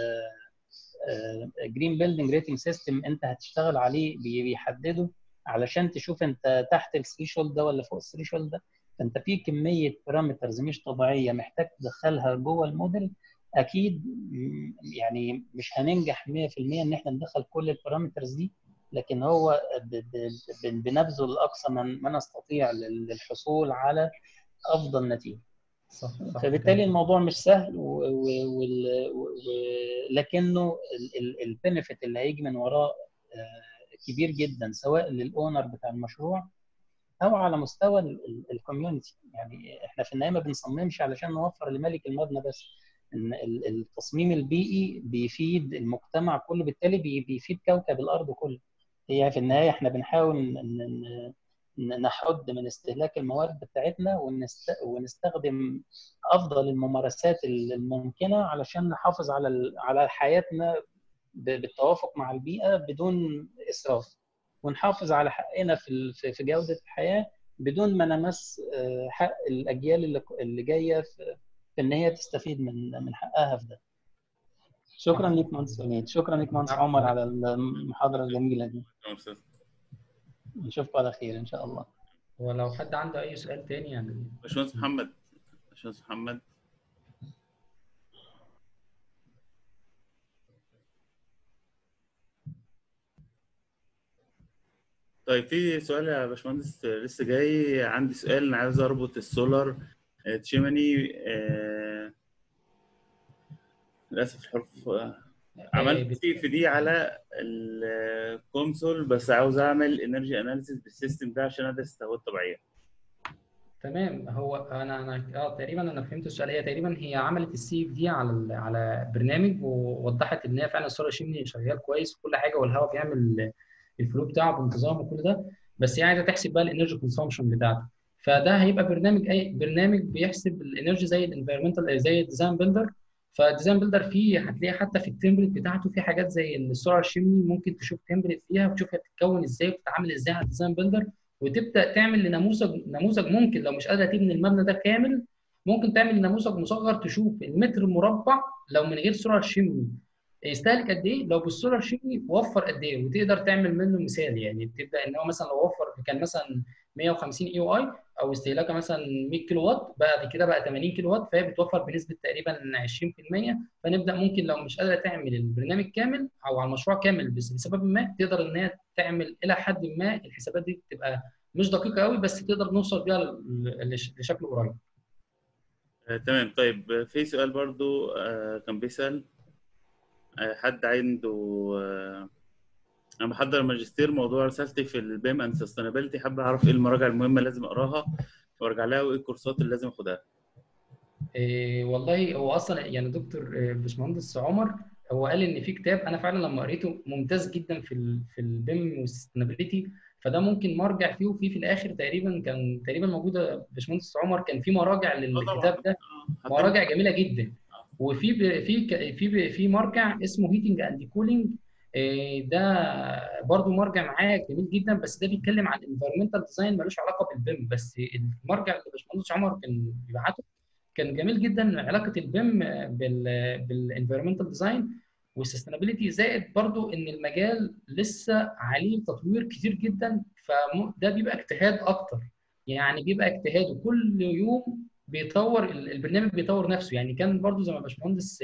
جرين بيلدينج ريتنج سيستم انت هتشتغل عليه بيحدده علشان تشوف انت تحت الثري شولد ده ولا فوق الثري شولد ده فانت في كميه بارامترز مش طبيعيه محتاج تدخلها جوه الموديل اكيد يعني مش هننجح 100% ان احنا ندخل كل البارامترز دي لكن هو بنبذل اقصى ما نستطيع للحصول على افضل نتيجه صح, صح فبالتالي الموضوع مش سهل و... و... و... لكنه البنفيت اللي هيجي من وراه كبير جدا سواء للاونر بتاع المشروع او على مستوى الكوميونتي يعني احنا في النهايه ما بنصممش علشان نوفر لملك المبنى بس ان التصميم البيئي بيفيد المجتمع كله بالتالي بيفيد كوكب الارض كله هي في النهايه احنا بنحاول نحد من استهلاك الموارد بتاعتنا ونستخدم افضل الممارسات الممكنه علشان نحافظ على على حياتنا بالتوافق مع البيئه بدون اسراف ونحافظ على حقنا في في جوده الحياه بدون ما نمس حق الاجيال اللي جايه في ان هي تستفيد من من حقها في ده. شكرا لك مهندس وليد شكرا لك مهندس عمر على المحاضره الجميله دي. نشوفكم على خير ان شاء الله. ولو حد عنده اي سؤال تاني يعني باشمهندس محمد باشمهندس محمد طيب في سؤال يا باشمهندس لسه جاي عندي سؤال انا عايز اربط السولار تشيمني آه للاسف الحروف عملت سي في دي على الكونسول بس عاوز اعمل انرجي اناليسيس بالسيستم ده عشان ادرس التهويه الطبيعيه تمام هو انا انا اه تقريبا انا فهمت السؤال هي تقريبا هي عملت السي اف دي على على برنامج ووضحت ان هي فعلا السولار شيمني شغال كويس وكل حاجه والهواء بيعمل الفلو بتاعه بانتظام وكل ده بس هي عايزه تحسب بقى الانرجي كونسومشن بتاعته فده هيبقى برنامج اي برنامج بيحسب الانرجي زي الانفيرمنتال زي الديزاين بيلدر فالديزاين بيلدر فيه هتلاقي حتى في التمبلت بتاعته في حاجات زي السولار شيمني ممكن تشوف تمبلت فيها وتشوف هي بتتكون ازاي وبتتعامل ازاي على الديزاين بيلدر وتبدا تعمل لنموذج نموذج ممكن لو مش قادره تبني المبنى ده كامل ممكن تعمل نموذج مصغر تشوف المتر المربع لو من غير سولار شيمني يستهلك قد ايه لو بالسولار شيمني وفر قد ايه وتقدر تعمل منه مثال يعني تبدا ان هو مثلا لو وفر كان مثلا 150 اي او اي او استهلاكها مثلا 100 كيلو وات بعد كده بقى 80 كيلو وات فهي بتوفر بنسبه تقريبا 20% فنبدا ممكن لو مش قادره تعمل البرنامج كامل او على المشروع كامل بس لسبب ما تقدر ان هي تعمل الى حد ما الحسابات دي تبقى مش دقيقه قوي بس تقدر نوصل بيها لشكل قريب. آه، تمام طيب في سؤال برضو آه، كان بيسال آه، حد عنده آه، انا بحضر ماجستير موضوع رسالتي في البيم اند سستينابيلتي حابب اعرف ايه المراجع المهمه لازم اقراها وارجع لها وايه الكورسات اللي لازم اخدها إيه والله هو اصلا يعني دكتور باشمهندس عمر هو قال ان في كتاب انا فعلا لما قريته ممتاز جدا في ال في البيم والسستينابيلتي فده ممكن مرجع فيه وفي في الاخر تقريبا كان تقريبا موجوده باشمهندس عمر كان في مراجع للكتاب ده مراجع جميله جدا وفي في في في مرجع اسمه هيتنج اند كولينج ده برضو مرجع معايا جميل جدا بس ده بيتكلم عن انفيرمنتال ديزاين ملوش علاقه بالبيم بس المرجع اللي باشمهندس عمر كان بيبعته كان جميل جدا علاقه البيم بالانفيرمنتال ديزاين والسستينابيلتي زائد برضو ان المجال لسه عليه تطوير كتير جدا فده بيبقى اجتهاد اكتر يعني بيبقى اجتهاد وكل يوم بيطور البرنامج بيطور نفسه يعني كان برضو زي ما باشمهندس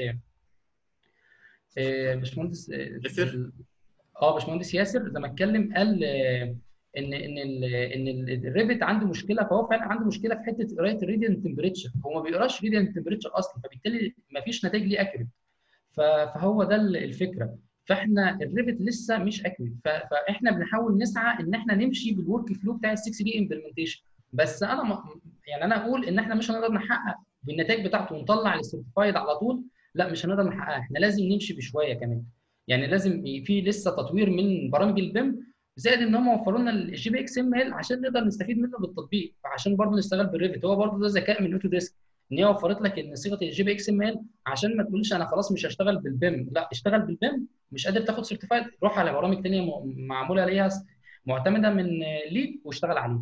باشمهندس ياسر اه باشمهندس ياسر لما اتكلم قال ان ان ان الريفت عنده مشكله فهو فعلا عنده مشكله في حته قرايه الريديانت تمبريتشر هو ما بيقراش ريديانت تمبريتشر اصلا فبالتالي ما فيش نتائج ليه اكيوريت فهو ده الفكره فاحنا الريفت لسه مش اكيوريت فاحنا بنحاول نسعى ان احنا نمشي بالورك فلو بتاع ال 6 دي امبلمنتيشن بس انا م... يعني انا اقول ان احنا مش هنقدر نحقق بالنتائج بتاعته ونطلع السيرتيفايد على طول لا مش هنقدر نحققها احنا لازم نمشي بشويه كمان يعني لازم في لسه تطوير من برامج البيم زائد ان هم وفروا لنا الجي بي اكس ام ال عشان نقدر نستفيد منه بالتطبيق فعشان برضه نشتغل بالريفت هو برضه ده ذكاء من اوتو ديسك ان هي وفرت لك ان صيغه الجي بي اكس ام ال عشان ما تقولش انا خلاص مش هشتغل بالبيم لا اشتغل بالبيم مش قادر تاخد سيرتيفايد روح على برامج ثانيه معموله عليها معتمده من ليد واشتغل عليه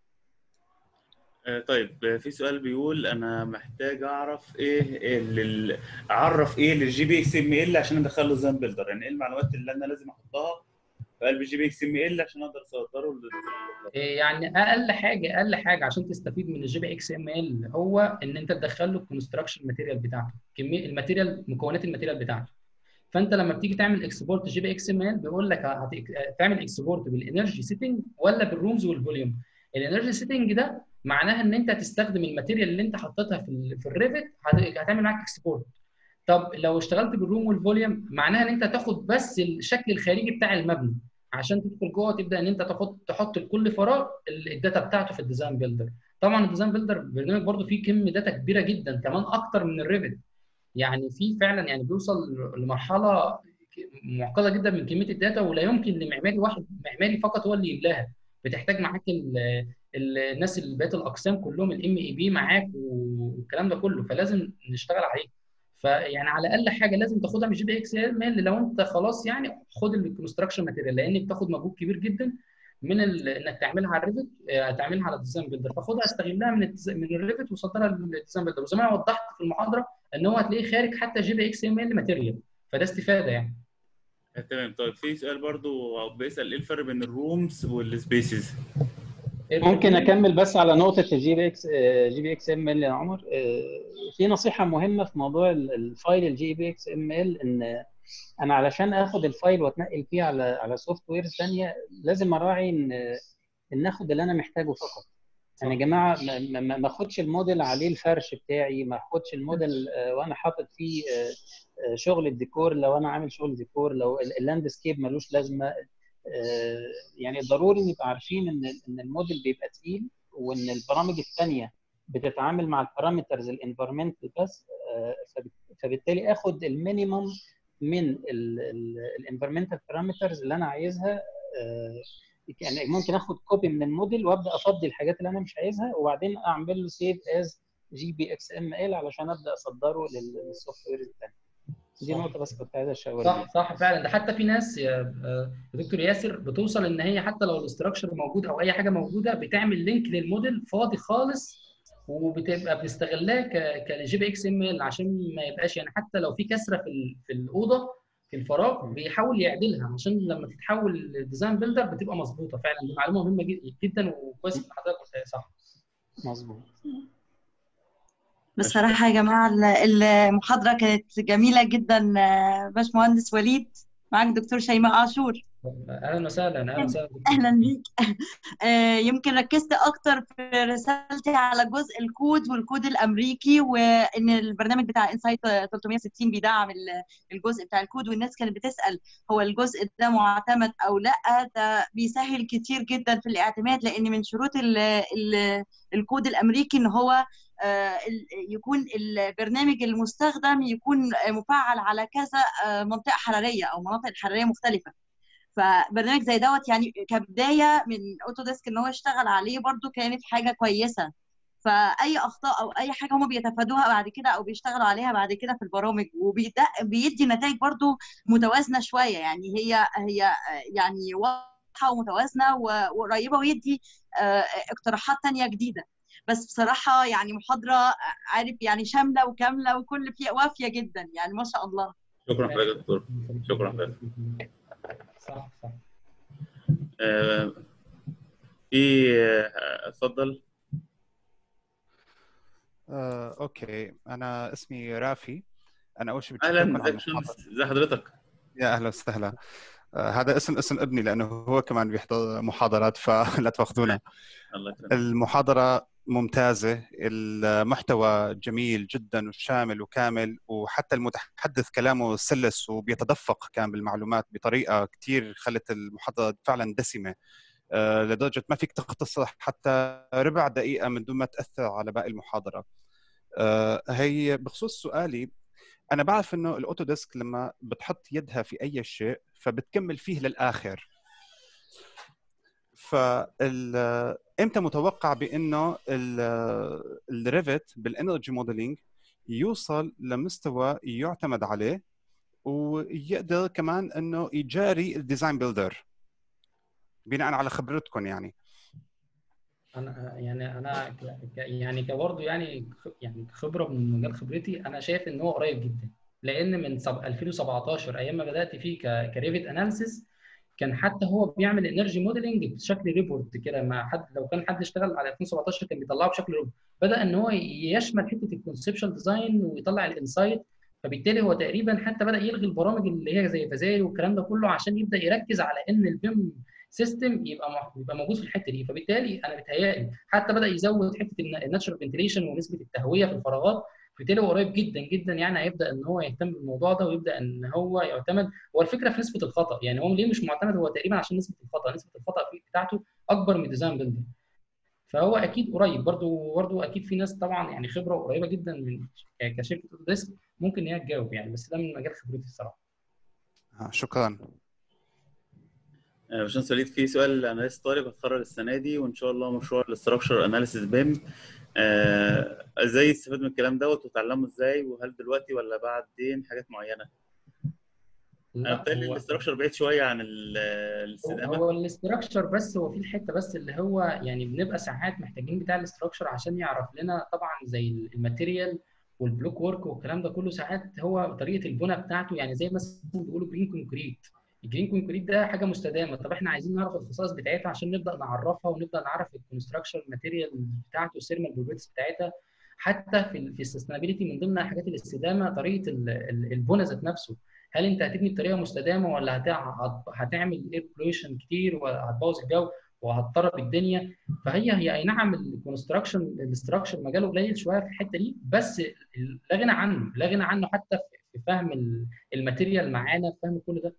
طيب في سؤال بيقول انا محتاج اعرف ايه اللي اعرف ايه للجي بي اكس ام ال عشان ادخله زان بيلدر يعني ايه المعلومات اللي انا لازم احطها في قلب الجي بي اكس ام ال عشان اقدر اصدره يعني اقل حاجه اقل حاجه عشان تستفيد من الجي بي اكس ام ال هو ان انت تدخل له الكونستراكشن ماتيريال بتاعته كميه الماتيريال مكونات الماتيريال بتاعته فانت لما بتيجي تعمل اكسبورت جي بي اكس ام ال بيقول لك تعمل اكسبورت بالانرجي سيتنج ولا بالرومز والفوليوم الانرجي سيتنج ده معناها ان انت هتستخدم الماتيريال اللي انت حطيتها في في الريفت هتعمل معاك اكسبورت طب لو اشتغلت بالروم والفوليوم معناها ان انت تاخد بس الشكل الخارجي بتاع المبنى عشان تدخل جوه تبدا ان انت تحط تحط لكل فراغ الداتا بتاعته في الديزاين بيلدر طبعا الديزاين بيلدر برنامج برضه فيه كم داتا كبيره جدا كمان اكتر من الريفت يعني في فعلا يعني بيوصل لمرحله معقده جدا من كميه الداتا ولا يمكن لمعماري واحد معماري فقط هو اللي يملاها بتحتاج معاك الناس اللي بقيه الاقسام كلهم الام اي بي معاك والكلام ده كله فلازم نشتغل عليه فيعني على اقل حاجه لازم تاخدها من جي بي اكس ام ال لو انت خلاص يعني خد الكونستراكشن ماتيريال لان بتاخد مجهود كبير جدا من انك تعملها على الريفت تعملها على الديزاين بيلدر فخدها استغلها من من الريفت وصدرها للديزاين بيلدر وزي ما انا وضحت في المحاضره ان هو هتلاقيه خارج حتى جي بي اكس ام ال ماتيريال فده استفاده يعني تمام طيب في سؤال برضو بيسال ايه الفرق بين الرومز والسبيسز ممكن اكمل بس على نقطه الجي بي اكس جي بي اكس ام ال يا عمر في نصيحه مهمه في موضوع الفايل الجي بي اكس ام ال ان انا علشان اخد الفايل واتنقل فيه على على سوفت وير ثانيه لازم اراعي ان ان اخد اللي انا محتاجه فقط يعني يا جماعه ما اخدش الموديل عليه الفرش بتاعي ما اخدش الموديل وانا حاطط فيه شغل الديكور لو انا عامل شغل ديكور لو اللاندسكيب ملوش لازمه يعني ضروري نبقى عارفين ان ان الموديل بيبقى تقيل وان البرامج الثانيه بتتعامل مع البارامترز الانفيرمنتال بس فبالتالي اخد المينيمم من الانفيرمنتال بارامترز اللي انا عايزها يعني ممكن اخد كوبي من الموديل وابدا افضي الحاجات اللي انا مش عايزها وبعدين اعمل له سيف از جي بي اكس ام ال علشان ابدا اصدره للسوفت وير الثاني دي نقطة بس كنت عايز اشاور صح صح فعلا ده حتى في ناس يا دكتور ياسر بتوصل ان هي حتى لو الاستراكشر موجود او اي حاجة موجودة بتعمل لينك للموديل فاضي خالص وبتبقى بتستغلها كجي بي اكس ام ال عشان ما يبقاش يعني حتى لو في كسرة في في الأوضة في الفراغ بيحاول يعدلها عشان لما تتحول للديزاين بيلدر بتبقى مظبوطة فعلا دي معلومة مهمة جدا وكويس ان حضرتك قلتها صح مظبوط بصراحة يا جماعة المحاضرة كانت جميلة جدا باشمهندس وليد معاك دكتور شيماء عاشور اهلا وسهلا اهلا وسهلا اهلا بيك يمكن ركزت اكتر في رسالتي على جزء الكود والكود الامريكي وان البرنامج بتاع انسايت 360 بيدعم الجزء بتاع الكود والناس كانت بتسال هو الجزء ده معتمد او لا ده بيسهل كتير جدا في الاعتماد لان من شروط ال ال الكود الامريكي ان هو يكون البرنامج المستخدم يكون مفعل على كذا منطقه حراريه او مناطق حراريه مختلفه فبرنامج زي دوت يعني كبدايه من اوتوديسك ان هو يشتغل عليه برده كانت حاجه كويسه فاي اخطاء او اي حاجه هم بيتفادوها بعد كده او بيشتغلوا عليها بعد كده في البرامج وبيدي نتائج برده متوازنه شويه يعني هي هي يعني واضحه ومتوازنه وقريبه ويدي اقتراحات ثانيه جديده بس بصراحه يعني محاضره عارف يعني شامله وكامله وكل فيها وافيه جدا يعني ما شاء الله شكرا حضرتك يا دكتور شكرا حضرتك صح صح في اتفضل آه، اوكي انا اسمي رافي انا اول شيء اهلا ازيك ازي حضرتك يا اهلا وسهلا آه، هذا اسم اسم ابني لانه هو كمان بيحضر محاضرات فلا تاخذونا الله يكرمك المحاضره ممتازه المحتوى جميل جدا وشامل وكامل وحتى المتحدث كلامه سلس وبيتدفق كان بالمعلومات بطريقه كثير خلت المحاضره فعلا دسمه آه، لدرجه ما فيك تختصر حتى ربع دقيقه من دون ما تاثر على باقي المحاضره آه، هي بخصوص سؤالي انا بعرف انه الاوتوديسك لما بتحط يدها في اي شيء فبتكمل فيه للاخر فال امتى متوقع بانه الريفت بالانرجي موديلينج يوصل لمستوى يعتمد عليه ويقدر كمان انه يجاري الديزاين بيلدر بناء على خبرتكم يعني انا يعني انا ك- ك- يعني كبرضه يعني خ- يعني خبره من مجال خبرتي انا شايف ان هو قريب جدا لان من سب- 2017 ايام ما بدات فيه ك- كريفت اناليسيس كان حتى هو بيعمل انرجي موديلنج بشكل ريبورت كده مع حد لو كان حد اشتغل على 2017 كان بيطلعه بشكل ريبورت بدا ان هو يشمل حته الكونسبشن ديزاين ويطلع الانسايت فبالتالي هو تقريبا حتى بدا يلغي البرامج اللي هي زي فازاري والكلام ده كله عشان يبدا يركز على ان البيم سيستم يبقى مح- يبقى موجود في الحته دي فبالتالي انا بتهيألي حتى بدا يزود حته الناتشرال فنتيليشن ونسبه التهويه في الفراغات بالتالي هو قريب جدا جدا يعني هيبدا ان هو يهتم بالموضوع ده ويبدا ان هو يعتمد هو الفكره في نسبه الخطا يعني هو ليه مش معتمد هو تقريبا عشان نسبه الخطا نسبه الخطا فيه بتاعته اكبر من الديزاين بيلدر فهو اكيد قريب برضو برضو اكيد في ناس طبعا يعني خبره قريبه جدا من كشركه اوتوديسك ممكن ان هي تجاوب يعني بس ده من مجال خبرتي الصراحه آه، شكرا آه، باشمهندس وليد في سؤال اناليست طالب هتخرج السنه دي وان شاء الله مشروع الاستراكشر اناليسيس بيم آه، ازاي يستفاد من الكلام دوت وتعلمه ازاي وهل دلوقتي ولا بعدين حاجات معينه انا لا بتهيألي هو الاستراكشر بعيد شويه عن ال- الاستدامه هو الاستراكشر بس هو في الحته بس اللي هو يعني بنبقى ساعات محتاجين بتاع الاستراكشر عشان يعرف لنا طبعا زي الماتيريال والبلوك وورك والكلام ده كله ساعات هو طريقه البناء بتاعته يعني زي مثلا بيقولوا جرين كونكريت الجرين كونكريت ده حاجه مستدامه طب احنا عايزين نعرف الخصائص بتاعتها عشان نبدا نعرفها ونبدا نعرف الكونستراكشن ماتيريال بتاعته السيرمال بروبرتيز بتاعتها حتى في في السستينابيلتي من ضمن حاجات الاستدامه طريقه ال- ال- البناء ذات نفسه هل انت هتبني بطريقه مستدامه ولا هتع- هت- هتعمل اير بوليوشن كتير وهتبوظ الجو وهتطرب الدنيا فهي هي اي نعم الكونستراكشن الاستراكشر مجاله قليل شويه في الحته دي بس ال- لا غنى عنه لا غنى عنه حتى في في فهم ال- الماتيريال معانا في فهم كل ده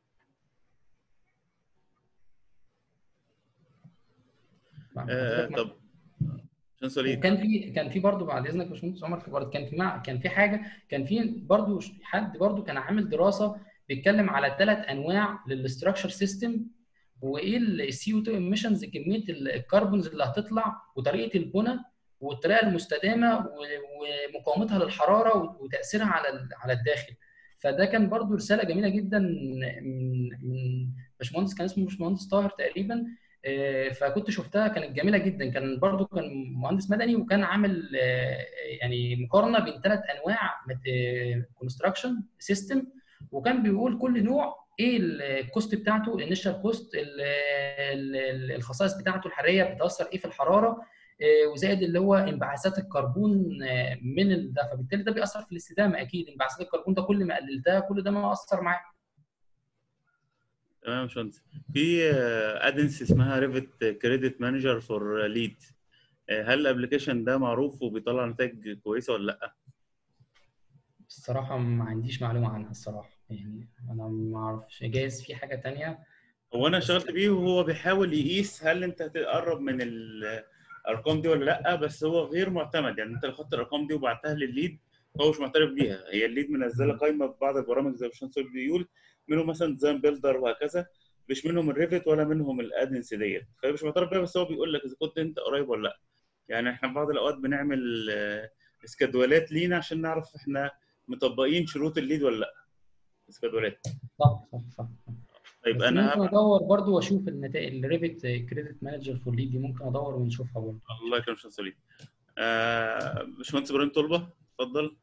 آه، طب باشمهندس وليد وكان في كان في برضه بعد اذنك يا باشمهندس عمر في برضه كان في مع كان في حاجه كان في برضه ش- حد برضه كان عامل دراسه بيتكلم على ثلاث انواع للاستراكشر سيستم وايه السي او 2 ايميشنز كميه ال- الكربونز اللي هتطلع وطريقه البناء والطريقه المستدامه و- ومقاومتها للحراره وتاثيرها على ال- على الداخل فده كان برضه رساله جميله جدا من من باشمهندس كان اسمه باشمهندس طاهر تقريبا آه، فكنت شفتها كانت جميله جدا كان برضو كان مهندس مدني وكان عامل آه، يعني مقارنه بين ثلاث انواع كونستراكشن سيستم وكان بيقول كل نوع ايه الكوست بتاعته الانيشال كوست الخصائص بتاعته الحراريه بتاثر ايه في الحراره آه، وزائد اللي هو انبعاثات الكربون آه، من ال- ده فبالتالي ده بيأثر في الاستدامه اكيد انبعاثات الكربون ده كل ما قللتها كل ده ما اثر معاك تمام يا باشمهندس في ادنس اسمها ريفت كريدت مانجر فور ليد هل الابلكيشن ده معروف وبيطلع نتائج كويسه ولا لا؟ الصراحة ما عنديش معلومة عنها الصراحة يعني أنا ما أعرفش جايز في حاجة تانية هو انا اشتغلت بيه وهو بيحاول يقيس هل انت هتقرب من الارقام دي ولا لا بس هو غير معتمد يعني انت لو خدت الارقام دي وبعتها للليد هو مش معترف بيها هي الليد منزله قائمه ببعض البرامج زي ما الباشمهندس بيقول منهم مثلا ديزاين بيلدر وهكذا مش منهم الريفت ولا منهم الادنس ديت فهي مش معترف بيها بس هو بيقول لك اذا كنت انت قريب ولا لا يعني احنا في بعض الاوقات بنعمل آه، اسكادولات لينا عشان نعرف احنا مطبقين شروط الليد ولا لا اسكادولات صح صح صح طيب بس انا ممكن هبعت أدور برضو وأشوف النتائج الريفت كريدت مانجر فور ليد دي ممكن أدور ونشوفها برضو الله يكرمك يا استاذ وليد آه، باشمهندس ابراهيم طلبه اتفضل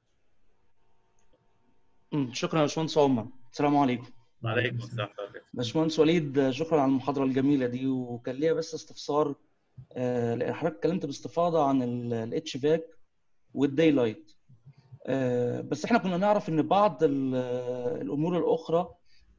مم، شكرا يا باشمهندس عمر السلام عليكم عليكم السلام ورحمه الله باشمهندس وليد شكرا على المحاضره الجميله دي وكان ليا بس استفسار آه، لان حضرتك اتكلمت باستفاضه عن الاتش باك والداي لايت بس احنا كنا نعرف ان بعض ال- الامور الاخرى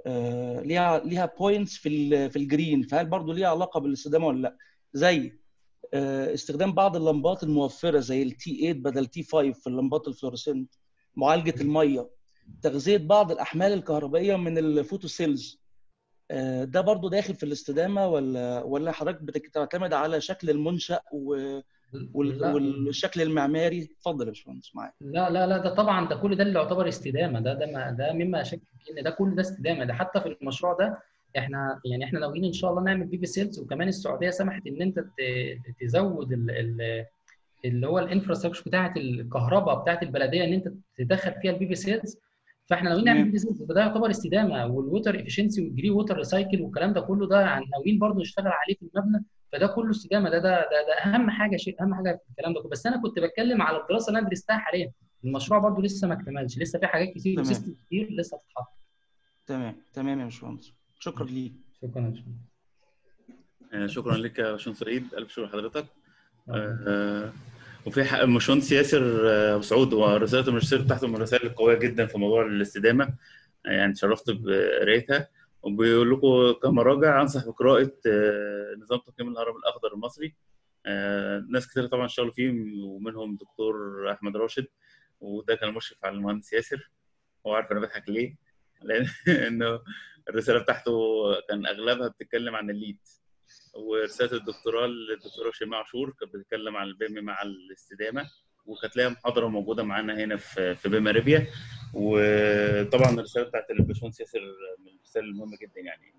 آه، ليها ليها بوينتس في ال- في الجرين فهل برضو ليها علاقه بالاستدامه ولا لا زي آه، استخدام بعض اللمبات الموفره زي التي 8 بدل تي 5 في اللمبات الفلورسنت معالجه الميه تغذيه بعض الاحمال الكهربائيه من الفوتوسيلز آه، ده برضو داخل في الاستدامه ولا ولا حضرتك بتعتمد على شكل المنشا و- وال- لا. والشكل المعماري اتفضل يا باشمهندس معاك لا لا لا ده طبعا ده كل ده اللي يعتبر استدامه ده ده ما ده مما شك فيه ان ده كل ده استدامه ده حتى في المشروع ده احنا يعني احنا ناويين ان شاء الله نعمل بي في سيلز وكمان السعوديه سمحت ان انت ت- تزود ال- ال- اللي هو الانفراستراكشر بتاعه الكهرباء بتاعه البلديه ان انت تدخل فيها البي في سيلز فاحنا ناويين نعمل تمام. بي في سيلز فده يعتبر استدامه والووتر افشنسي والجري ووتر ريسايكل والكلام ده كله ده يعني ناويين برضه نشتغل عليه في المبنى فده كله استدامه ده ده ده, ده اهم حاجه شيء اهم حاجه في الكلام ده كله بس انا كنت بتكلم على الدراسه اللي انا درستها حاليا المشروع برضه لسه ما اكتملش لسه في حاجات كتير تمام. وسيستم كتير لسه هتتحط تمام تمام يا باشمهندس شكرا ليك شكرا يا باشمهندس. آه، شكرا لك يا باشمهندس سعيد الف شكر لحضرتك آه، وفي حق باشمهندس ياسر آه، ابو سعود ورساله الماجستير بتاعته من الرسائل القويه جدا في موضوع الاستدامه آه، يعني اتشرفت بقرايتها وبيقول لكم كمراجع انصح بقراءه آه، نظام تقييم الهرم الاخضر المصري آه، ناس كتير طبعا اشتغلوا فيه ومنهم دكتور احمد راشد وده كان مشرف على المهندس ياسر هو عارف انا بضحك ليه لان انه الرساله بتاعته كان اغلبها بتتكلم عن الليد ورساله الدكتوراه للدكتوره شيماء عاشور كانت بتتكلم عن البيم مع الاستدامه وكانت لها محاضره موجوده معانا هنا في في بيم اريبيا وطبعا الرساله بتاعت الباشمهندس ياسر من الرسائل المهمه جدا يعني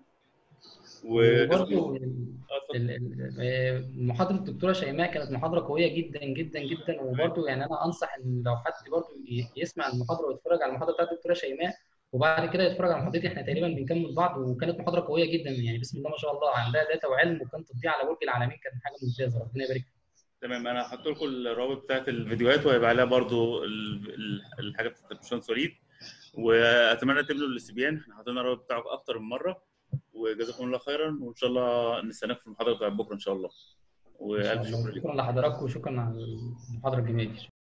وبرضه ال- آه، اتفضل. ال- ال- آه، محاضره الدكتوره شيماء كانت محاضره قويه جدا جدا جدا وبرضه يعني انا انصح ان لو حد برضه ي- يسمع المحاضره ويتفرج على المحاضره بتاعت الدكتوره شيماء وبعد كده يتفرج على محاضرتي احنا تقريبا بنكمل بعض وكانت محاضره قويه جدا يعني بسم الله ما شاء الله عندها داتا وعلم وكان تطبيق على برج العالمين كانت حاجه ممتازه ربنا يبارك فيك. تمام انا هحط لكم الروابط بتاعت الفيديوهات وهيبقى عليها برضو ال- ال- الحاجه بتاعت الباشمهندس وليد واتمنى تملوا الاستبيان احنا حاطين الروابط بتاعكم اكتر من مره وجزاكم الله خيرا وان شاء الله نستناكم في المحاضره بتاعت بكره ان شاء الله إن شاء والف الله. شكر لكم شكرا لحضراتكم وشكرا على المحاضره الجميله دي